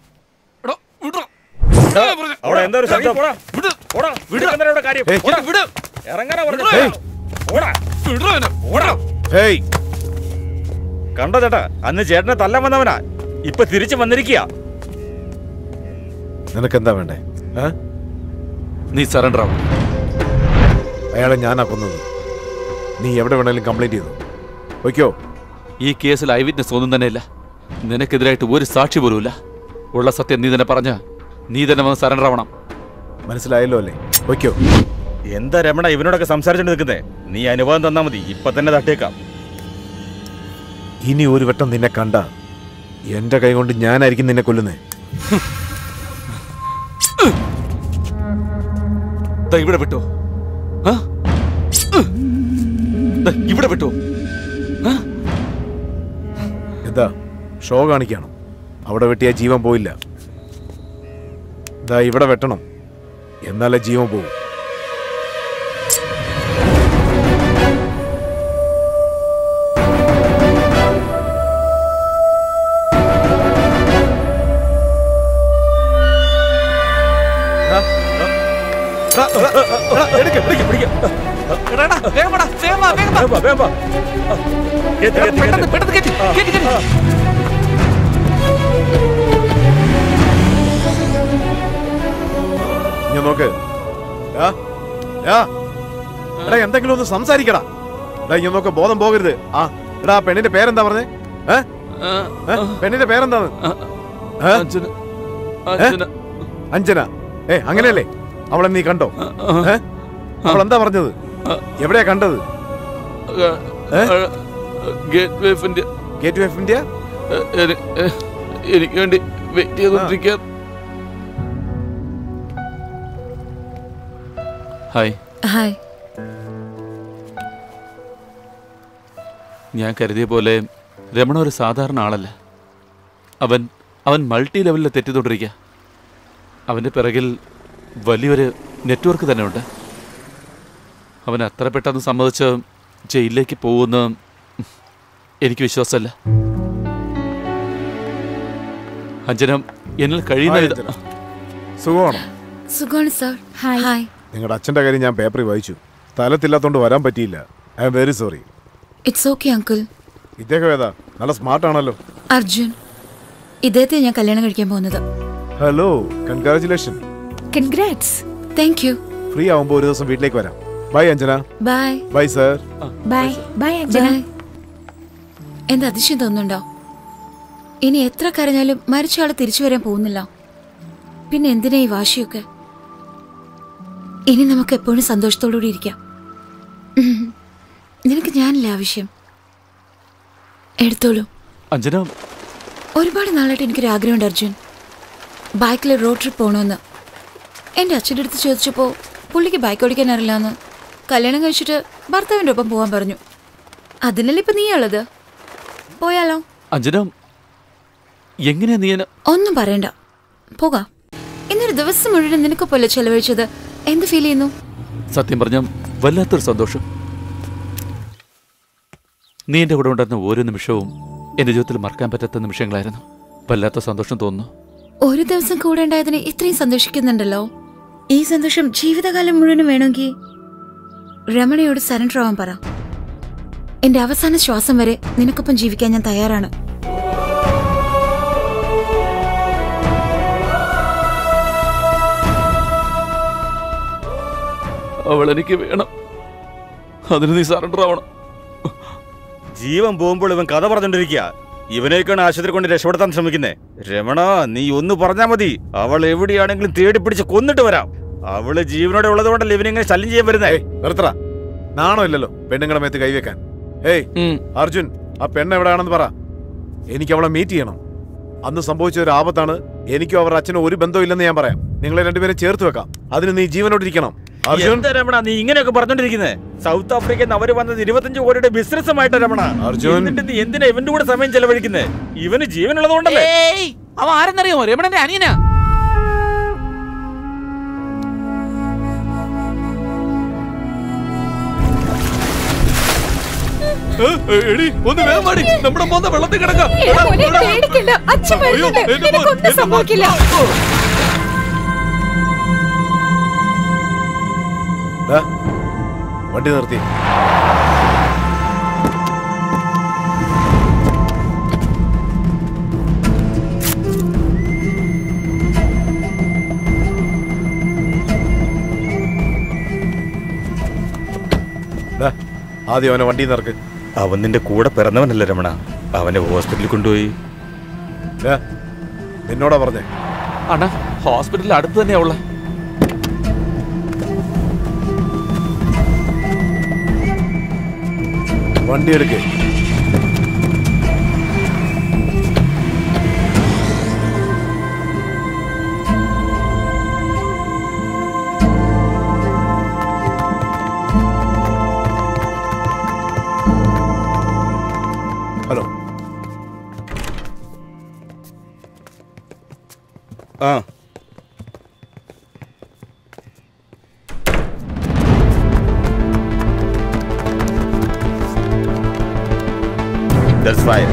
അവിടെ എന്താ ഒരു ശബ്ദം പോടാ, നിനക്കെന്തിനാ ഇവിടെ കാര്യം? ഏയ്, പോടാ. ഇറങ്ങാനാ പറഞ്ഞത്? ഏയ്. പോടാ. പോടാ. ഹേയ് കണ്ടോ ചേട്ടാ അന്ന് ചേട്ടനെ തല്ലാൻ വന്നവനാ ഇപ്പൊ തിരിച്ചു വന്നിരിക്കുക നിനക്കെന്താ വേണ്ടേ ഏ? നീ സറണ്ടർ ആവും അയാളെ ഞാനാ കൊന്നത് നീ എവിടെ വേണേലും കംപ്ലൈന്റ് ചെയ്തു വയ്ക്കോ ഈ കേസിൽ ഐ വിറ്റ്നസ് ഒന്നും തന്നെ ഇല്ല നിനക്കെതിരായിട്ട് ഒരു സാക്ഷി പോലും ഇല്ല ഉള്ള സത്യം നീ തന്നെ പറഞ്ഞ നീ തന്നെ വന്ന് സറണ്ടർ ആവണം മനസ്സിലായല്ലോ അല്ലേ വയ്ക്കോ എന്താ രമണ ഇവനോടൊക്കെ സംസാരിച്ചോണ്ട് നിൽക്കുന്നേ നീ അനുഭവം തന്നാ മതി ഇപ്പൊ തന്നെ തട്ടേക്കാം ഇനി ഒരു വട്ടം നിന്നെ കണ്ട എന്റെ കൈ കൊണ്ട് ഞാനായിരിക്കും നിന്നെ കൊല്ലുന്നേ ദാ ഇവിടെ വിട്ടോ ആ? ദാ ഇവിടെ വിട്ടോ എന്താ ഷോ കാണിക്കണം അവിടെ വെട്ടിയ ജീവൻ പോയില്ല ദാ ഇവിടെ വെട്ടണം എന്നാലേ ജീവൻ പോകും ഞാൻ നോക്ക് ആ, ആ. എടാ എന്തെങ്കിലും ഒന്ന് സംസാരിക്കടാ എടാ ഞാൻ നോക്ക് ബോധം പോകരുത് ആ എടാ ആ പെണ്ണിന്റെ പേരെന്താ പറഞ്ഞേ ഏ? ഏ? പെണ്ണിന്റെ പേരെന്താന്ന് ഏ? ഏ? അഞ്ജന ഏ അങ്ങനെയല്ലേ അവളെ നീ കണ്ടോ ഏ? അവൾ എന്താ പറഞ്ഞത് എവിടെയാ കണ്ടത് gateway of India gateway of India എനിക്ക് വേണ്ടി വെയിറ്റ് ചെയ്തോണ്ടിരിക്കാൻ ഹായ് ഹായ് ഞാൻ കരുതിയ പോലെ രമണ ഒരു സാധാരണ ആളല്ല അവൻ അവൻ മൾട്ടി ലെവലിൽ തെറ്റിക്കൊണ്ടിരിക്കുക അവൻ്റെ പിറകിൽ വലിയൊരു നെറ്റ്വർക്ക് തന്നെ ഉണ്ട് അവൻ അത്ര പെട്ടെന്ന് സമ്മതിച്ച് ജയിലിലേക്ക് പോകുമെന്ന് എനിക്ക് വിശ്വാസമല്ല അഞ്ജനം എന്നിൽ കഴിയുന്ന ഹായ് വിധ- അഞ്ജന. സുഖമാണോ സുഖമാണ് സർ ഹായ് ഹായ് നിങ്ങളുടെ അച്ഛന്റെ കാര്യം ഞാൻ പേപ്പറിൽ വായിച്ചു സ്ഥലത്തില്ലാത്തോണ്ട് വരാൻ പറ്റിയില്ല I am very sorry it's okay uncle ഇദ്ദേഹം ഏതാ നല്ല സ്മാർട്ട് ആണല്ലോ അർജുൻ ഇദ്ദേഹത്തെ ഞാൻ കല്യാണം കഴിക്കാൻ പോകുന്നത് hello congratulation congrats thank you free ആവുമ്പോ ഒരു ദിവസം വീട്ടിലേക്ക് വരാം bye Anjana bye bye sir bye bye Anjana bye എന്താ അതിശയം തോന്നുന്നുണ്ടോ ഇനി എത്ര കരഞ്ഞാലും മരിച്ച ആള് തിരിച്ചു വരാൻ പോകുന്നില്ല പിന്നെ എന്തിനാ ഈ വാശിയൊക്കെ ഇനി നമുക്ക് എപ്പോഴും സന്തോഷത്തോടുകൂടി ഇരിക്കാം ഉം. നിനക്ക് ഞാനില്ല ആവശ്യം എടുത്തോളൂ അഞ്ജന ഒരുപാട് നാളായിട്ട് എനിക്കൊരു ആഗ്രഹമുണ്ട് അർജുൻ ബൈക്കിൽ റോഡ് ട്രിപ്പ് പോകണമെന്ന് എൻ്റെ അച്ഛൻ്റെ അടുത്ത് ചോദിച്ചപ്പോൾ പുള്ളിക്ക് ബൈക്ക് ഓടിക്കാൻ അറിയില്ലാന്ന് കല്യാണം കഴിച്ചിട്ട് ഭർത്താവിൻ്റെ ഒപ്പം പോകാൻ പറഞ്ഞു അതിനല്ലേ ഇപ്പം നീയുള്ളത് പോയാലോ അഞ്ജന എങ്ങനെയാ നീ എന്നെ ഒന്നും പറയണ്ട പോകാം ഇന്നൊരു ദിവസം മുഴുവൻ നിനക്കൊപ്പല്ലേ ചെലവഴിച്ചത് എന്ത് ഫീൽ ചെയ്യുന്നു സത്യം പറഞ്ഞ വല്ലാത്തൊരു സന്തോഷം നീ എൻ്റെ കൂടെ ഉണ്ടായിരുന്ന ഓരോ നിമിഷവും എൻ്റെ ജീവിതത്തിൽ മറക്കാൻ പറ്റാത്ത നിമിഷങ്ങളായിരുന്നു വല്ലാത്ത സന്തോഷം തോന്നുന്നു ഒരു ദിവസം കൂടെ ഉണ്ടായതിന് ഇത്രയും സന്തോഷിക്കുന്നുണ്ടല്ലോ ഈ സന്തോഷം ജീവിതകാലം മുഴുവനും വേണമെങ്കിൽ രമണയോട് സറണ്ടർ ആവാൻ പറ എന്റെ അവസാന ശ്വാസം വരെ നിനക്കൊപ്പം ജീവിക്കാൻ ഞാൻ തയ്യാറാണ് അവൾ എനിക്ക് വേണം അതിന് നീ സറണ്ടർ ആവണം ജീവൻ പോകുമ്പോൾ ഇവൻ കഥ പറഞ്ഞോണ്ടിരിക്കുക ഇവനേക്കാണ് ആശുപത്രി കൊണ്ട് രക്ഷപ്പെടുത്താൻ ശ്രമിക്കുന്നേ രമണ നീ ഒന്ന് പറഞ്ഞാ മതി അവൾ എവിടെയാണെങ്കിലും തേടി പിടിച്ച് കൊന്നിട്ട് വരാം അവള് ജീവനോടെ ഉള്ളത് കൊണ്ടല്ലേ ഇവനിങ്ങനെ ശല്യം ചെയ്യാൻ വരുന്നേ നിർത്തറ നാണോ ഇല്ലല്ലോ പെണ്ണുങ്ങളുടെ മേത്ത് കൈവെക്കാൻ ഏയ് അർജുൻ ആ പെണ്ണ് എവിടെയാണെന്ന് പറ എനിക്ക് അവളെ മീറ്റ് ചെയ്യണം അന്ന് സംഭവിച്ച ഒരു ആപത്താണ് എനിക്കും അവർ അച്ഛനും ഒരു ബന്ധവും ഇല്ലെന്ന് ഞാൻ പറയാം നിങ്ങളെ രണ്ടുപേരും ചേർത്ത് വെക്കാം അതിന് നീ ജീവനോടിരിക്കണം അർജുൻ എന്താ രമണ നീ ഇങ്ങനെയൊക്കെ പറഞ്ഞോണ്ടിരിക്കുന്നേ സൗത്ത് ആഫ്രിക്കയിൽ നിന്ന് അവര് വന്നത് ഇരുപത്തഞ്ച് കോടിയുടെ ബിസിനസ്സുമായിട്ട് രമണ അർജുൻ. എന്നിട്ട് നീ എന്തിനാ ഇവന്റെ കൂടെ സമയം ചെലവഴിക്കുന്നേ ഇവന് ജീവനുള്ളതുകൊണ്ടല്ലേ അവൻ ആരെന്നറിയാമോ രമണന്റെ അനിയനാ എടി ഒന്ന് വേഗം പാടി നമ്മുടെ മോന്ത വെള്ളത്തിൽ കിടക്കാം എടാ മോനെ, പേടിക്കണ്ട. അച്ഛൻ വരുന്നുണ്ട്. നിനക്കൊന്നും സംഭവിക്കില്ല. ദാ, വണ്ടി നിർത്തി ദാ, ആദ്യം അവനെ വണ്ടി നിറക്ക് അവൻ നിന്റെ കൂടെ പിറന്നവനല്ല രമണ അവനെ ഹോസ്പിറ്റലിൽ കൊണ്ടുപോയി ദാ, നിന്നോടാ പറഞ്ഞേ അണ്ണാ ഹോസ്പിറ്റലിൽ അടുത്ത് തന്നെയാ ഉള്ള വണ്ടി എടുക്കേ ഹലോ ആ That's fine.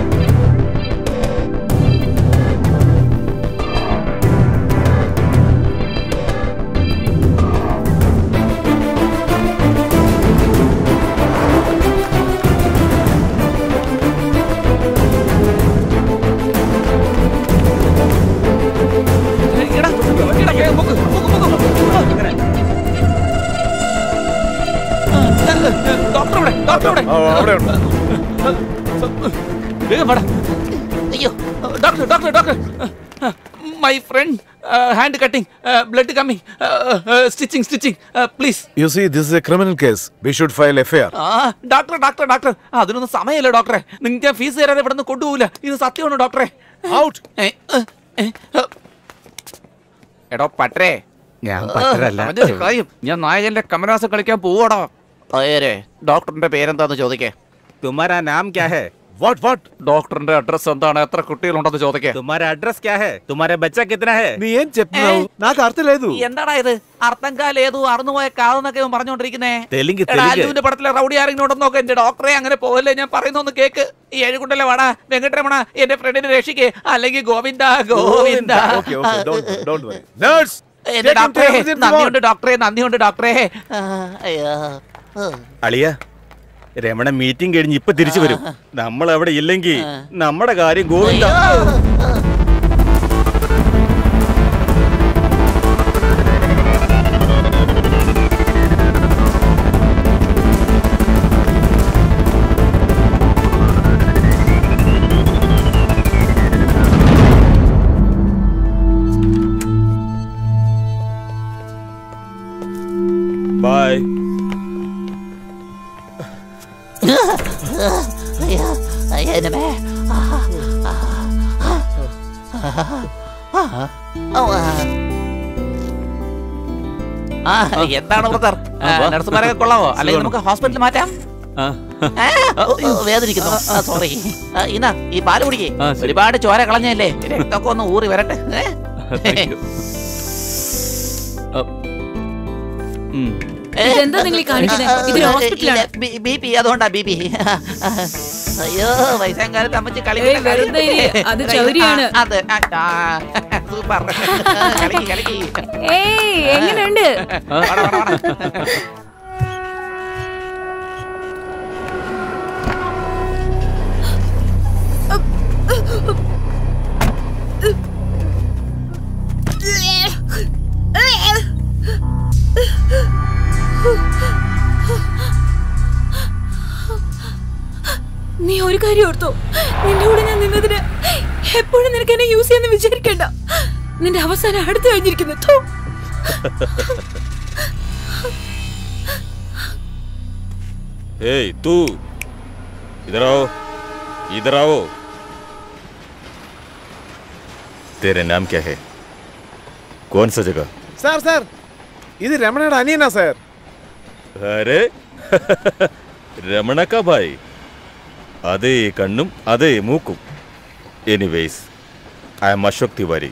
ഡോക്ടർ ഇവിടെ ഡോക്ടർ ഇവിടെ അവിടെ ഉണ്ട് വേഗം വാടാ അയ്യോ doctor doctor doctor my friend hand cutting blood coming stitching stitching please you see this is a criminal case we should file FIR ആ ഡോക്ടർ ഡോക്ടർ ഡോക്ടർ അതിനൊന്നും സമയമില്ല ഡോക്ടറെ നിങ്ങൾക്ക് ഞാൻ ഫീസ് തരാതെ ഇവിടെ നിന്ന് കൊണ്ടുപോകില്ല ഇത് സത്യമാണ് ഡോക്ടറെ ഔട്ട് എടോ പട്ടരേ ഞാൻ പട്ടരല്ല. അവന്റെ ഒരു കാര്യം, ഞാൻ നായകന്റെ കമലഹാസം കളിക്കാൻ പോവാടോ അയ്യരെ ഡോക്ടറിന്റെ പേരെന്താന്ന് ചോദിക്കേ തുമാരാ നാം ക്യാ ഹേ വാട്ട് വാട്ട് ഡോക്ടറിന്റെ അഡ്രസ് എന്താണ് എത്ര കുട്ടികളുണ്ടെന്ന് ചോദിക്കേ തുമാരാ അഡ്രസ് ക്യാ ഹേ തുമാരെ ബच्चा कितना है നീ ఏం చెప్తున్నావు నాకు అర్థం లేదు എന്താടാ ഇത് അർത്ഥം കാലേതു അറുന്നുപോയ കാതെന്നൊക്കെ ഇവൻ പറഞ്ഞോണ്ടിരിക്കുന്നേ തെലുങ്ക്, എടാ, തെലുങ്ക്. അല്ലുവിന്റെ പടത്തിലെ റൗഡി ആരെങ്കിലും ഉണ്ടെന്ന് നോക്ക് എന്റെ ഡോക്ടറെ അങ്ങനെ പോകല്ലേ ഞാൻ പറയുന്ന ഒന്ന് കേക്ക് ഈ ഏഴുകുണ്ടല്ലേ വാടാ വെങ്കട്ടരമണ എന്റെ ഫ്രണ്ടിനെ രക്ഷിക്കേ അല്ലെങ്കിൽ Govinda Govinda okay okay don't don't worry nurse എന്റെ ഡോക്ടറെ നന്ദിയുണ്ട് ഡോക്ടറെ നന്ദിയുണ്ട് ഡോക്ടറെ ആ, അയ്യോ അളിയ രമണ മീറ്റിംഗ് കഴിഞ്ഞ് ഇപ്പൊ തിരിച്ചു വരും നമ്മൾ അവിടെ ഇല്ലെങ്കിൽ നമ്മുടെ കാര്യം ഗോവിന്ദ ബൈ അയ്യോ അയ്യോ എന്നെ മേ. ആ, ആ, ആ, ആ, ഓ, ആ. ആ എന്താണ് ബ്രദർ നഴ്സുമാരൊക്കെ കൊള്ളാവോ അല്ലെങ്കിൽ നമുക്ക് ഹോസ്പിറ്റലിൽ മാറ്റാം ആ, ഏ, ഓ, ഓ, വേദനിക്കുന്നു സോറി ഇന്നാ ഈ പാല് കുടിക്കേ ആ, ശരി. ഒരുപാട് ചോര കളഞ്ഞല്ലേ രക്തമൊക്കെ ഒന്ന് ഊറി വരട്ടെ ഏ? Thank you. ആ, ഉം. ഏ, ഇതെന്താ നിങ്ങൾ ഈ കാണിക്കുന്നത്? ഇതൊരു ഇല്ല, ഹോസ്പിറ്റലാണ്. ബി- ബി പി അതുകൊണ്ടാ ബി പി അയ്യോ വയസ്സാം കാലത്ത് അമ്മച്ചി ഏയ്, വെറുതെ ഇരി. അത് ചൗരിയാണ്. അത് ആ, ആ, സൂപ്പർ കളിക്ക് കളിക്ക് ഏയ് എങ്ങനെയുണ്ട് വാടാ, വാടാ, വാടാ. നീ ഒരു കാര്യം ഓർത്തോ നിന്റെ കൂടെ ഞാൻ നിന്നതിന് എപ്പോഴും നിനക്ക് എന്നെ യൂസ് ചെയ്യാന്ന് വിചാരിക്കണ്ട നിന്റെ അവസാനം അടുത്ത് കഴിഞ്ഞിരിക്കുന്നു ഥു. ഏയ് തൂ इधर आओ इधर आओ तेरे नाम क्या है कौन सा जगह സാർ സാർ ഇത് രമണയുടെ അനിയനാ സാർ അരെ രമണക്ക ഭായ് അതേ കണ്ണും അതേ മൂക്കും anyways I am Ashok Tiwari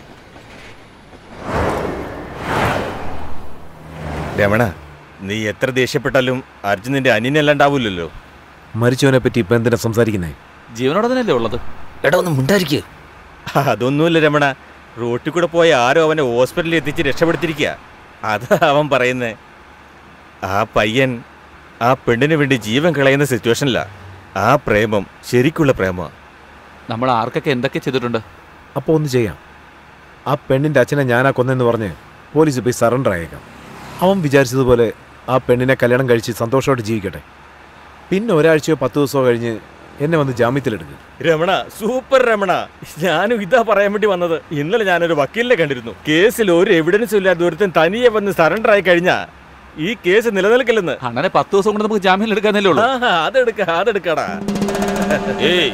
Ramana നീ എത്ര ദേഷ്യപ്പെട്ടാലും അർജുനന്റെ അനിയനല്ലാണ്ടാവൂലല്ലോ മരിച്ചവനെ പറ്റി ഇപ്പൊ എന്തിനാ സംസാരിക്കുന്നേ ജീവനോടെ തന്നെയല്ലേ ഉള്ളത് എടാ ഒന്ന് മിണ്ടായിരിക്കുക അതൊന്നുമില്ല രമണ റോട്ടിൽ കൂടെ പോയ ആരോ അവനെ ഹോസ്പിറ്റലിൽ എത്തിച്ച് രക്ഷപ്പെടുത്തിയിരിക്കുക അതാ അവൻ പറയുന്നേ ആ പയ്യൻ ആ പെണ്ണിന് വേണ്ടി ജീവൻ കളയുന്ന സിറ്റുവേഷനില്ല ആ പ്രേമം ശരിക്കുള്ള പ്രേമ നമ്മൾ ആർക്കൊക്കെ എന്തൊക്കെ ചെയ്തിട്ടുണ്ട് അപ്പൊ ഒന്ന് ചെയ്യാം ആ പെണ്ണിന്റെ അച്ഛനെ ഞാനാ കൊന്നെന്ന് പറഞ്ഞ് പോലീസ് പോയി സറണ്ടർ ആയേക്കാം അവൻ വിചാരിച്ചതുപോലെ ആ പെണ്ണിനെ കല്യാണം കഴിച്ച് സന്തോഷമായിട്ട് ജീവിക്കട്ടെ പിന്നെ ഒരാഴ്ചയോ പത്ത് ദിവസമോ കഴിഞ്ഞ് എന്നെ വന്ന് ജാമ്യത്തിലെടുക്കും രമണ സൂപ്പർ രമണ ഞാനും ഇതാ പറയാൻ വേണ്ടി വന്നത് ഇന്നലെ ഞാനൊരു വക്കീലിനെ കണ്ടിരുന്നു കേസിൽ ഒരു എവിഡൻസും ഇല്ലാത്ത ഒരുത്തൻ തനിയെ വന്ന് സറണ്ടർ ആയി കഴിഞ്ഞാ ഈ കേസ് നിലനിൽക്കില്ലെന്ന് അണ്ണനെ പത്ത് ദിവസം കൊണ്ട് നമുക്ക് ജാമ്യം എടുക്കാന്നല്ലേ ഉള്ളൂ ആഹാ, അതെടുക്ക അതെടുക്കടാ ഏയ്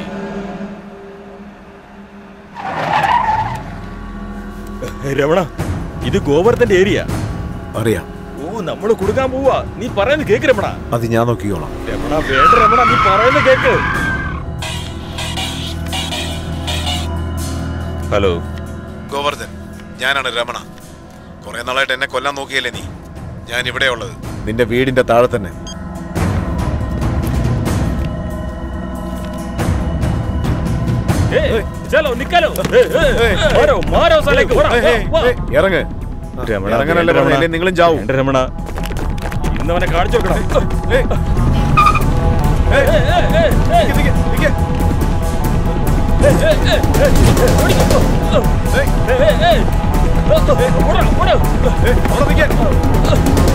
രമണ ഇത് ഗോവർദ്ധന്റെ ഏരിയ അറിയാം ഓ നമ്മള് കൊടുക്കാൻ പോവാ നീ പറയുന്നത് കേക്ക് രമണ അത് ഞാൻ നോക്കിക്കോളാം രമണ വേണ്ട രമണ നീ പറയുന്നത് കേക്ക് ഹലോ ഗോവർദ്ധൻ ഞാനാണ് രമണ കുറെ നാളായിട്ട് എന്നെ കൊല്ലാൻ നോക്കിയല്ലേ നീ ഞാൻ ഇവിടെ ഉള്ളത് നിന്റെ വീടിന്റെ താഴെ തന്നെ ഏയ്, ചലോ നിക്കാലോ ഏയ്, ഏയ്, ഏയ്, മാറോ മാറോ സ്ഥലേക്ക് വാ, വാ, വാ. ഇറങ്ങ് രമണ, ഇറങ്ങാനല്ലേ വേണ്ട പറഞ്ഞത്, രമണ. ഇല്ലേ നിങ്ങളും ചാവും വേണ്ട രമണ ഇന്നവനെ കാണിച്ചു കൊടുക്കണം ഏയ്. ഏയ്, നിക്ക്, നിക്ക്, നിക്ക്. ഏയ്, അവിടെ നിക്ക്.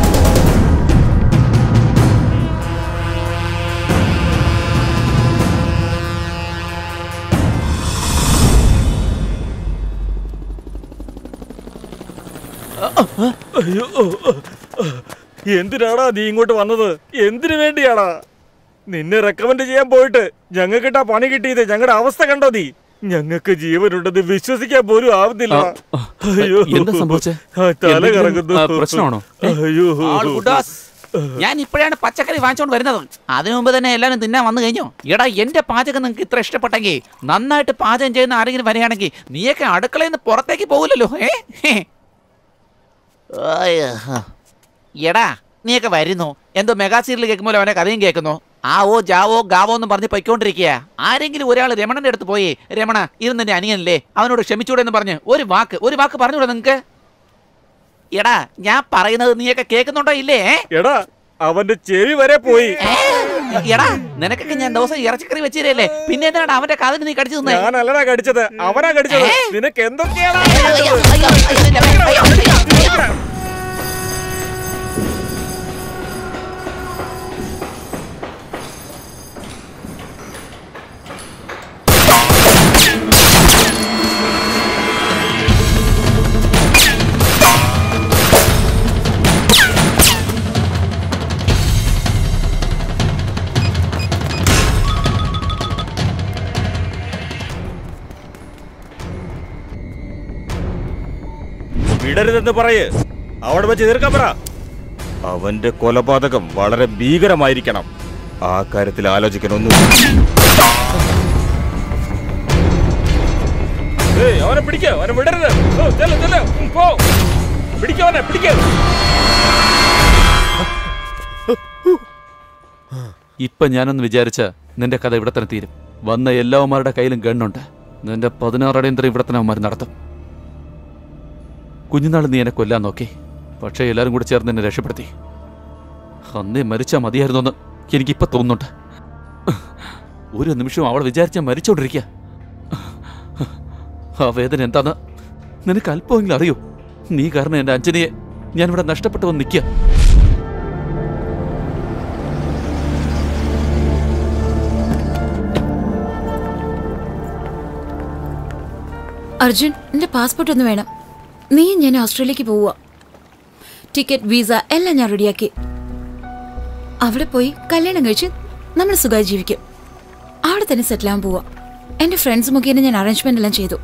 അയ്യോ എന്തിനാടാ നീ ഇങ്ങോട്ട് വന്നത് എന്തിനു വേണ്ടിയാടാ നിന്നെ റെക്കമെൻഡ് ചെയ്യാൻ പോയിട്ട് ഞങ്ങൾക്കിട്ടാ പണി കിട്ടിയത് ഞങ്ങളുടെ അവസ്ഥ കണ്ടോ നീ ഞങ്ങൾക്ക് ജീവനുണ്ടെന്ന് വിശ്വസിക്കാൻ പോലും ആവുന്നില്ല ആ, ആ, എന്താ സംഭവിച്ചേ? ആ, തല എന്തെങ്കിലും, കറങ്ങുന്നു ആ, പ്രശ്നമാണോ? ഏ? അയ്യോ ആൾ ഗുഡാസ്. ഞാൻ ഇപ്പോഴാണ് പച്ചക്കറി വാങ്ങിച്ചോണ്ട് വരുന്നത് അതിനു മുമ്പ് തന്നെ എല്ലാവരും തിന്നാൻ വന്നു കഴിഞ്ഞു എടാ എന്റെ പാചകം നിങ്ങൾക്ക് ഇത്ര ഇഷ്ടപ്പെട്ടെങ്കിൽ നന്നായിട്ട് പാചകം ചെയ്യുന്ന ആരെങ്കിലും വരികയാണെങ്കിൽ നീയൊക്കെ അടുക്കളയിൽ നിന്ന് പുറത്തേക്ക് പോകില്ലല്ലോ ഏ ഹേ. ആയ, ഹ. എടാ നീയൊക്കെ വരുന്നു എന്തോ മെഗാ സീരിയൽ കേൾക്കുമ്പോൾ അവനെ കഥയും കേൾക്കുന്നു ആവോ ജാവോ ഗാവോ എന്ന് പറഞ്ഞ് പൊയ്ക്കൊണ്ടിരിക്കുക ആരെങ്കിലും ഒരാൾ രമണന്റെ അടുത്ത് പോയി രമണ ഇത് നിന്റെ അനിയനല്ലേ അവനോട് ക്ഷമിച്ചൂടെ എന്ന് പറഞ്ഞ് ഒരു വാക്ക് ഒരു വാക്ക് പറഞ്ഞൂടെ നിങ്ങക്ക് എടാ ഞാൻ പറയുന്നത് നീയൊക്കെ കേൾക്കുന്നുണ്ടോ ഇല്ലേ ഏ? എടാ അവന്റെ ചെവി വരെ പോയി എടാ നിനക്കൊക്കെ ഞാൻ ദിവസം ഇറച്ചിക്കറി വെച്ചിരല്ലേ പിന്നെ എന്തിനാണ് അവന്റെ കാതിന് നീ കടിച്ചു തിന്നേ ഞാനല്ലടാ കടിച്ചത് അവനാ കടിച്ചത് നിനക്ക് എന്തൊക്കെയാണ് വിടരുതെന്ന് പറയ് അവിടെ വെച്ച് എതിർക്കാൻ പറ അവന്റെ കൊലപാതകം വളരെ ഭീകരമായിരിക്കണം ആ കാര്യത്തിൽ ആലോചിക്കണമൊന്നും ഏയ് അവനെ പിടിക്ക അവനെ വിടരുത് ഓ, ചെല്ല്, ചെല്ല്. ഉം, പോ പിടിക്ക അവനെ പിടിക്ക ഇപ്പൊ ഞാനൊന്ന് വിചാരിച്ച നിന്റെ കഥ ഇവിടെ തന്നെ തീരും വന്ന എല്ലാവന്മാരുടെ കയ്യിലും ഗണ്ണുണ്ട് നിന്റെ പതിനാറടിയന്തരം ഇവിടെ തന്നെ അവന്മാർ നടത്തും കുഞ്ഞുനാൾ നീ എന്നെ കൊല്ലാൻ നോക്കി പക്ഷേ എല്ലാരും കൂടെ ചേർന്ന് എന്നെ രക്ഷപ്പെടുത്തി അന്നേ മരിച്ചാൽ മതിയായിരുന്നു എന്ന് എനിക്കിപ്പോ തോന്നുന്നുണ്ട് ഒരു നിമിഷം അവൾ വിചാരിച്ച മരിച്ചോണ്ടിരിക്കുക ആ വേദന എന്താന്ന് നിനക്ക് അല്പമെങ്കിലും അറിയോ നീ കാരണം എന്റെ അഞ്ജനയെ ഞാനിവിടെ നഷ്ടപ്പെട്ടു വന്ന് നിൽക്കുക അർജുൻ എന്റെ പാസ്പോർട്ട് ഒന്ന് വേണം നീയും ഞാൻ ഓസ്ട്രേലിയക്ക് പോവുക ടിക്കറ്റ് വിസ എല്ലാം ഞാൻ റെഡിയാക്കി അവിടെ പോയി കല്യാണം കഴിച്ച് നമ്മൾ സുഖമായി ജീവിക്കും അവിടെ തന്നെ സെറ്റിൽ ആവാൻ പോവാ എന്റെ ഫ്രണ്ട്സ് മുഖേന ഞാൻ അറേഞ്ച്മെന്റ് എല്ലാം ചെയ്തു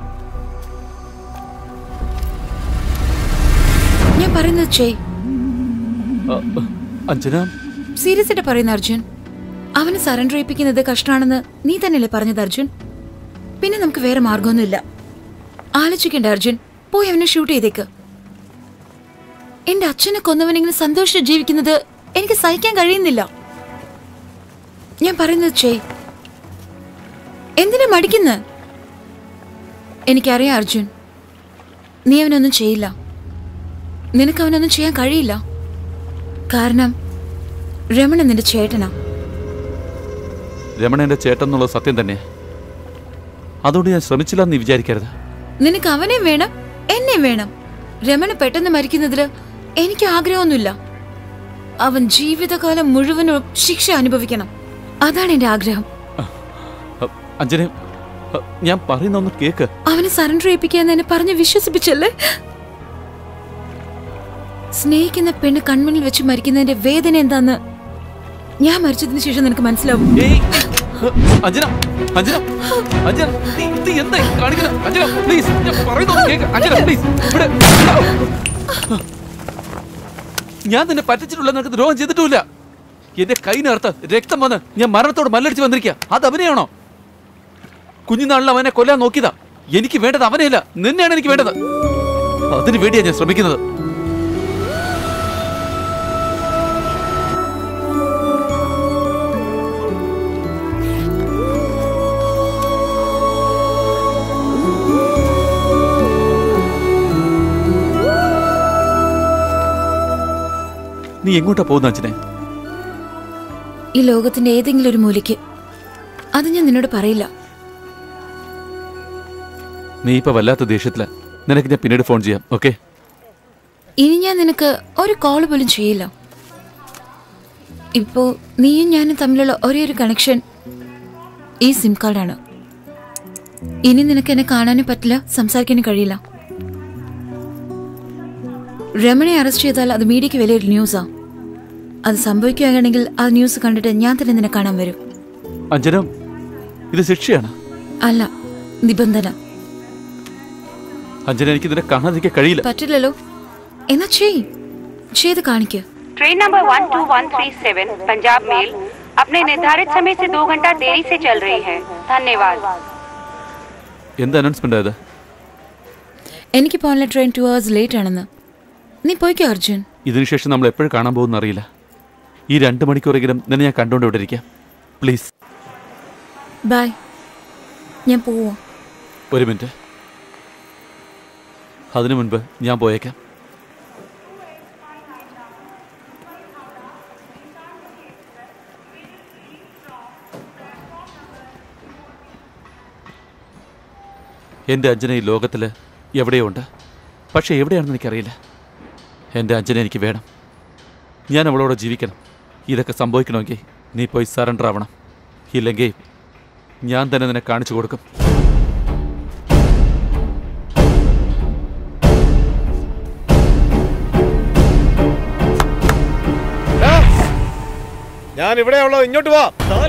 ഞാൻ പറയുന്നത് ചെയ് അ, അ, അഞ്ജന സീരിയസ് ആയിട്ട് പറയുന്ന അർജുൻ അവന് സറണ്ടർ ചെയ്യിപ്പിക്കുന്നത് കഷ്ടമാണെന്ന് നീ തന്നെയല്ലേ പറഞ്ഞത് അർജുൻ പിന്നെ നമുക്ക് വേറെ മാർഗമൊന്നുമില്ല ആലോചിക്കണ്ട അർജുൻ പോയി അവനെ ഷൂട്ട് ചെയ്തേക്ക് എന്റെ അച്ഛനെ കൊന്നവനിങ്ങനെ സന്തോഷിച്ച് ജീവിക്കുന്നത് എനിക്ക് സഹിക്കാൻ കഴിയുന്നില്ല ഞാൻ പറയുന്നത് ചെയ് എന്തിനാ മടിക്കുന്ന എനിക്കറിയാം അർജുൻ നീ അവനൊന്നും ചെയ്യില്ല നിനക്ക് അവനൊന്നും ചെയ്യാൻ കഴിയില്ല കാരണം രമണ നിന്റെ ചേട്ടനാ രമണ എന്റെ ചേട്ടൻ എന്നുള്ളത് സത്യം തന്നെ അതുകൊണ്ട് ഞാൻ ശ്രമിച്ചില്ല എന്ന് നീ വിചാരിക്കരുത് നിനക്ക് അവനെയും വേണം എന്നെയും വേണം രമണ പെട്ടെന്ന് മരിക്കുന്നതില് എനിക്ക് ആഗ്രഹമൊന്നുമില്ല അവൻ ജീവിതകാലം മുഴുവനും ശിക്ഷ അനുഭവിക്കണം അതാണ് എന്റെ ആഗ്രഹം അ, അഞ്ജന അ, ഞാൻ പറയുന്ന ഒന്ന് കേക്ക് അവനെ സറണ്ടർ ചെയ്യിപ്പിക്കാന്ന് എന്നെ പറഞ്ഞ് വിശ്വസിപ്പിച്ചല്ലേ സ്നേഹിക്കുന്ന പെണ്ണ് കൺമുന്നിൽ വെച്ച് മരിക്കുന്നതിന്റെ വേദന എന്താന്ന് ഞാൻ മരിച്ചതിന് ശേഷം നിനക്ക് മനസ്സിലാവും അഞ്ജന അഞ്ജന അഞ്ജന നീ നീ എന്താ ഈ കാണിക്കുന്നത് അഞ്ജന പ്ലീസ് ഞാൻ പറയുന്നത് ഒന്ന് കേക്ക് അഞ്ജന പ്ലീസ് ഇവിടെ ഞാൻ നിന്നെ പറ്റിച്ചിട്ടുള്ള നിനക്ക് ദ്രോഹം ചെയ്തിട്ടുമില്ല എന്റെ കൈനകർത്ത് രക്തം വന്ന് ഞാൻ മരണത്തോട് മല്ലടിച്ച് വന്നിരിക്കുക അത് അവനെയാണോ കുഞ്ഞുനാളിൽ അവനെ കൊല്ലാൻ നോക്കിയതാ എനിക്ക് വേണ്ടത് അവനെയല്ല നിന്നെയാണ് എനിക്ക് വേണ്ടത് അതിനു വേണ്ടിയാ ഞാൻ ശ്രമിക്കുന്നത് നീ എങ്ങോട്ടാ പോകുന്ന അച്ഛനെ ഈ ലോകത്തിന്റെ ഏതെങ്കിലും ഒരു മൂലയ്ക്ക് അത് ഞാൻ നിന്നോട് പറയില്ല നീ ഇപ്പൊ വല്ലാത്ത ദേഷ്യത്തില നിനക്ക് ഞാൻ പിന്നീട് ഫോൺ ചെയ്യാം ഓക്കെ ഇനി ഞാൻ നിനക്ക് ഒരു കോൾ പോലും ചെയ്യില്ല ഇപ്പോ നീയും ഞാനും തമ്മിലുള്ള ഒരേ ഒരു കണക്ഷൻ ഈ സിം കാർഡാണ് ഇനി നിനക്ക് എന്നെ കാണാനും പറ്റില്ല സംസാരിക്കാനും കഴിയില്ല രമണയെ അറസ്റ്റ് ചെയ്താൽ അത് മീഡിയയ്ക്ക് വലിയൊരു ന്യൂസാ അത് സംഭവിക്കുകയാണെങ്കിൽ ആ ന്യൂസ് കണ്ടിട്ട് ഞാൻ തന്നെ നിന്നെ കാണാൻ വരും അഞ്ജന ഇത് ശിക്ഷയാണ് അല്ല നിബന്ധന അഞ്ജന എനിക്ക് ഇതിനെ കാണാതിരിക്കാൻ കഴിയില്ല പറ്റില്ലല്ലോ എന്നാ ചെയ് ചെയ്ത് കാണിക്ക് ट्रेन नंबर 12137 पंजाब मेल अपने निर्धारित समय से दो घंटा देरी से चल रही है धन्यवाद എന്ത് അനൗൺസ്മെന്റ് ആയത് എനിക്ക് പോകാനുള്ള ട്രെയിൻ ടു അവേഴ്സ് ലേറ്റ് ആണെന്ന് നീ പോയിക്കോ അർജുൻ ഇതിനുശേഷം നമ്മൾ എപ്പോഴും കാണാൻ പോകുന്ന അറിയില്ല ഈ രണ്ട് മണിക്കൂറെങ്കിലും നിന്നെ ഞാൻ കണ്ടുകൊണ്ട് ഇവിടെ ഇരിക്കാം പ്ലീസ് ബൈ ഞാൻ പോവാ ഒരു മിനിറ്റ് അതിനു മുൻപ് ഞാൻ പോയേക്കാം എൻ്റെ അഞ്ജന ഈ ലോകത്തിൽ എവിടെയോ ഉണ്ട് പക്ഷേ എവിടെയാണെന്ന് എനിക്കറിയില്ല എൻ്റെ അഞ്ജന എനിക്ക് വേണം ഞാൻ അവളോട് ജീവിക്കണം ഇതൊക്കെ സംഭവിക്കണമെങ്കിൽ നീ പോയി സറണ്ടർ ആവണം ഇല്ലെങ്കിൽ ഞാൻ തന്നെ നിന്നെ കാണിച്ചു കൊടുക്കും ഞാൻ ഇവിടെ ഉള്ളോ ഇങ്ങോട്ട് വാ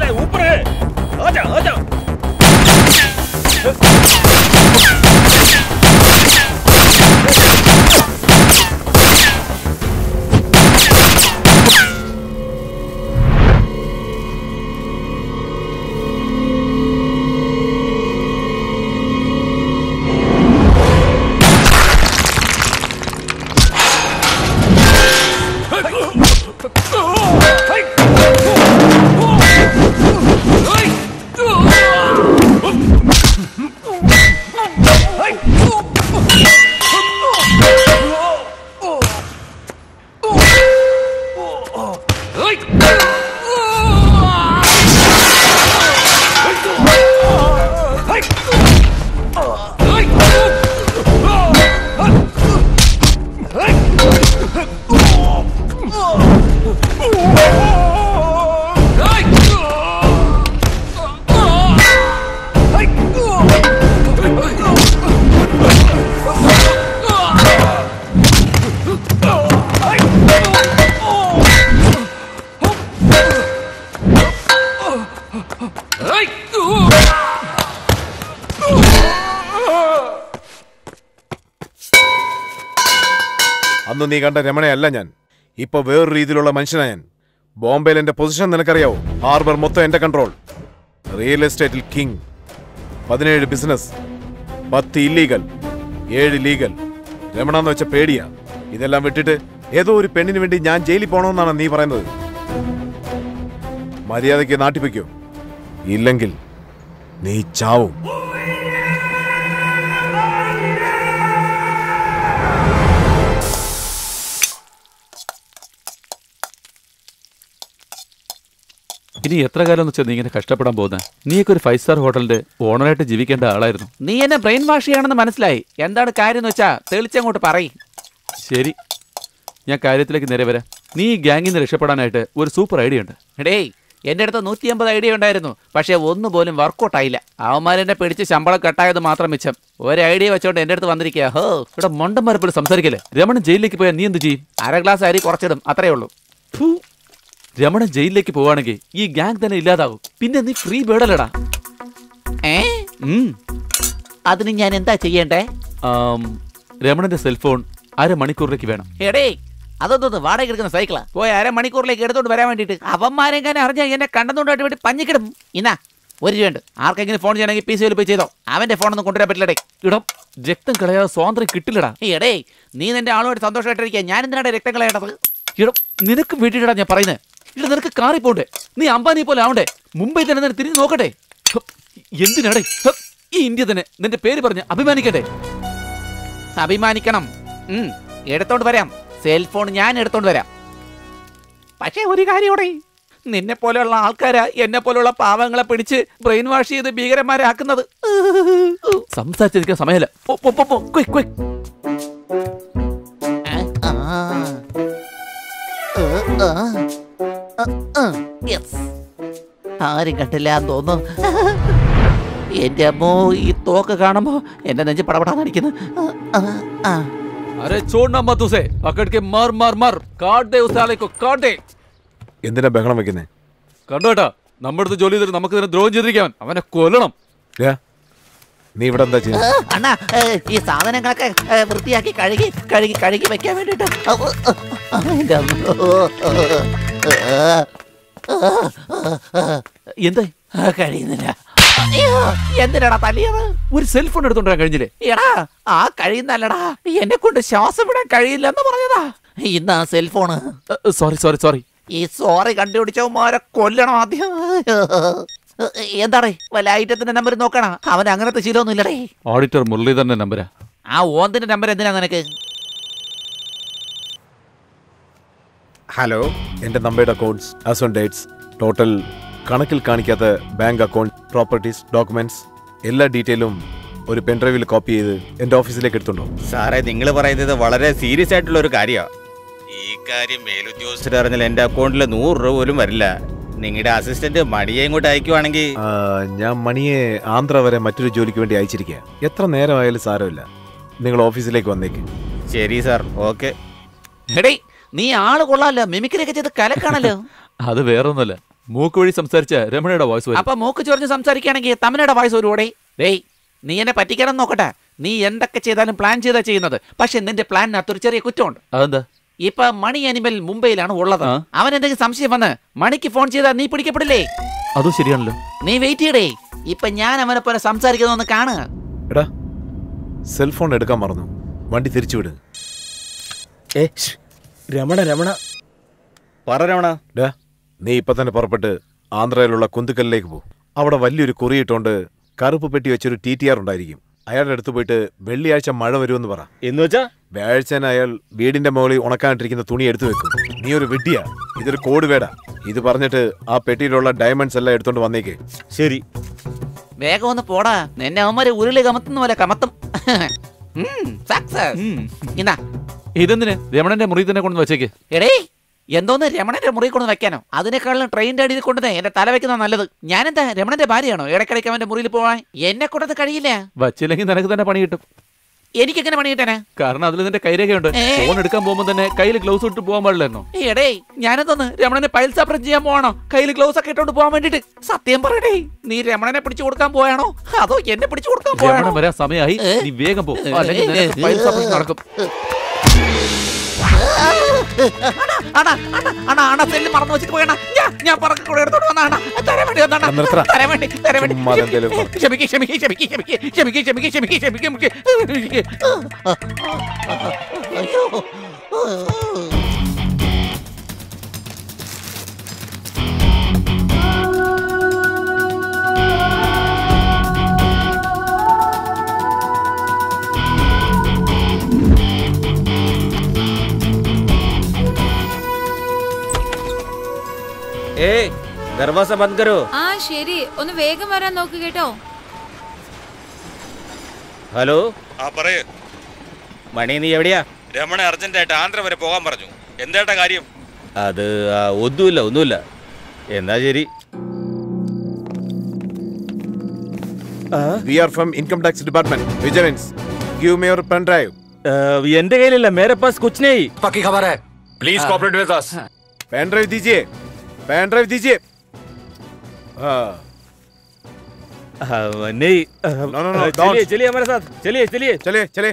അന്ന് നീ കണ്ട രമണയല്ല ഞാൻ ഇപ്പൊ വേറൊരു രീതിയിലുള്ള മനുഷ്യനാ ഞാൻ ബോംബെയിൽ എന്റെ പൊസിഷൻ നിനക്കറിയാവോ ഹാർബർ മൊത്തം എന്റെ കൺട്രോൾ റിയൽ എസ്റ്റേറ്റിൽ കിങ് പതിനേഴ് ബിസിനസ് പത്ത് ഇല്ലീഗൽ ഏഴ് ലീഗൽ രമണ എന്ന് വെച്ച പേടിയാ ഇതെല്ലാം വിട്ടിട്ട് ഏതോ ഒരു പെണ്ണിന് വേണ്ടി ഞാൻ ജയിലിൽ പോകണമെന്നാണ് നീ പറയുന്നത് മര്യാദയ്ക്ക് നാട്ടിപ്പിക്കോ ഇല്ലെങ്കിൽ നീ ചാവും ഇനി എത്ര കാലം എന്ന് വെച്ചാൽ നീ ഇങ്ങനെ കഷ്ടപ്പെടാൻ പോകുന്നത് നീയൊക്കെ ഒരു ഫൈവ് സ്റ്റാർ ഹോട്ടലിന്റെ ഓണറായിട്ട് ജീവിക്കേണ്ട ആളായിരുന്നു നീ എന്നെ ബ്രെയിൻ വാഷ് ചെയ്യാണെന്ന് മനസ്സിലായി എന്താണ് കാര്യം എന്ന് വെച്ചാ തെളിച്ചങ്ങോട്ട് പറയും ശരി ഞാൻ കാര്യത്തിലേക്ക് നേരെ വരാം നീ ഈ ഗ്യാങ്ങിൽ നിന്ന് രക്ഷപ്പെടാനായിട്ട് ഒരു സൂപ്പർ ഐഡിയ ഉണ്ട് എടേ എന്റെ അടുത്ത് നൂറ്റി അമ്പത് ഐഡിയ ഉണ്ടായിരുന്നു പക്ഷേ ഒന്നുപോലും വർക്കൗട്ട് ആയില്ല അവന്മാരെന്നെ പിടിച്ച് ശമ്പളം കട്ടായത് മാത്രം മിച്ചം ഒരു ഐഡിയ വെച്ചോണ്ട് എന്റെ അടുത്ത് വന്നിരിക്കുക ഹോ ഇവിടെ മണ്ടന്മാരെപ്പോഴും സംസാരിക്കല്ലേ രമണൻ ജയിലിലേക്ക് പോയാൽ നീ എന്ത് ചെയ്യും അര ഗ്ലാസ് അരി കുറച്ചിടും അത്രേ ഉള്ളൂ ഫു. രമണൻ ജയിലിലേക്ക് പോവാണെങ്കിൽ ഈ ഗ്യാങ് തന്നെ ഇല്ലാതാവും പിന്നെ നീ ഫ്രീ ബേഡല്ലടാ ഏ അതിന് ഞാൻ എന്താ ചെയ്യണ്ടേ ആം, രമണന്റെ സെൽഫോൺ അരമണിക്കൂറിലേക്ക് വേണം എടേ അതൊന്നും വാടക എടുക്കുന്ന സൈക്കിളാ പോയി അരമണിക്കൂറിലേക്ക് എടുത്തോണ്ട് വരാൻ വേണ്ടിട്ട് അവന്മാരെങ്ങനെ അറിഞ്ഞാൽ എന്നെ കണ്ടെന്നുണ്ടായിട്ട് വേണ്ടി പഞ്ഞിക്കിടും ഇന്നാ ഒരു രൂപയുണ്ട് ആർക്കെങ്കിലും ഫോൺ ചെയ്യണമെങ്കിൽ പി സിയിൽ പോയി ചെയ്തോ അവന്റെ ഫോണൊന്നും കൊണ്ടുവരാൻ പറ്റില്ലടേ ഇടം രക്തം കളയാതെ സ്വാതന്ത്ര്യം കിട്ടില്ലടാ എടേ നീ നിന്റെ ആളുമായിട്ട് സന്തോഷമായിട്ടിരിക്കുക ഞാൻ എന്തിനാണ് രക്തം കളയേണ്ടത് ഇടം നിനക്ക് വേണ്ടിയിട്ടാ ഞാൻ പറയുന്നത് ഇട നിനക്ക് കാറി പോണ്ടേ നീ അംബാനി പോലെ ആവണ്ടേ മുംബൈ തന്നെ നിന്നെ തിരിഞ്ഞു നോക്കട്ടെ ഹ്, എന്തിനാടേ ഹ്, ഈ ഇന്ത്യ തന്നെ നിന്റെ പേര് പറഞ്ഞ് അഭിമാനിക്കട്ടെ അഭിമാനിക്കണം ഉം, എടുത്തോണ്ട് വരാം സെൽഫോൺ ഞാൻ എടുത്തോണ്ട് വരാം പക്ഷേ ഒരു കാര്യോടെ നിന്നെ പോലെയുള്ള ആൾക്കാരാ എന്നെ പോലെയുള്ള പാവങ്ങളെ പിടിച്ച് ബ്രെയിൻ വാഷ് ചെയ്ത് ഭീകരന്മാരാക്കുന്നത് സംസാരിച്ചിരിക്കാൻ സമയമല്ല പോ, പോ, പോ, പോ, quick, quick. ആരും കണ്ടില്ല എന്ന് തോന്നുന്നു എന്റെ അമ്മോ ഈ തോക്ക് കാണുമ്പോ എന്റെ നെഞ്ച് പടപടാന്ന് അടിക്കുന്നു ആ, ആ, ആ. अरे छोड़ना मत उसे पकड़ के मार मार मार काट दे उस साले को काट दे എന്തിനാ ബഹളം വെക്കുന്നേ കണ്ടോ ഏട്ടാ നമ്മുടെ അടുത്ത് ജോലി ചെയ്തിട്ട് നമുക്ക് ഇതിനെ ദ്രോഹം ചെയ്തിരിക്കാൻ അവനെ കൊല്ലണം ദേ, നീ ഇവിടെ എന്താ ചെയ്യുന്നത് ആ, അണ്ണാ ഏ, ഈ സാധനങ്ങളൊക്കെ ഏ, വൃത്തിയാക്കി കഴുകി കഴുകി കഴുകി വെക്കാൻ വേണ്ടിട്ട് എന്താ കഴിയുന്നില്ല അയ്യോ, എന്തിനാടാ തല്ലിയത് ഒരു സെൽഫോൺ എടുത്തോണ്ടാ കഴിഞ്ഞില്ലേ എടാ ആ കഴിയുന്നല്ലടാ എന്നെ കൊണ്ട് ശ്വാസം വിടാൻ കഴിയില്ലെന്ന് പറഞ്ഞതാ ഇന്ന് ആ സെൽഫോണ് സോറി സോറി സോറി ഈ സോറി കണ്ടുപിടിച്ചവന്മാരെ കൊല്ലണം ആദ്യം എന്താടേ വല്ല ഐറ്റത്തിന്റെ നമ്പർ നോക്കണ അവൻ അങ്ങനത്തെ ശീലമൊന്നും ഇല്ലടേ ഓഡിറ്റർ മുരളീധരന്റെ നമ്പരാ ആ ഓന്തിന്റെ നമ്പർ എന്തിനാ നിനക്ക് ഹലോ എന്റെ നമ്പയുടെ accounts as on dates total കണക്കിൽ കാണിക്കാത്ത ബാങ്ക് അക്കൗണ്ട് പ്രോപ്പർട്ടീസ് ഡോക്യുമെന്റ്സ് എല്ലാ ഡീറ്റെയിലും ഒരു പെൻഡ്രൈവിൽ കോപ്പി ചെയ്ത് എന്റെ ഓഫീസിലേക്ക് എടുത്തുണ്ടോ സാറേ നിങ്ങൾ പറയുന്നത് വളരെ സീരിയസ് ആയിട്ടുള്ള ഒരു കാര്യമാണ് ഈ കാര്യം മേലുദ്യോഗസ്ഥർ അറിഞ്ഞാൽ എന്റെ അക്കൗണ്ടിൽ നൂറ് രൂപ പോലും വരില്ല നിങ്ങളുടെ അസിസ്റ്റന്റ് മടിയെ ഇങ്ങോട്ട് അയക്കുവാണെങ്കിൽ ആ, ഞാൻ മണിയെ ആന്ധ്ര വരെ മറ്റൊരു ജോലിക്ക് വേണ്ടി അയച്ചിരിക്കുക എത്ര നേരമായാലും സാരമില്ല നിങ്ങൾ ഓഫീസിലേക്ക് വന്നേക്ക് ശരി സാർ ഓക്കെ എടേ നീ ആള് കൊള്ളാലോ മിമിക്രിയൊക്കെ ചെയ്ത് കലക്കാണല്ലോ അത് വേറൊന്നുമല്ല മൂക്ക് വഴി സംസാരിച്ച രമണയുടെ വോയിസ് വരും അപ്പൊ മൂക്ക് ചൊറിഞ്ഞ് സംസാരിക്കുകയാണെങ്കിൽ തമിഴയുടെ വായിസ് ഒരു ഓടേ ഡേയ് നീ എന്നെ പറ്റിക്കണം നോക്കട്ടെ നീ എന്തൊക്കെ ചെയ്താലും പ്ലാൻ ചെയ്താ ചെയ്യുന്നത് പക്ഷെ നിന്റെ പ്ലാനിനകത്ത് ഒരു ചെറിയ കുറ്റമുണ്ട് അതെന്താ ഇപ്പൊ മണി അനിമൽ മുംബൈയിലാണ് ഉള്ളത് അവൻ എന്തെങ്കിലും സംശയം വന്ന് മണിക്ക് ഫോൺ ചെയ്താൽ നീ പിടിക്കപ്പെടില്ലേ അതും ശരിയാണല്ലോ നീ വെയിറ്റ് ചെയ്യടേ ഇപ്പൊ ഞാൻ അവനെ പോലെ സംസാരിക്കുന്നൊന്ന് കാണുക എടാ സെൽഫോൺ എടുക്കാൻ മറന്നു വണ്ടി തിരിച്ചുവിട് ഏ രമണ രമണ പറ രമണ ഡാ നീ ഇപ്പൊ തന്നെ പുറപ്പെട്ട് ആന്ധ്രയിലുള്ള കുന്തുക്കലിലേക്ക് പോ അവിടെ വലിയൊരു കുറിയിട്ടുകൊണ്ട് കറുപ്പ് പെട്ടി വെച്ചൊരു ടി ടി ആർ ഉണ്ടായിരിക്കും അയാളുടെ അടുത്ത് പോയിട്ട് വെള്ളിയാഴ്ച മഴ വരുമെന്ന് പറ എന്ന് വെച്ചാ വ്യാഴ്ചന് അയാൾ വീടിന്റെ മുകളിൽ ഉണക്കാനിട്ടിരിക്കുന്ന തുണി എടുത്തു വെക്കും നീ ഒരു വിഡ്ഡിയാ ഇതൊരു കോഡ് വേടാ ഇത് പറഞ്ഞിട്ട് ആ പെട്ടിയിലുള്ള ഡയമണ്ട്സ് എല്ലാം എടുത്തോണ്ട് വന്നേക്ക് ശരി വേഗം ഒന്ന് പോടാ നിന്നെ അവന്മാരെ ഉരുളി കമത്തുന്ന പോലെ കമത്തും സക്സസ് ഇന്നാ ഇതെന്തിന് രമണന്റെ മുറി തന്നെ കൊണ്ട് വെച്ചേക്ക് എടേ എന്തോന്ന് രമണന്റെ മുറി കൊണ്ട് വെക്കാനോ അതിനേക്കാളും ട്രെയിനിന്റെ അടിയിൽ കൊണ്ടുവന്ന് എന്റെ തല വെക്കുന്ന നല്ലത് ഞാനെന്താ രമണന്റെ ഭാര്യയാണോ ഇടയ്ക്കിടയ്ക്ക് അവന്റെ മുറിയിൽ പോവാൻ എന്നെ കൊണ്ടത് കഴിയില്ല വച്ചില്ലെങ്കിൽ നിനക്ക് തന്നെ പണി കിട്ടും എനിക്കെങ്ങനെ പണി കിട്ടാനാ കാരണം അതിൽ നിന്റെ കൈരേഖയുണ്ട് ഏ. ഫോൺ എടുക്കാൻ പോകുമ്പോൾ തന്നെ കയ്യിൽ ഗ്ലൗസ് ഇട്ട് പോകാൻ പാടില്ലായിരുന്നോ എടേ ഞാനെന്തോന്ന് രമണനെ പൈൽസ് ഓപ്പറേഷൻ ചെയ്യാൻ പോവാണോ കയ്യിൽ ഗ്ലൗസ് ഒക്കെ ഇട്ടോണ്ട് പോകാൻ വേണ്ടിട്ട് സത്യം പറയടേ നീ രമണനെ പിടിച്ചു കൊടുക്കാൻ പോയാണോ അതോ എന്നെ പിടിച്ചു കൊടുക്കാൻ പോയാണോ രമണൻ വരാൻ സമയമായി നീ വേഗം പോ അല്ലെങ്കിൽ നിനക്ക് പൈൽസ് ഓപ്പറേഷൻ നടക്കും അണ അണ അണ അണ സെല്ല് മറന്നു വെച്ചിട്ട് പോയണ ഞാൻ ഞാൻ പറക്കി കൂടെ എടുത്തോണ്ട് വന്ന അണ തരാൻ വേണ്ടി വന്നാണ് നിർത്തടാ. തരാൻ വേണ്ടി തരാൻ വേണ്ടി ചുമ്മാ അതെന്തേലും പറ. ക്ഷമിക്ക് ക്ഷമിക്ക് ക്ഷമിക്ക് ക്ഷമിക്ക് ക്ഷമിക്ക് ക്ഷമിക്ക് ക്ഷമിക്ക് ക്ഷമിക്ക് ക്ഷമിക്ക് അയ്യോ ഏ ദർവാസ ബന്ദ് കരോ ആ ശരി ഒന്ന് വേഗം വരാൻ നോക്ക് കേട്ടോ ഹലോ ആ പറയേ മണി നീ എവിടെയാ രമണ അർജന്റായിട്ട് ആന്ധ്ര വരെ പോകാൻ പറഞ്ഞു എന്താട്ടാ കാര്യം അത് ആ, ഒന്നുമില്ല ഒന്നുമില്ല എന്നാ ശരി we are from income tax department vigilance give me your pen drive എന്റെ കയ്യിലില്ല മേരെ പാസ് കുച്ച് നെയ് पक्की खबर है please cooperate with us pen drive दीजिए पेन ड्राइव दीजिए हाँ नहीं नो नो नो चलिए चलिए हमारे साथ चलिए चलिए चलिए चलिए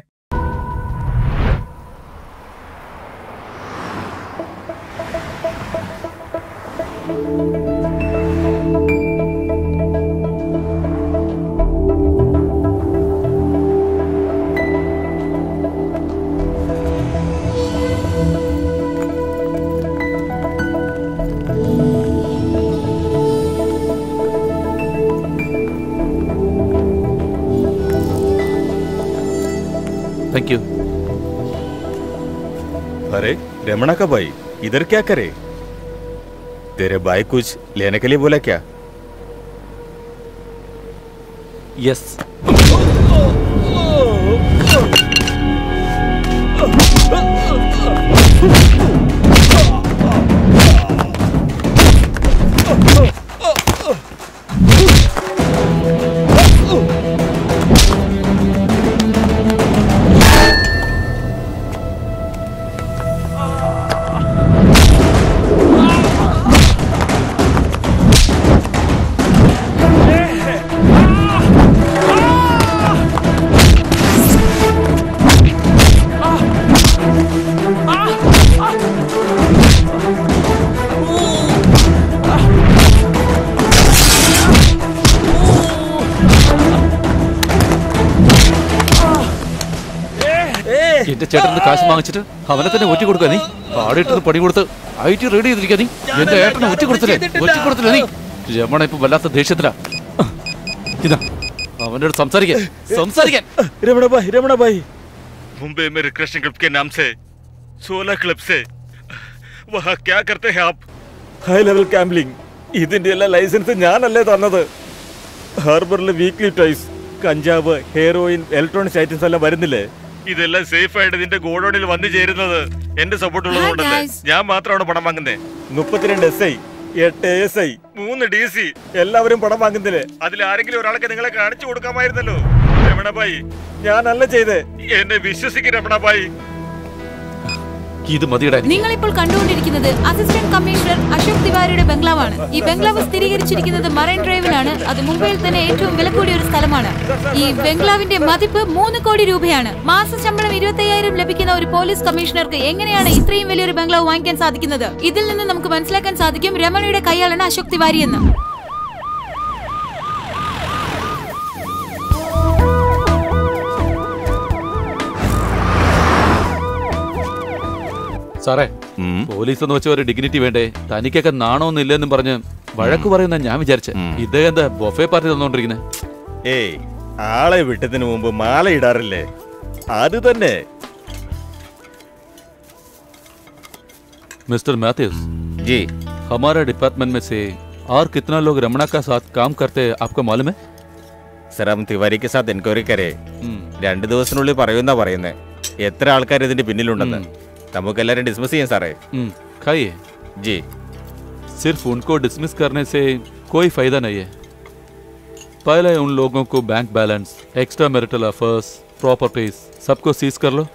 थैंक यू अरे रमणा कब आई इधर क्या करे तेरे भाई कुछ लेने के लिए बोला क्या यस ചേട്ടന് കാശ് വാങ്ങിച്ചിട്ട് അവനെ തന്നെ ഒറ്റ കൊടുക്കുക നീ ആടിട്ടത് പണി കൊടുത്ത് ഐ ടി റെഡി ചെയ്തിരിക്കുക നീ എന്റെ ഏട്ടനെ ഒറ്റ കൊടുത്തില്ലേ ഒറ്റ കൊടുത്തില്ലേ നീ രമണ ഇപ്പൊ വല്ലാത്ത ദേഷ്യത്തിലാ ഇതാ അവന്റെ അടുത്ത് സംസാരിക്കാൻ സംസാരിക്കാൻ रमणा भाई रमणा भाई मुंबई में रिक्रेशन क्लब के नाम से 16 क्लब से वहाँ क्या करते हैं आप ഹൈ ലെവൽ ഗാംബ്ലിംഗ് ഇതിന്റെ എല്ലാ ലൈസൻസ് ഞാനല്ലേ തന്നത് ഹാർബറിലെ വീക്ക്ലി ടോയ്സ് കഞ്ചാവ് ഹെയറോയിൻ ഇലക്ട്രോണിക്സ് ഐറ്റംസ് എല്ലാം വരുന്നില്ലേ ഇതെല്ലാം സേഫ് ആയിട്ട് ഇതിന്റെ ഗോഡൌണിൽ വന്നു ചേരുന്നത് എന്റെ സപ്പോർട്ട് ഉള്ളതുകൊണ്ടല്ലേ ഞാൻ മാത്രമാണ് പണം വാങ്ങുന്നത് മുപ്പത്തിരണ്ട് എസ് ഐ എട്ട് എസ് ഐ മൂന്ന് ഡി സി എല്ലാവരും പണം വാങ്ങുന്നില്ലേ അതിൽ ആരെങ്കിലും ഒരാൾക്ക് നിങ്ങളെ കാണിച്ചു കൊടുക്കാമായിരുന്നല്ലോ രമണഭായി ഞാനല്ല ചെയ്തേ എന്നെ വിശ്വസിക്കും രമണഭായി ഇത് മതിയുടെ നിങ്ങളിപ്പോൾ കണ്ടുകൊണ്ടിരിക്കുന്നത് അസിസ്റ്റന്റ് കമ്മീഷണർ അശോക് തിവാരിയുടെ ബംഗ്ലാവാണ് ഈ ബംഗ്ലാവ് സ്ഥിരീകരിച്ചിരിക്കുന്നത് മറൈൻ ഡ്രൈവിലാണ് അത് മുംബൈയിൽ തന്നെ ഏറ്റവും വില കൂടിയ ഒരു സ്ഥലമാണ് ഈ ബംഗ്ലാവിന്റെ മതിപ്പ് മൂന്ന് കോടി രൂപയാണ് മാസ ശമ്പളം ഇരുപത്തയ്യായിരം ലഭിക്കുന്ന ഒരു പോലീസ് കമ്മീഷണർക്ക് എങ്ങനെയാണ് ഇത്രയും വലിയൊരു ബംഗ്ലാവ് വാങ്ങിക്കാൻ സാധിക്കുന്നത് ഇതിൽ നിന്ന് നമുക്ക് മനസ്സിലാക്കാൻ സാധിക്കും രമണയുടെ കൈയാളാണ് അശോക് തിവാരി എന്ന് സാറേ പോലീസ് എന്ന് വെച്ച ഒരു ഡിഗ്നിറ്റി വേണ്ടേ തനിക്കൊക്കെ നാണോന്നില്ലെന്നും പറഞ്ഞ് വഴക്ക് പറയുന്ന ഞാൻ വിചാരിച്ചേ ഇദ്ദേഹം എന്താ ബൊഫേ പാർട്ടി തന്നോണ്ടിരിക്കുന്നത് ഏയ് ആളെ വിട്ടതിന് മുമ്പ് മാല ഇടാറില്ലേ അത് തന്നെ मिस्टर मैथ्यूस जी हमारा डिपार्टमेंट में से और कितना लोग रमणा का साथ काम करते हैं आपको मालूम है സർ അവൻ തിവാരിക്ക് സാത്ത് എൻക്വയറി കരേ രണ്ട് ദിവസത്തിനുള്ളിൽ പറയുമെന്നാ പറയുന്നത് എത്ര ആൾക്കാർ ഇതിന്റെ പിന്നിലുണ്ടെന്ന് നമുക്കെല്ലാരും ഡിസ്മിസ് ചെയ്യാം സാറേ हम्म, खाइए जी सिर्फ उनको डिसमिस करने से कोई फायदा नहीं है पहले उन लोगों को bank balance extra marital affairs properties सबको सीज कर लो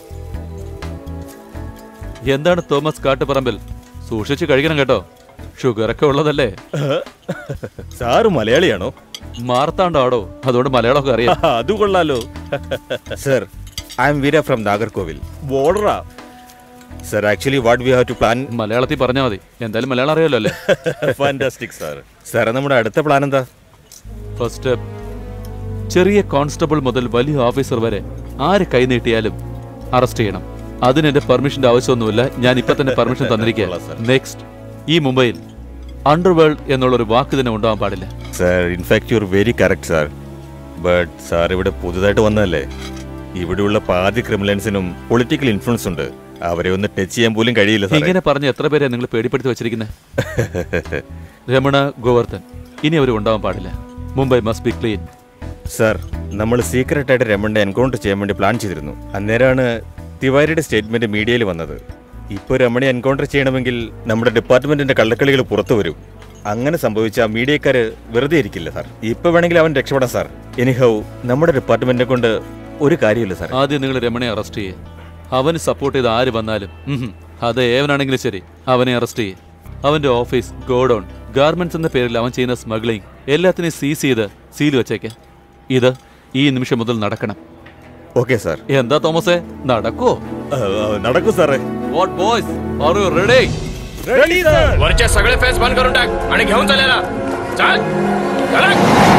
എന്താണ് തോമസ് കാട്ടുപറമ്പിൽ സൂക്ഷിച്ച് കഴിക്കണം കേട്ടോ ഷുഗർ ഒക്കെ ഉള്ളതല്ലേ സാറ് മലയാളിയാണോ മാർത്താണ്ടാടോ അതുകൊണ്ട് മലയാളമൊക്കെ അറിയാം അത് കൊള്ളാലോ sir I am Veera from Nagercoil ബോർഡറാ sir actually what we have to plan മലയാളത്തിൽ പറഞ്ഞാൽ മതി എന്തായാലും മലയാളം അറിയാലോ അല്ലേ ഫാന്റാസ്റ്റിക് സാർ സാർ നമ്മുടെ അടുത്ത പ്ലാൻ എന്താ ഫസ്റ്റ് സ്റ്റെപ്പ് ചെറിയ കോൺസ്റ്റബിൾ മുതൽ വലിയ ഓഫീസർ വരെ ആര് കൈ നീട്ടിയാലും അറസ്റ്റ് ചെയ്യണം അതിന് എന്റെ പെർമിഷന്റെ ആവശ്യമൊന്നുമില്ല ഞാൻ ഇപ്പൊ തന്നെ പെർമിഷൻ തന്നിരിക്കുക നെക്സ്റ്റ് ഈ മുംബൈയിൽ അണ്ടർവേൾഡ് എന്നുള്ള ഒരു വാക്ക് തന്നെ ഉണ്ടാവാൻ പാടില്ല sir in fact you very correct sir but sir ഇവിടെ പുതുതായിട്ട് വന്നതല്ലേ ഇവിടെയുള്ള പാതി ക്രിമിനൽസിനും പൊളിറ്റിക്കൽ ഇൻഫ്ലുവൻസ് ഉണ്ട് അവരെ ഒന്ന് ടച്ച് ചെയ്യാൻ പോലും കഴിയില്ല സാറേ ഇങ്ങനെ പറഞ്ഞ എത്ര പേരെ നിങ്ങൾ പേടിപ്പെടുത്തി വെച്ചിരിക്കുന്നത് രമണ ഗോവർദ്ധൻ ഇനി അവർ ഉണ്ടാവാൻ പാടില്ല Mumbai must be clean sir നമ്മൾ സീക്രട്ട് ആയിട്ട് രമണിനെ എൻകൗണ്ടർ ചെയ്യാൻ വേണ്ടി പ്ലാൻ ചെയ്തിരുന്നു അന്നേരമാണ് തിവാരിയുടെ സ്റ്റേറ്റ്മെന്റ് മീഡിയയിൽ വന്നത് ഇപ്പോൾ രമണി എൻകൗണ്ടർ ചെയ്യണമെങ്കിൽ നമ്മുടെ ഡിപ്പാർട്ട്മെന്റിന്റെ കള്ളക്കളികൾ പുറത്തു വരും അങ്ങനെ സംഭവിച്ച മീഡിയക്കാര് വെറുതെ ഇരിക്കില്ല സാർ ഇപ്പൊ വേണമെങ്കിൽ അവൻ രക്ഷപ്പെടാം സാർ എനിഹൗ നമ്മുടെ ഡിപ്പാർട്ട്മെന്റിനെ കൊണ്ട് ഒരു കാര്യമില്ല സാർ ആദ്യം നിങ്ങൾ രമണയെ അറസ്റ്റ് ചെയ്യേ അവന് സപ്പോർട്ട് ചെയ്ത് ആര് വന്നാലും ഉഹും, അത് ഏവനാണെങ്കിലും ശരി അവനെ അറസ്റ്റ് ചെയ്യേ അവന്റെ ഓഫീസ് ഗോഡൌൺ ഗാർമെന്റ്സ് എന്ന പേരിൽ അവൻ ചെയ്യുന്ന സ്മഗ്ലിംഗ് എല്ലാത്തിനെയും സീസ് ചെയ്ത് സീൽ വെച്ചേക്ക് ഇത് ഈ നിമിഷം മുതൽ നടക്കണം ഓക്കെ സാർ എന്താ തോമസേ നടക്കോ നടക്കൂ സാറേ what boys are you ready ready sir वरचे सगळे फेस बंद करून टाक आणि घेऊन चालेला चल चला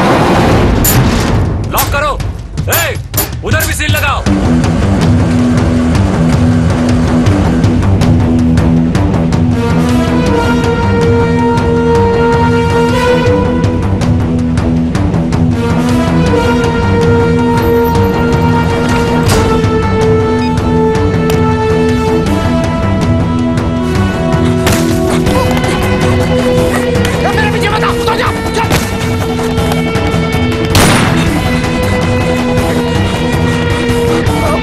लॉक करो ए उधर भी सील लगाओ मेरे पीछे मत आओ उतर जाओ चल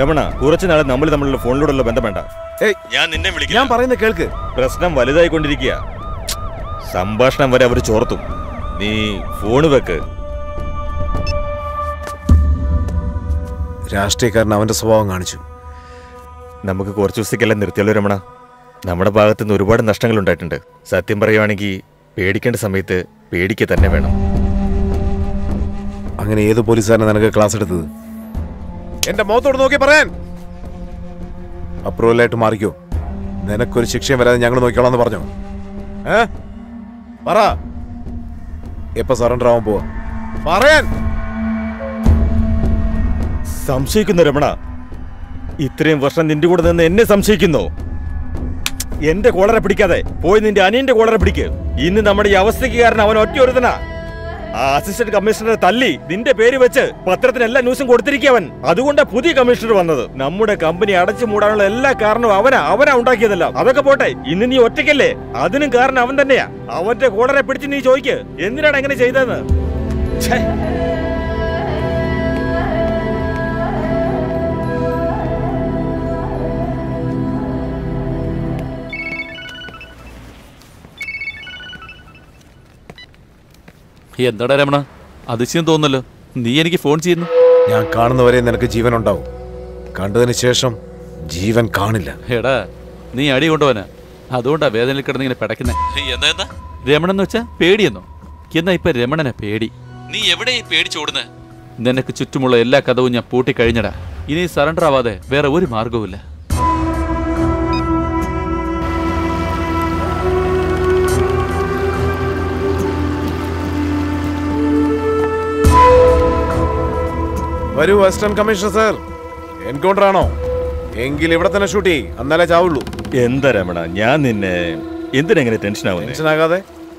രമണ കുറച്ചു നാളെ നമ്മൾ തമ്മിലുള്ള ഫോണിലൂടെയുള്ള ബന്ധം വേണ്ട ഏയ് ഞാൻ നിന്നെ വിളിക്കാം ഞാൻ പറയുന്ന കേൾക്ക് പ്രശ്നം വലുതായിക്കൊണ്ടിരിക്കുക സംഭാഷണം വരെ അവർ ചോർത്തും നീ ഫോണ് വെക്ക് രാഷ്ട്രീയക്കാരൻ അവന്റെ സ്വഭാവം കാണിച്ചു നമുക്ക് കുറച്ച് ദിവസത്തേക്കെല്ലാം നിർത്തിയല്ലോ രമണ നമ്മുടെ ഭാഗത്തു നിന്ന് ഒരുപാട് നഷ്ടങ്ങൾ ഉണ്ടായിട്ടുണ്ട് സത്യം പറയുവാണെങ്കിൽ പേടിക്കേണ്ട സമയത്ത് പേടിക്കുക തന്നെ വേണം അങ്ങനെ ഏത് പോലീസുകാരനെ നിനക്ക് ക്ലാസ് എടുത്തത് എന്റെ മുഖത്തോട് നോക്കി പറയാൻ അപ്രൂവലായിട്ട് മാറിക്കോ നിനക്കൊരു ശിക്ഷയും വരാതെ ഞങ്ങൾ നോക്കിക്കോളാന്ന് പറഞ്ഞു ഏ പറ എപ്പോ സറണ്ടർ ആവാൻ പോവാ പറയാൻ സംശയിക്കുന്നു രമണ ഇത്രയും വർഷം നിന്റെ കൂടെ നിന്ന് എന്നെ സംശയിക്കുന്നു എന്റെ കോളറെ പിടിക്കാതെ പോയി നിന്റെ അനിയന്റെ കോളറെ പിടിക്ക് ഇന്ന് നമ്മുടെ ഈ അവസ്ഥയ്ക്ക് കാരണം അവൻ ഒറ്റ ഒരുത്തനാ ആ അസിസ്റ്റന്റ് കമ്മീഷണറെ തല്ലി നിന്റെ പേര് വെച്ച് പത്രത്തിന് എല്ലാ ന്യൂസും കൊടുത്തിരിക്കവൻ അതുകൊണ്ടാ പുതിയ കമ്മീഷണർ വന്നത് നമ്മുടെ കമ്പനി അടച്ചു മൂടാനുള്ള എല്ലാ കാരണവും അവനാ അവനാ ഉണ്ടാക്കിയതല്ല അതൊക്കെ പോട്ടെ ഇന്ന് നീ ഒറ്റയ്ക്കല്ലേ അതിനും കാരണം അവൻ തന്നെയാ അവന്റെ കോളറെ പിടിച്ച് നീ ചോദിക്ക് എന്തിനാണ് എങ്ങനെ ചെയ്തതെന്ന് ഛേ എന്താടാ രമണ അതിശയം തോന്നുന്നല്ലോ നീ എനിക്ക് ഫോൺ ചെയ്യുന്നു ഞാൻ കാണുന്നവരെ നിനക്ക് ജീവൻ ഉണ്ടാവും കണ്ടതിന് ശേഷം ജീവൻ കാണില്ല എടാ നീ അടി കൊണ്ടുപോനാ അതുകൊണ്ടാ വേദനയിൽ കിടന്ന് ഇങ്ങനെ പിടയ്ക്കുന്നേ എന്താ എന്താ രമണൻ എന്ന് വെച്ചാ പേടിയെന്നോ എന്നാ ഇപ്പൊ രമണനെ പേടി നീ എവിടെ പേടിച്ചോടുന്നേ നിനക്ക് ചുറ്റുമുള്ള എല്ലാ കഥവും ഞാൻ പൂട്ടി കഴിഞ്ഞടാ ഇനി സറണ്ടർ ആവാതെ വേറെ ഒരു മാർഗവുമില്ല വരൂ വെസ്റ്റേൺ കമ്മീഷണർ സർ എൻകൗണ്ടർ ആണോ എങ്കിൽ ഇവിടെ തന്നെ ഷൂട്ട് ചെയ്യ് എന്നാലേ ചാവുള്ളൂ എന്താ രമണ ഞാൻ നിന്നെ എന്തിനെങ്ങനെ ടെൻഷൻ ആവുന്നേ ടെൻഷനാകാതെ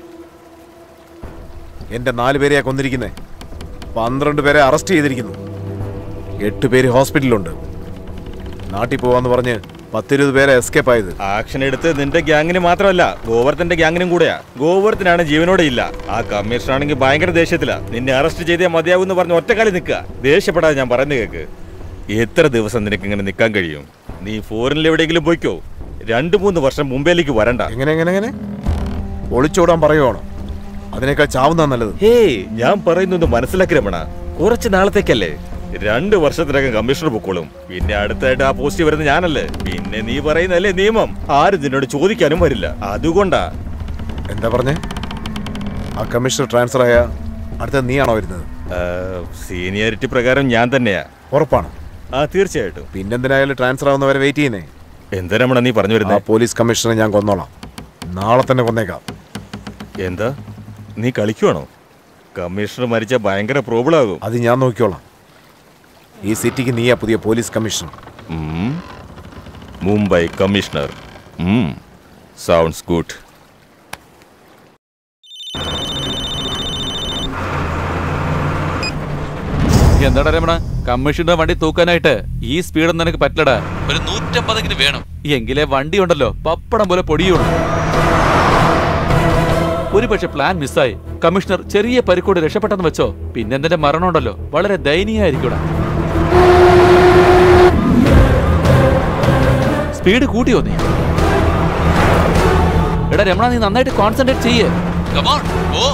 എന്റെ നാല് പേരെയാ കൊന്നിരിക്കുന്നേ പന്ത്രണ്ട് പേരെ അറസ്റ്റ് ചെയ്തിരിക്കുന്നു എട്ട് പേര് ഹോസ്പിറ്റലിലുണ്ട് നാട്ടിൽ പോവാന്ന് പറഞ്ഞ് പത്തിരുപത് പേരെ എസ്കേപ്പ് ആയത് ആക്ഷൻ എടുത്ത് നിന്റെ ഗ്യാങ്ങിന് മാത്രമല്ല ഗോവർദ്ധന്റെ ഗ്യാങ്ങിനും കൂടെയാ ഗോവർദ്ധനാണ് ജീവനോടെ ഇല്ല ആ കമ്മീഷണർ ആണെങ്കിൽ ഭയങ്കര ദേഷ്യത്തിലാ നിന്നെ അറസ്റ്റ് ചെയ്തേ മതിയാവും എന്ന് പറഞ്ഞ് ഒറ്റക്കാലി നിൽക്കുക ദേഷ്യപ്പെടാതെ ഞാൻ പറയുന്നത് കേക്ക് എത്ര ദിവസം നിനക്ക് ഇങ്ങനെ നിൽക്കാൻ കഴിയും നീ ഫോറിനിൽ എവിടെയെങ്കിലും പോയിക്കോ രണ്ടു മൂന്ന് വർഷം മുംബൈയിലേക്ക് വരണ്ട എങ്ങനെ എങ്ങനെ എങ്ങനെ ഒളിച്ചോടാൻ പറയുവാണോ അതിനേക്കാൾ ചാവുന്ന നല്ലത് ഹേയ് ഞാൻ പറയുന്നൊന്ന് മനസ്സിലാക്കി രമണ കുറച്ച് നാളത്തേക്കല്ലേ രണ്ട് വർഷത്തിനകം കമ്മീഷണർ പൊക്കോളും പിന്നെ അടുത്തായിട്ട് ആ പോസ്റ്റ് വരുന്ന ഞാനല്ലേ പിന്നെ നീ പറയുന്നല്ലേ നിയമം ആരും നിന്നോട് ചോദിക്കാനും വരില്ല അതുകൊണ്ടാ എന്താ പറഞ്ഞേ ആ കമ്മീഷണർ ട്രാൻസ്ഫർ ആയ അടുത്ത നീയാണോ വരുന്നത് സീനിയോറിറ്റി പ്രകാരം ഞാൻ തന്നെയാ ഉറപ്പാണ് ആ തീർച്ചയായിട്ടും പിന്നെന്തിനായാലും ട്രാൻസ്ഫർ ആവുന്നവരെ വെയിറ്റ് ചെയ്യുന്നേ എന്താ രമണ നീ പറഞ്ഞു ആ വരുന്നേ പോലീസ് കമ്മീഷണറെ ഞാൻ കൊന്നോളാം നാളെ തന്നെ കൊന്നേക്കാം എന്താ നീ കളിക്കുവാണോ കമ്മീഷണർ മരിച്ച ഭയങ്കര പ്രോബ്ലം ആകും അത് ഞാൻ നോക്കിക്കോളാം ഈ സിറ്റിക്ക് നീയാ പുതിയ പോലീസ് കമ്മീഷണർ ഉം. മുംബൈ കമ്മീഷണർ സൗണ്ട്സ് ഗുഡ് എന്താടാ രമണ കമ്മീഷന്റെ വണ്ടി തൂക്കാനായിട്ട് ഈ സ്പീഡൊന്നും നിനക്ക് പറ്റില്ലടാ ഒരു നൂറ്റമ്പതെങ്കിലും വേണം എങ്കിലേ വണ്ടി ഉണ്ടല്ലോ പപ്പടം പോലെ പൊടിയുള്ളൂ ഒരു പക്ഷെ പ്ലാൻ മിസ്സായി കമ്മീഷണർ ചെറിയ പരിക്കോട് രക്ഷപ്പെട്ടെന്ന് വെച്ചോ പിന്നെ എന്തിന്റെ മരണം ഉണ്ടല്ലോ വളരെ ദയനീയായിരിക്കൂടാ സ്പീഡ് കൂട്ടിയോ നീ എടാ രമണ നീ നന്നായിട്ട് കോൺസെൻട്രേറ്റ് ചെയ്യേ ഓ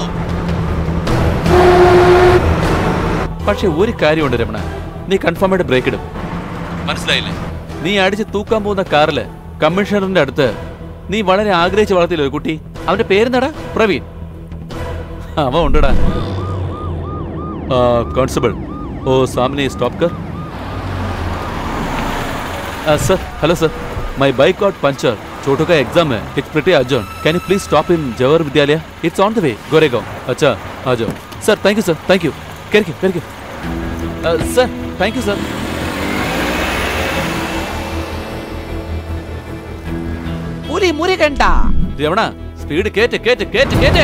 പക്ഷെ ഒരു കാര്യമുണ്ട് രമണ നീ കൺഫേമായിട്ട് ബ്രേക്ക് ഇടും മനസ്സിലായില്ലേ നീ അടിച്ച് തൂക്കാൻ പോകുന്ന കാറില് കമ്മീഷണറിന്റെ അടുത്ത് നീ വളരെ ആഗ്രഹിച്ച് വളർത്തിയില്ല ഒരു കുട്ടി അവന്റെ പേരെന്താടാ പ്രവീൺ അവൻ ഉണ്ടടാ കോൺസ്റ്റബിൾ ഓ സാമനെ സ്റ്റോപ്പ് കർ sir hello sir my bike got puncture Chhotu का एग्जाम है it's pretty urgent can you please stop in Jawahar Vidyalaya it's on the way Goregaon अच्छा आ जाओ sir thank you sir thank you करके करके सर थैंक यू सर പുലി മുരുകണ്ട Ramana speed കേറ്റ് കേറ്റ് കേറ്റ് കേറ്റ്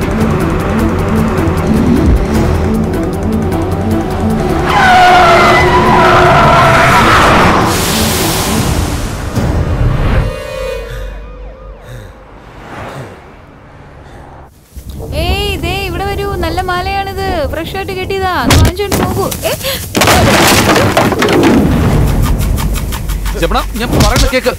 ഏയ് ദേ ഇവിടെ വരൂ നല്ല മാലയാണിത് ഫ്രഷ് ആയിട്ട് കിട്ടിയതാ വാങ്ങിച്ചോണ്ട് നോക്കൂ ഏ, ജപണ ഞാൻ പറയുന്നത് കേക്ക്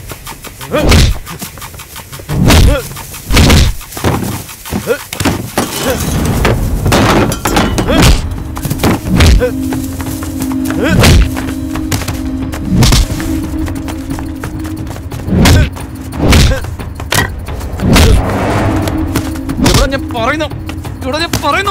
ഇവിടെ ഞാൻ പറയുന്നു ഇവിടെ ഞാൻ പറയുന്നു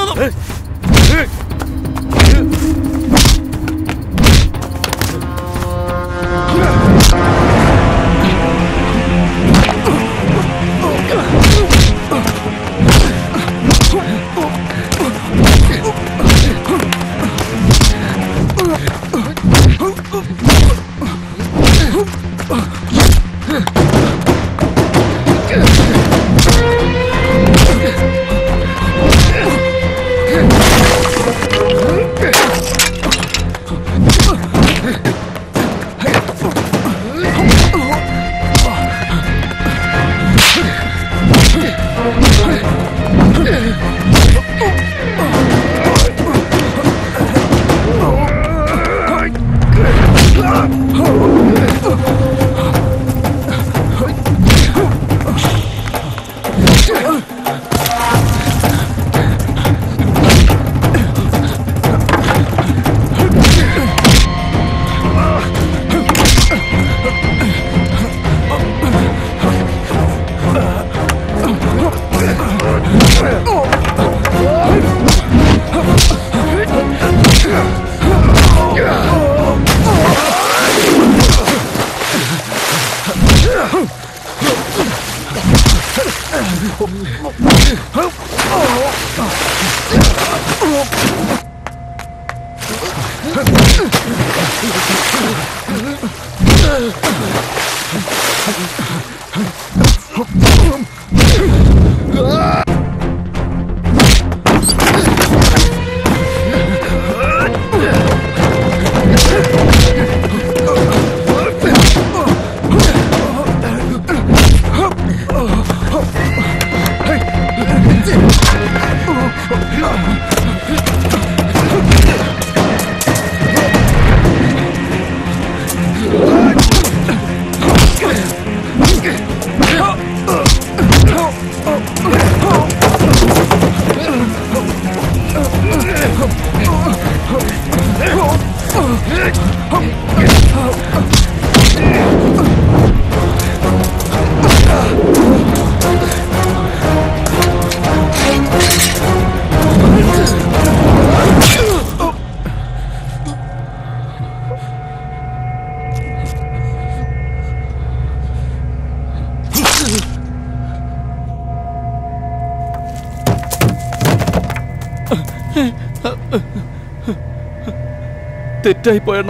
തെറ്റായി പോയണ്ണ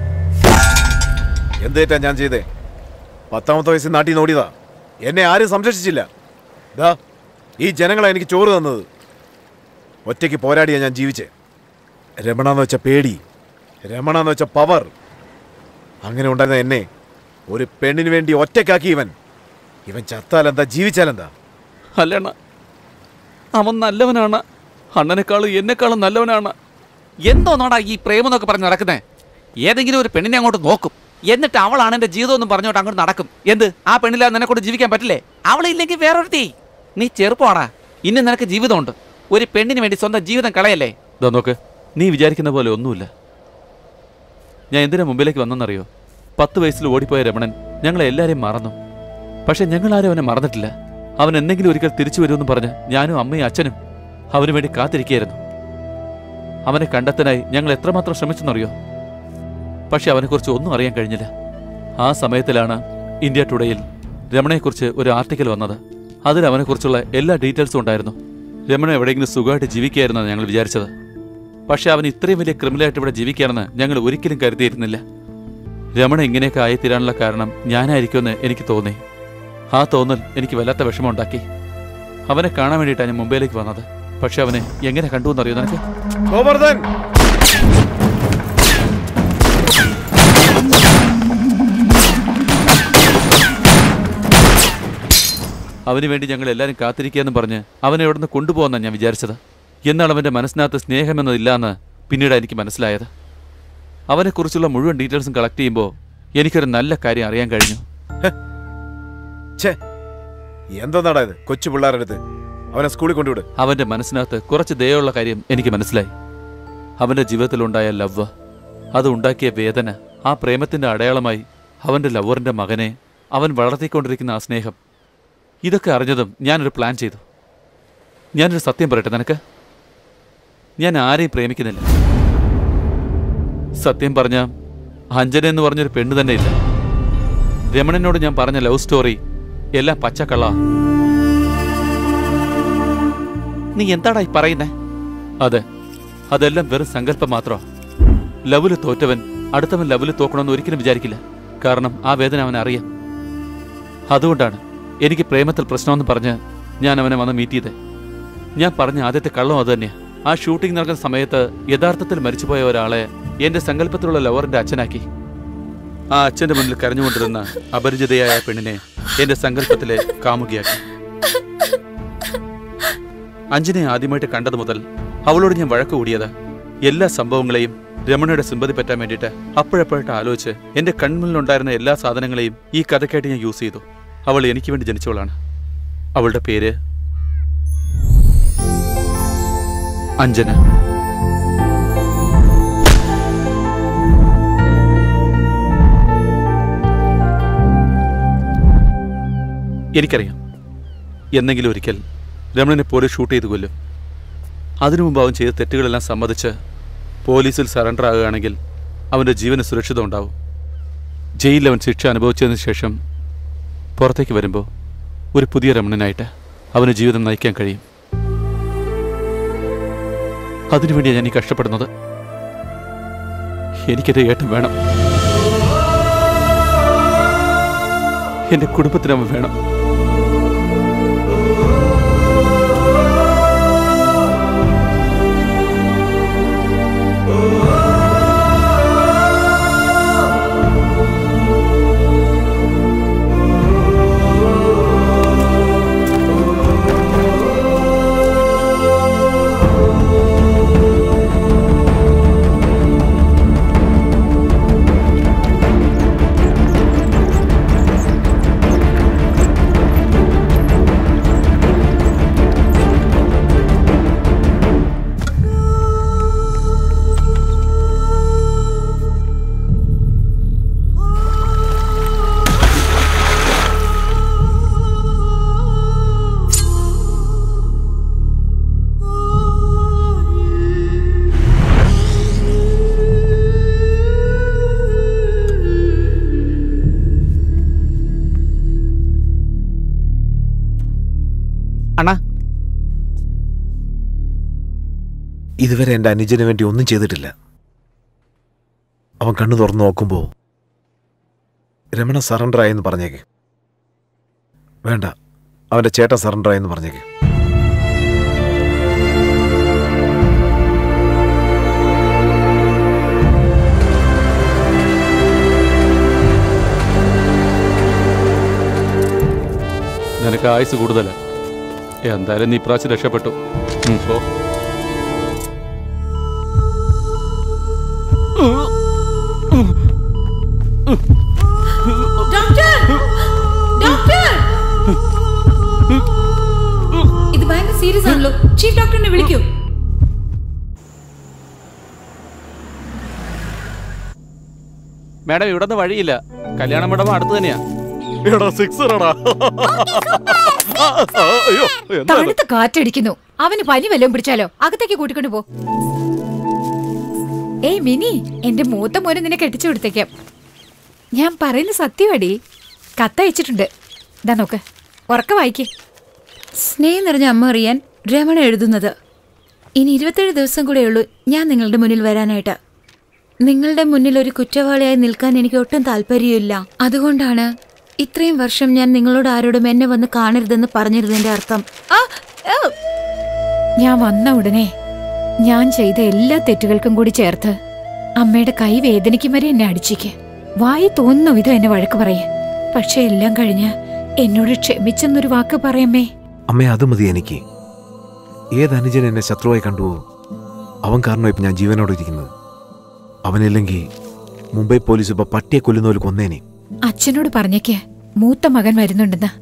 എന്ത് തെറ്റാ ഞാൻ ചെയ്തേ പത്താമത്തെ വയസ്സിൽ നാട്ടിൽ നിന്ന് ഓടിയതാ എന്നെ ആരും സംരക്ഷിച്ചില്ല ദാ ഈ ജനങ്ങളാ എനിക്ക് ചോറ് തന്നത് ഒറ്റയ്ക്ക് പോരാടിയാ ഞാൻ ജീവിച്ചേ രമണ എന്ന് വെച്ച പേടി രമണ എന്ന് വെച്ച പവർ അങ്ങനെ ഉണ്ടായിരുന്ന എന്നെ ഒരു പെണ്ണിന് വേണ്ടി ഒറ്റയ്ക്കാക്കി ഇവൻ ഇവൻ ചത്താലെന്താ ജീവിച്ചാലെന്താ അല്ലണ്ണ അവൻ നല്ലവനാണ് അണ്ണനെക്കാളും എന്നെക്കാളും നല്ലവനാണ് എന്തോന്നാടാ ഈ പ്രേമം എന്നൊക്കെ പറഞ്ഞ് നടക്കുന്നേ ഏതെങ്കിലും ഒരു പെണ്ണിനെ അങ്ങോട്ട് നോക്കും എന്നിട്ട് അവളാണ് എന്റെ ജീവിതം എന്ന് പറഞ്ഞോട്ട് അങ്ങോട്ട് നടക്കും എന്ത് ആ പെണ്ണില്ലാതെ നിന്നെ കൊണ്ട് ജീവിക്കാൻ പറ്റില്ലേ അവളില്ലെങ്കിൽ വേറൊരുത്തി നീ ചെറുപ്പമാടാ ഇനി നിനക്ക് ജീവിതമുണ്ട് ഒരു പെണ്ണിന് വേണ്ടി സ്വന്തം ജീവിതം കളയല്ലേ ഇതാ നോക്ക് നീ വിചാരിക്കുന്ന പോലെ ഒന്നുമില്ല ഞാൻ എന്തിനാ മുമ്പിലേക്ക് വന്നെന്നറിയോ പത്ത് വയസ്സിൽ ഓടിപ്പോയ രമണൻ ഞങ്ങളെ എല്ലാരെയും മറന്നു പക്ഷെ ഞങ്ങളാരും അവനെ മറന്നിട്ടില്ല അവൻ എന്തെങ്കിലും ഒരിക്കൽ തിരിച്ചു വരുമെന്ന് പറഞ്ഞ് ഞാനും അമ്മയും അച്ഛനും അവന് വേണ്ടി കാത്തിരിക്കുകയായിരുന്നു അവനെ കണ്ടെത്താനായി ഞങ്ങൾ എത്രമാത്രം ശ്രമിച്ചെന്നറിയോ പക്ഷെ അവനെക്കുറിച്ച് ഒന്നും അറിയാൻ കഴിഞ്ഞില്ല ആ സമയത്തിലാണ് ഇന്ത്യ ടുഡേയിൽ രമണയെക്കുറിച്ച് ഒരു ആർട്ടിക്കൽ വന്നത് അതിൽ അവനെക്കുറിച്ചുള്ള എല്ലാ ഡീറ്റെയിൽസും ഉണ്ടായിരുന്നു രമണ എവിടെയെങ്കിലും സുഖമായിട്ട് ജീവിക്കുകയായിരുന്നാണ് ഞങ്ങൾ വിചാരിച്ചത് പക്ഷെ അവൻ ഇത്രയും വലിയ ക്രിമിനലായിട്ട് ഇവിടെ ജീവിക്കുകയാണെന്ന് ഞങ്ങൾ ഒരിക്കലും കരുതിയിരുന്നില്ല രമണ ഇങ്ങനെയൊക്കെ ആയിത്തീരാനുള്ള കാരണം ഞാനായിരിക്കുമെന്ന് എനിക്ക് തോന്നി ആ തോന്നൽ എനിക്ക് വല്ലാത്ത വിഷമമുണ്ടാക്കി അവനെ കാണാൻ വേണ്ടിയിട്ടാണ് ഞാൻ മുംബൈയിലേക്ക് വന്നത് പക്ഷെ അവനെ എങ്ങനെ കണ്ടു എന്നറിയോ നിനക്ക് ഗോവർദ്ധൻ അവന് വേണ്ടി ഞങ്ങൾ എല്ലാവരും കാത്തിരിക്കുകയെന്ന് പറഞ്ഞ് അവനെ ഇവിടുന്ന് കൊണ്ടുപോകാന്നാണ് ഞാൻ വിചാരിച്ചത് എന്നാൽ അവൻ്റെ മനസ്സിനകത്ത് സ്നേഹമെന്നതില്ലാന്ന് പിന്നീട് എനിക്ക് മനസ്സിലായത് അവനെക്കുറിച്ചുള്ള മുഴുവൻ ഡീറ്റെയിൽസും കളക്ട് ചെയ്യുമ്പോൾ എനിക്കൊരു നല്ല കാര്യം അറിയാൻ കഴിഞ്ഞു ഛേ എന്താടാ ഇത് കൊച്ചു പിള്ളേരെടുത്ത് അവനെ സ്കൂളിൽ കൊണ്ടുവിട് അവന്റെ മനസ്സിനകത്ത് കുറച്ച് ദയുള്ള കാര്യം എനിക്ക് മനസ്സിലായി അവന്റെ ജീവിതത്തിലുണ്ടായ ലവ് അത് ഉണ്ടാക്കിയ വേദന ആ പ്രേമത്തിന്റെ അടയാളമായി അവന്റെ ലവറിന്റെ മകനെ അവൻ വളർത്തിക്കൊണ്ടിരിക്കുന്ന ആ സ്നേഹം ഇതൊക്കെ അറിഞ്ഞതും ഞാനൊരു പ്ലാൻ ചെയ്തു ഞാനൊരു സത്യം പറയട്ടെ നിനക്ക് ഞാൻ ആരെയും പ്രേമിക്കുന്നില്ല സത്യം പറഞ്ഞ അഞ്ജന എന്ന് പറഞ്ഞൊരു പെണ്ണ് തന്നെ ഇല്ല രമണനോട് ഞാൻ പറഞ്ഞ ലവ് സ്റ്റോറി എല്ലാം പച്ചക്കള്ള നീ എന്താടാ ഈ പറയുന്നേ അതെ അതെല്ലാം വെറും സങ്കല്പം മാത്രമാ ലവില് തോറ്റവൻ അടുത്തവൻ ലവില് തോക്കണമെന്ന് ഒരിക്കലും വിചാരിക്കില്ല കാരണം ആ വേദന അവൻ അറിയാം അതുകൊണ്ടാണ് എനിക്ക് പ്രേമത്തിൽ പ്രശ്നമെന്ന് പറഞ്ഞ് ഞാൻ അവനെ വന്ന് മീറ്റ് ചെയ്തേ ഞാൻ പറഞ്ഞ ആദ്യത്തെ കള്ളം അത് തന്നെയാ ആ ഷൂട്ടിംഗ് നടക്കുന്ന സമയത്ത് യഥാർത്ഥത്തിൽ മരിച്ചുപോയ ഒരാളെ എന്റെ സങ്കല്പത്തിലുള്ള ലവറിന്റെ അച്ഛനാക്കി ആ അച്ഛന്റെ മുന്നിൽ കരഞ്ഞുകൊണ്ടിരുന്ന അപരിചിതയായ പെണ്ണിനെ എന്റെ സങ്കല്പത്തിലെ കാമുകിയാക്കി അഞ്ജനെ ആദ്യമായിട്ട് കണ്ടത് മുതൽ അവളോട് ഞാൻ വഴക്ക് കൂടിയത് എല്ലാ സംഭവങ്ങളെയും രമണയുടെ സിമ്പതി പറ്റാൻ വേണ്ടിയിട്ട് അപ്പോഴപ്പോഴായിട്ട് ആലോചിച്ച് എന്റെ കൺമുന്നിലുണ്ടായിരുന്ന എല്ലാ സാധനങ്ങളെയും ഈ കഥയ്ക്കായിട്ട് ഞാൻ യൂസ് ചെയ്തു അവൾ എനിക്ക് വേണ്ടി ജനിച്ചവളാണ് അവളുടെ പേര് അഞ്ജന എനിക്കറിയാം എന്നെങ്കിലും ഒരിക്കൽ രമണനെ പോലീസ് ഷൂട്ട് ചെയ്ത് കൊല്ലും അതിനു മുമ്പ് അവൻ ചെയ്ത തെറ്റുകളെല്ലാം സമ്മതിച്ച് പോലീസിൽ സറണ്ടർ ആകുകയാണെങ്കിൽ അവൻ്റെ ജീവന് സുരക്ഷിതം ഉണ്ടാവും ജയിലിൽ അവൻ ശിക്ഷ അനുഭവിച്ചതിന് ശേഷം പുറത്തേക്ക് വരുമ്പോൾ ഒരു പുതിയ രമണനായിട്ട് അവന് ജീവിതം നയിക്കാൻ കഴിയും അതിനുവേണ്ടിയാണ് ഞാൻ ഈ കഷ്ടപ്പെടുന്നത് എനിക്കെന്റെ ഏട്ടൻ വേണം എന്റെ കുടുംബത്തിന് അവൻ വേണം അണ്ണാ ഇതുവരെ എൻ്റെ അനുജന് വേണ്ടി ഒന്നും ചെയ്തിട്ടില്ല അവൻ കണ്ണു തുറന്നു നോക്കുമ്പോൾ രമണ സറണ്ടർ ആയെന്ന് പറഞ്ഞേക്ക് വേണ്ട അവൻ്റെ ചേട്ടൻ സറണ്ടർ ആയെന്ന് പറഞ്ഞേക്ക് നിനക്ക് ആയുസ് കൂടുതല എന്തായാലും നീ ഇപ്രാവശ്യം രക്ഷപ്പെട്ടു ഉം, പോ ഡോക്ടർ ഡോക്ടർ ഇത് ഭയങ്കര സീരിയസ് ആണല്ലോ ചീഫ് ഡോക്ടറിനെ വിളിക്കൂ മാഡം ഇവിടെ നിന്ന് വഴിയില്ല കല്യാണ മണ്ഡപം അടുത്ത് തന്നെയാ എടാ സിക്സറടാ അയ്യോ എന്താ ഇത്? തണുത്ത കാറ്റടിക്കുന്നു അവന് പനി വല്ലതും പിടിച്ചാലോ അകത്തേക്ക് കൂട്ടിക്കൊണ്ട് പോ ഏയ് മിനി എന്റെ മൂത്ത മോനെ നിന്നെ കെട്ടിച്ചു കൊടുത്തേക്കാം ഞാൻ പറയുന്ന സത്യമാടി കത്തയച്ചിട്ടുണ്ട് ഇതാ നോക്ക് ഉറക്ക വായിക്കേ സ്നേഹം നിറഞ്ഞ അമ്മ അറിയാൻ രമണ എഴുതുന്നത് ഇനി ഇരുപത്തേഴ് ദിവസം കൂടെ ഉള്ളൂ ഞാൻ നിങ്ങളുടെ മുന്നിൽ വരാനായിട്ട് നിങ്ങളുടെ മുന്നിൽ ഒരു കുറ്റവാളിയായി നിൽക്കാൻ എനിക്ക് ഒട്ടും താല്പര്യമില്ല അതുകൊണ്ടാണ് ഇത്രയും വർഷം ഞാൻ നിങ്ങളോട് ആരോടും എന്നെ വന്ന് കാണരുതെന്ന് പറഞ്ഞിരുന്നതിന്റെ അർത്ഥം ആ, ആ. ഞാൻ വന്ന ഉടനെ ഞാൻ ചെയ്ത എല്ലാ തെറ്റുകൾക്കും കൂടി ചേർത്ത് അമ്മയുടെ കൈ വേദനിക്കും വരെ എന്നെ അടിച്ചേക്ക് വായി തോന്നുന്നു വിധം എന്നെ വഴക്ക് പറയേ പക്ഷെ എല്ലാം കഴിഞ്ഞ് എന്നോട് ക്ഷമിച്ചെന്നൊരു വാക്ക് പറയമ്മേ അമ്മേ അത് മതി എനിക്ക് ഏത് അനുജൻ എന്നെ ശത്രുവായി കണ്ടുവോ അവൻ കാരണം ഇപ്പം ഞാൻ ജീവനോടെ ഇരിക്കുന്നത് അവനില്ലെങ്കിൽ മുംബൈ പോലീസ് ഇപ്പൊ പട്ടിയെ കൊല്ലുന്ന പോലെ കൊന്നേനെ അച്ഛനോട് പറഞ്ഞേക്ക് മൂത്ത മകൻ വരുന്നുണ്ടെന്ന്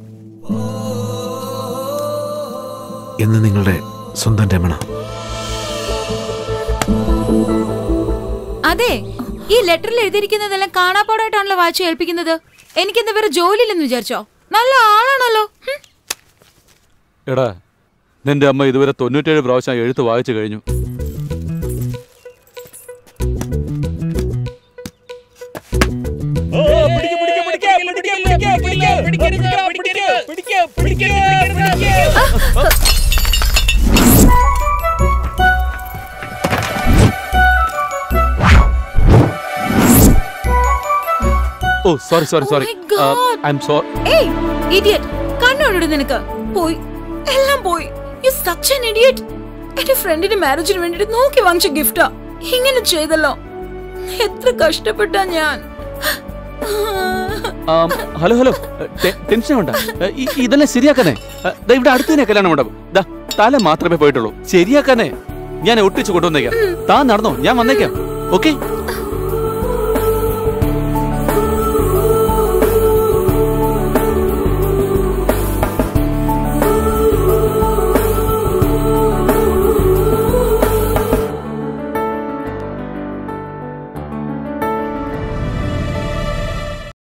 എന്ന് നിങ്ങളുടെ സ്വന്തം രമണ അതെ ഈ ലെറ്ററിൽ എഴുതിയിരിക്കുന്നതെല്ലാം കാണാപ്പാടായിട്ടാണല്ലോ വായിച്ചു കേൾപ്പിക്കുന്നത് എനിക്കെന്താ വേറെ ജോലിയില്ലെന്ന് വിചാരിച്ചോ നല്ല ആളാണല്ലോ ഹും. എടാ നിന്റെ അമ്മ ഇതുവരെ തൊണ്ണൂറ്റേഴ് പ്രാവശ്യം എഴുത്ത് വായിച്ചു കഴിഞ്ഞു ഓ sorry sorry sorry I am sorry ഏയ് ഇഡിയറ്റ് കണ്ണോടിട് നിനക്ക് പോയി എല്ലാം പോയി യു സച്ച് ആൻ ഇഡിയറ്റ് എന്റെ ഫ്രണ്ടിന്റെ മാരേജിന് വേണ്ടിട്ട് നോക്കി വാങ്ങിച്ച ഗിഫ്റ്റാ ഇങ്ങനെ ചെയ്തല്ലോ എത്ര കഷ്ടപ്പെട്ടാ ഞാൻ ഹലോ ഹലോ ടെൻഷൻ വേണ്ട ഇ- ഇതെല്ലാം ശരിയാക്കാനേ ഏ, ദാ ഇവിടെ അടുത്ത് തന്നെ കല്യാണം ഉണ്ടാവും ദാ തല മാത്രമേ പോയിട്ടുള്ളൂ ശരിയാക്കാനേ ഞാൻ ഒട്ടിച്ചു കൊണ്ടുവന്നേക്കാം താൻ നടന്നോ ഞാൻ വന്നേക്കാം ഓക്കെ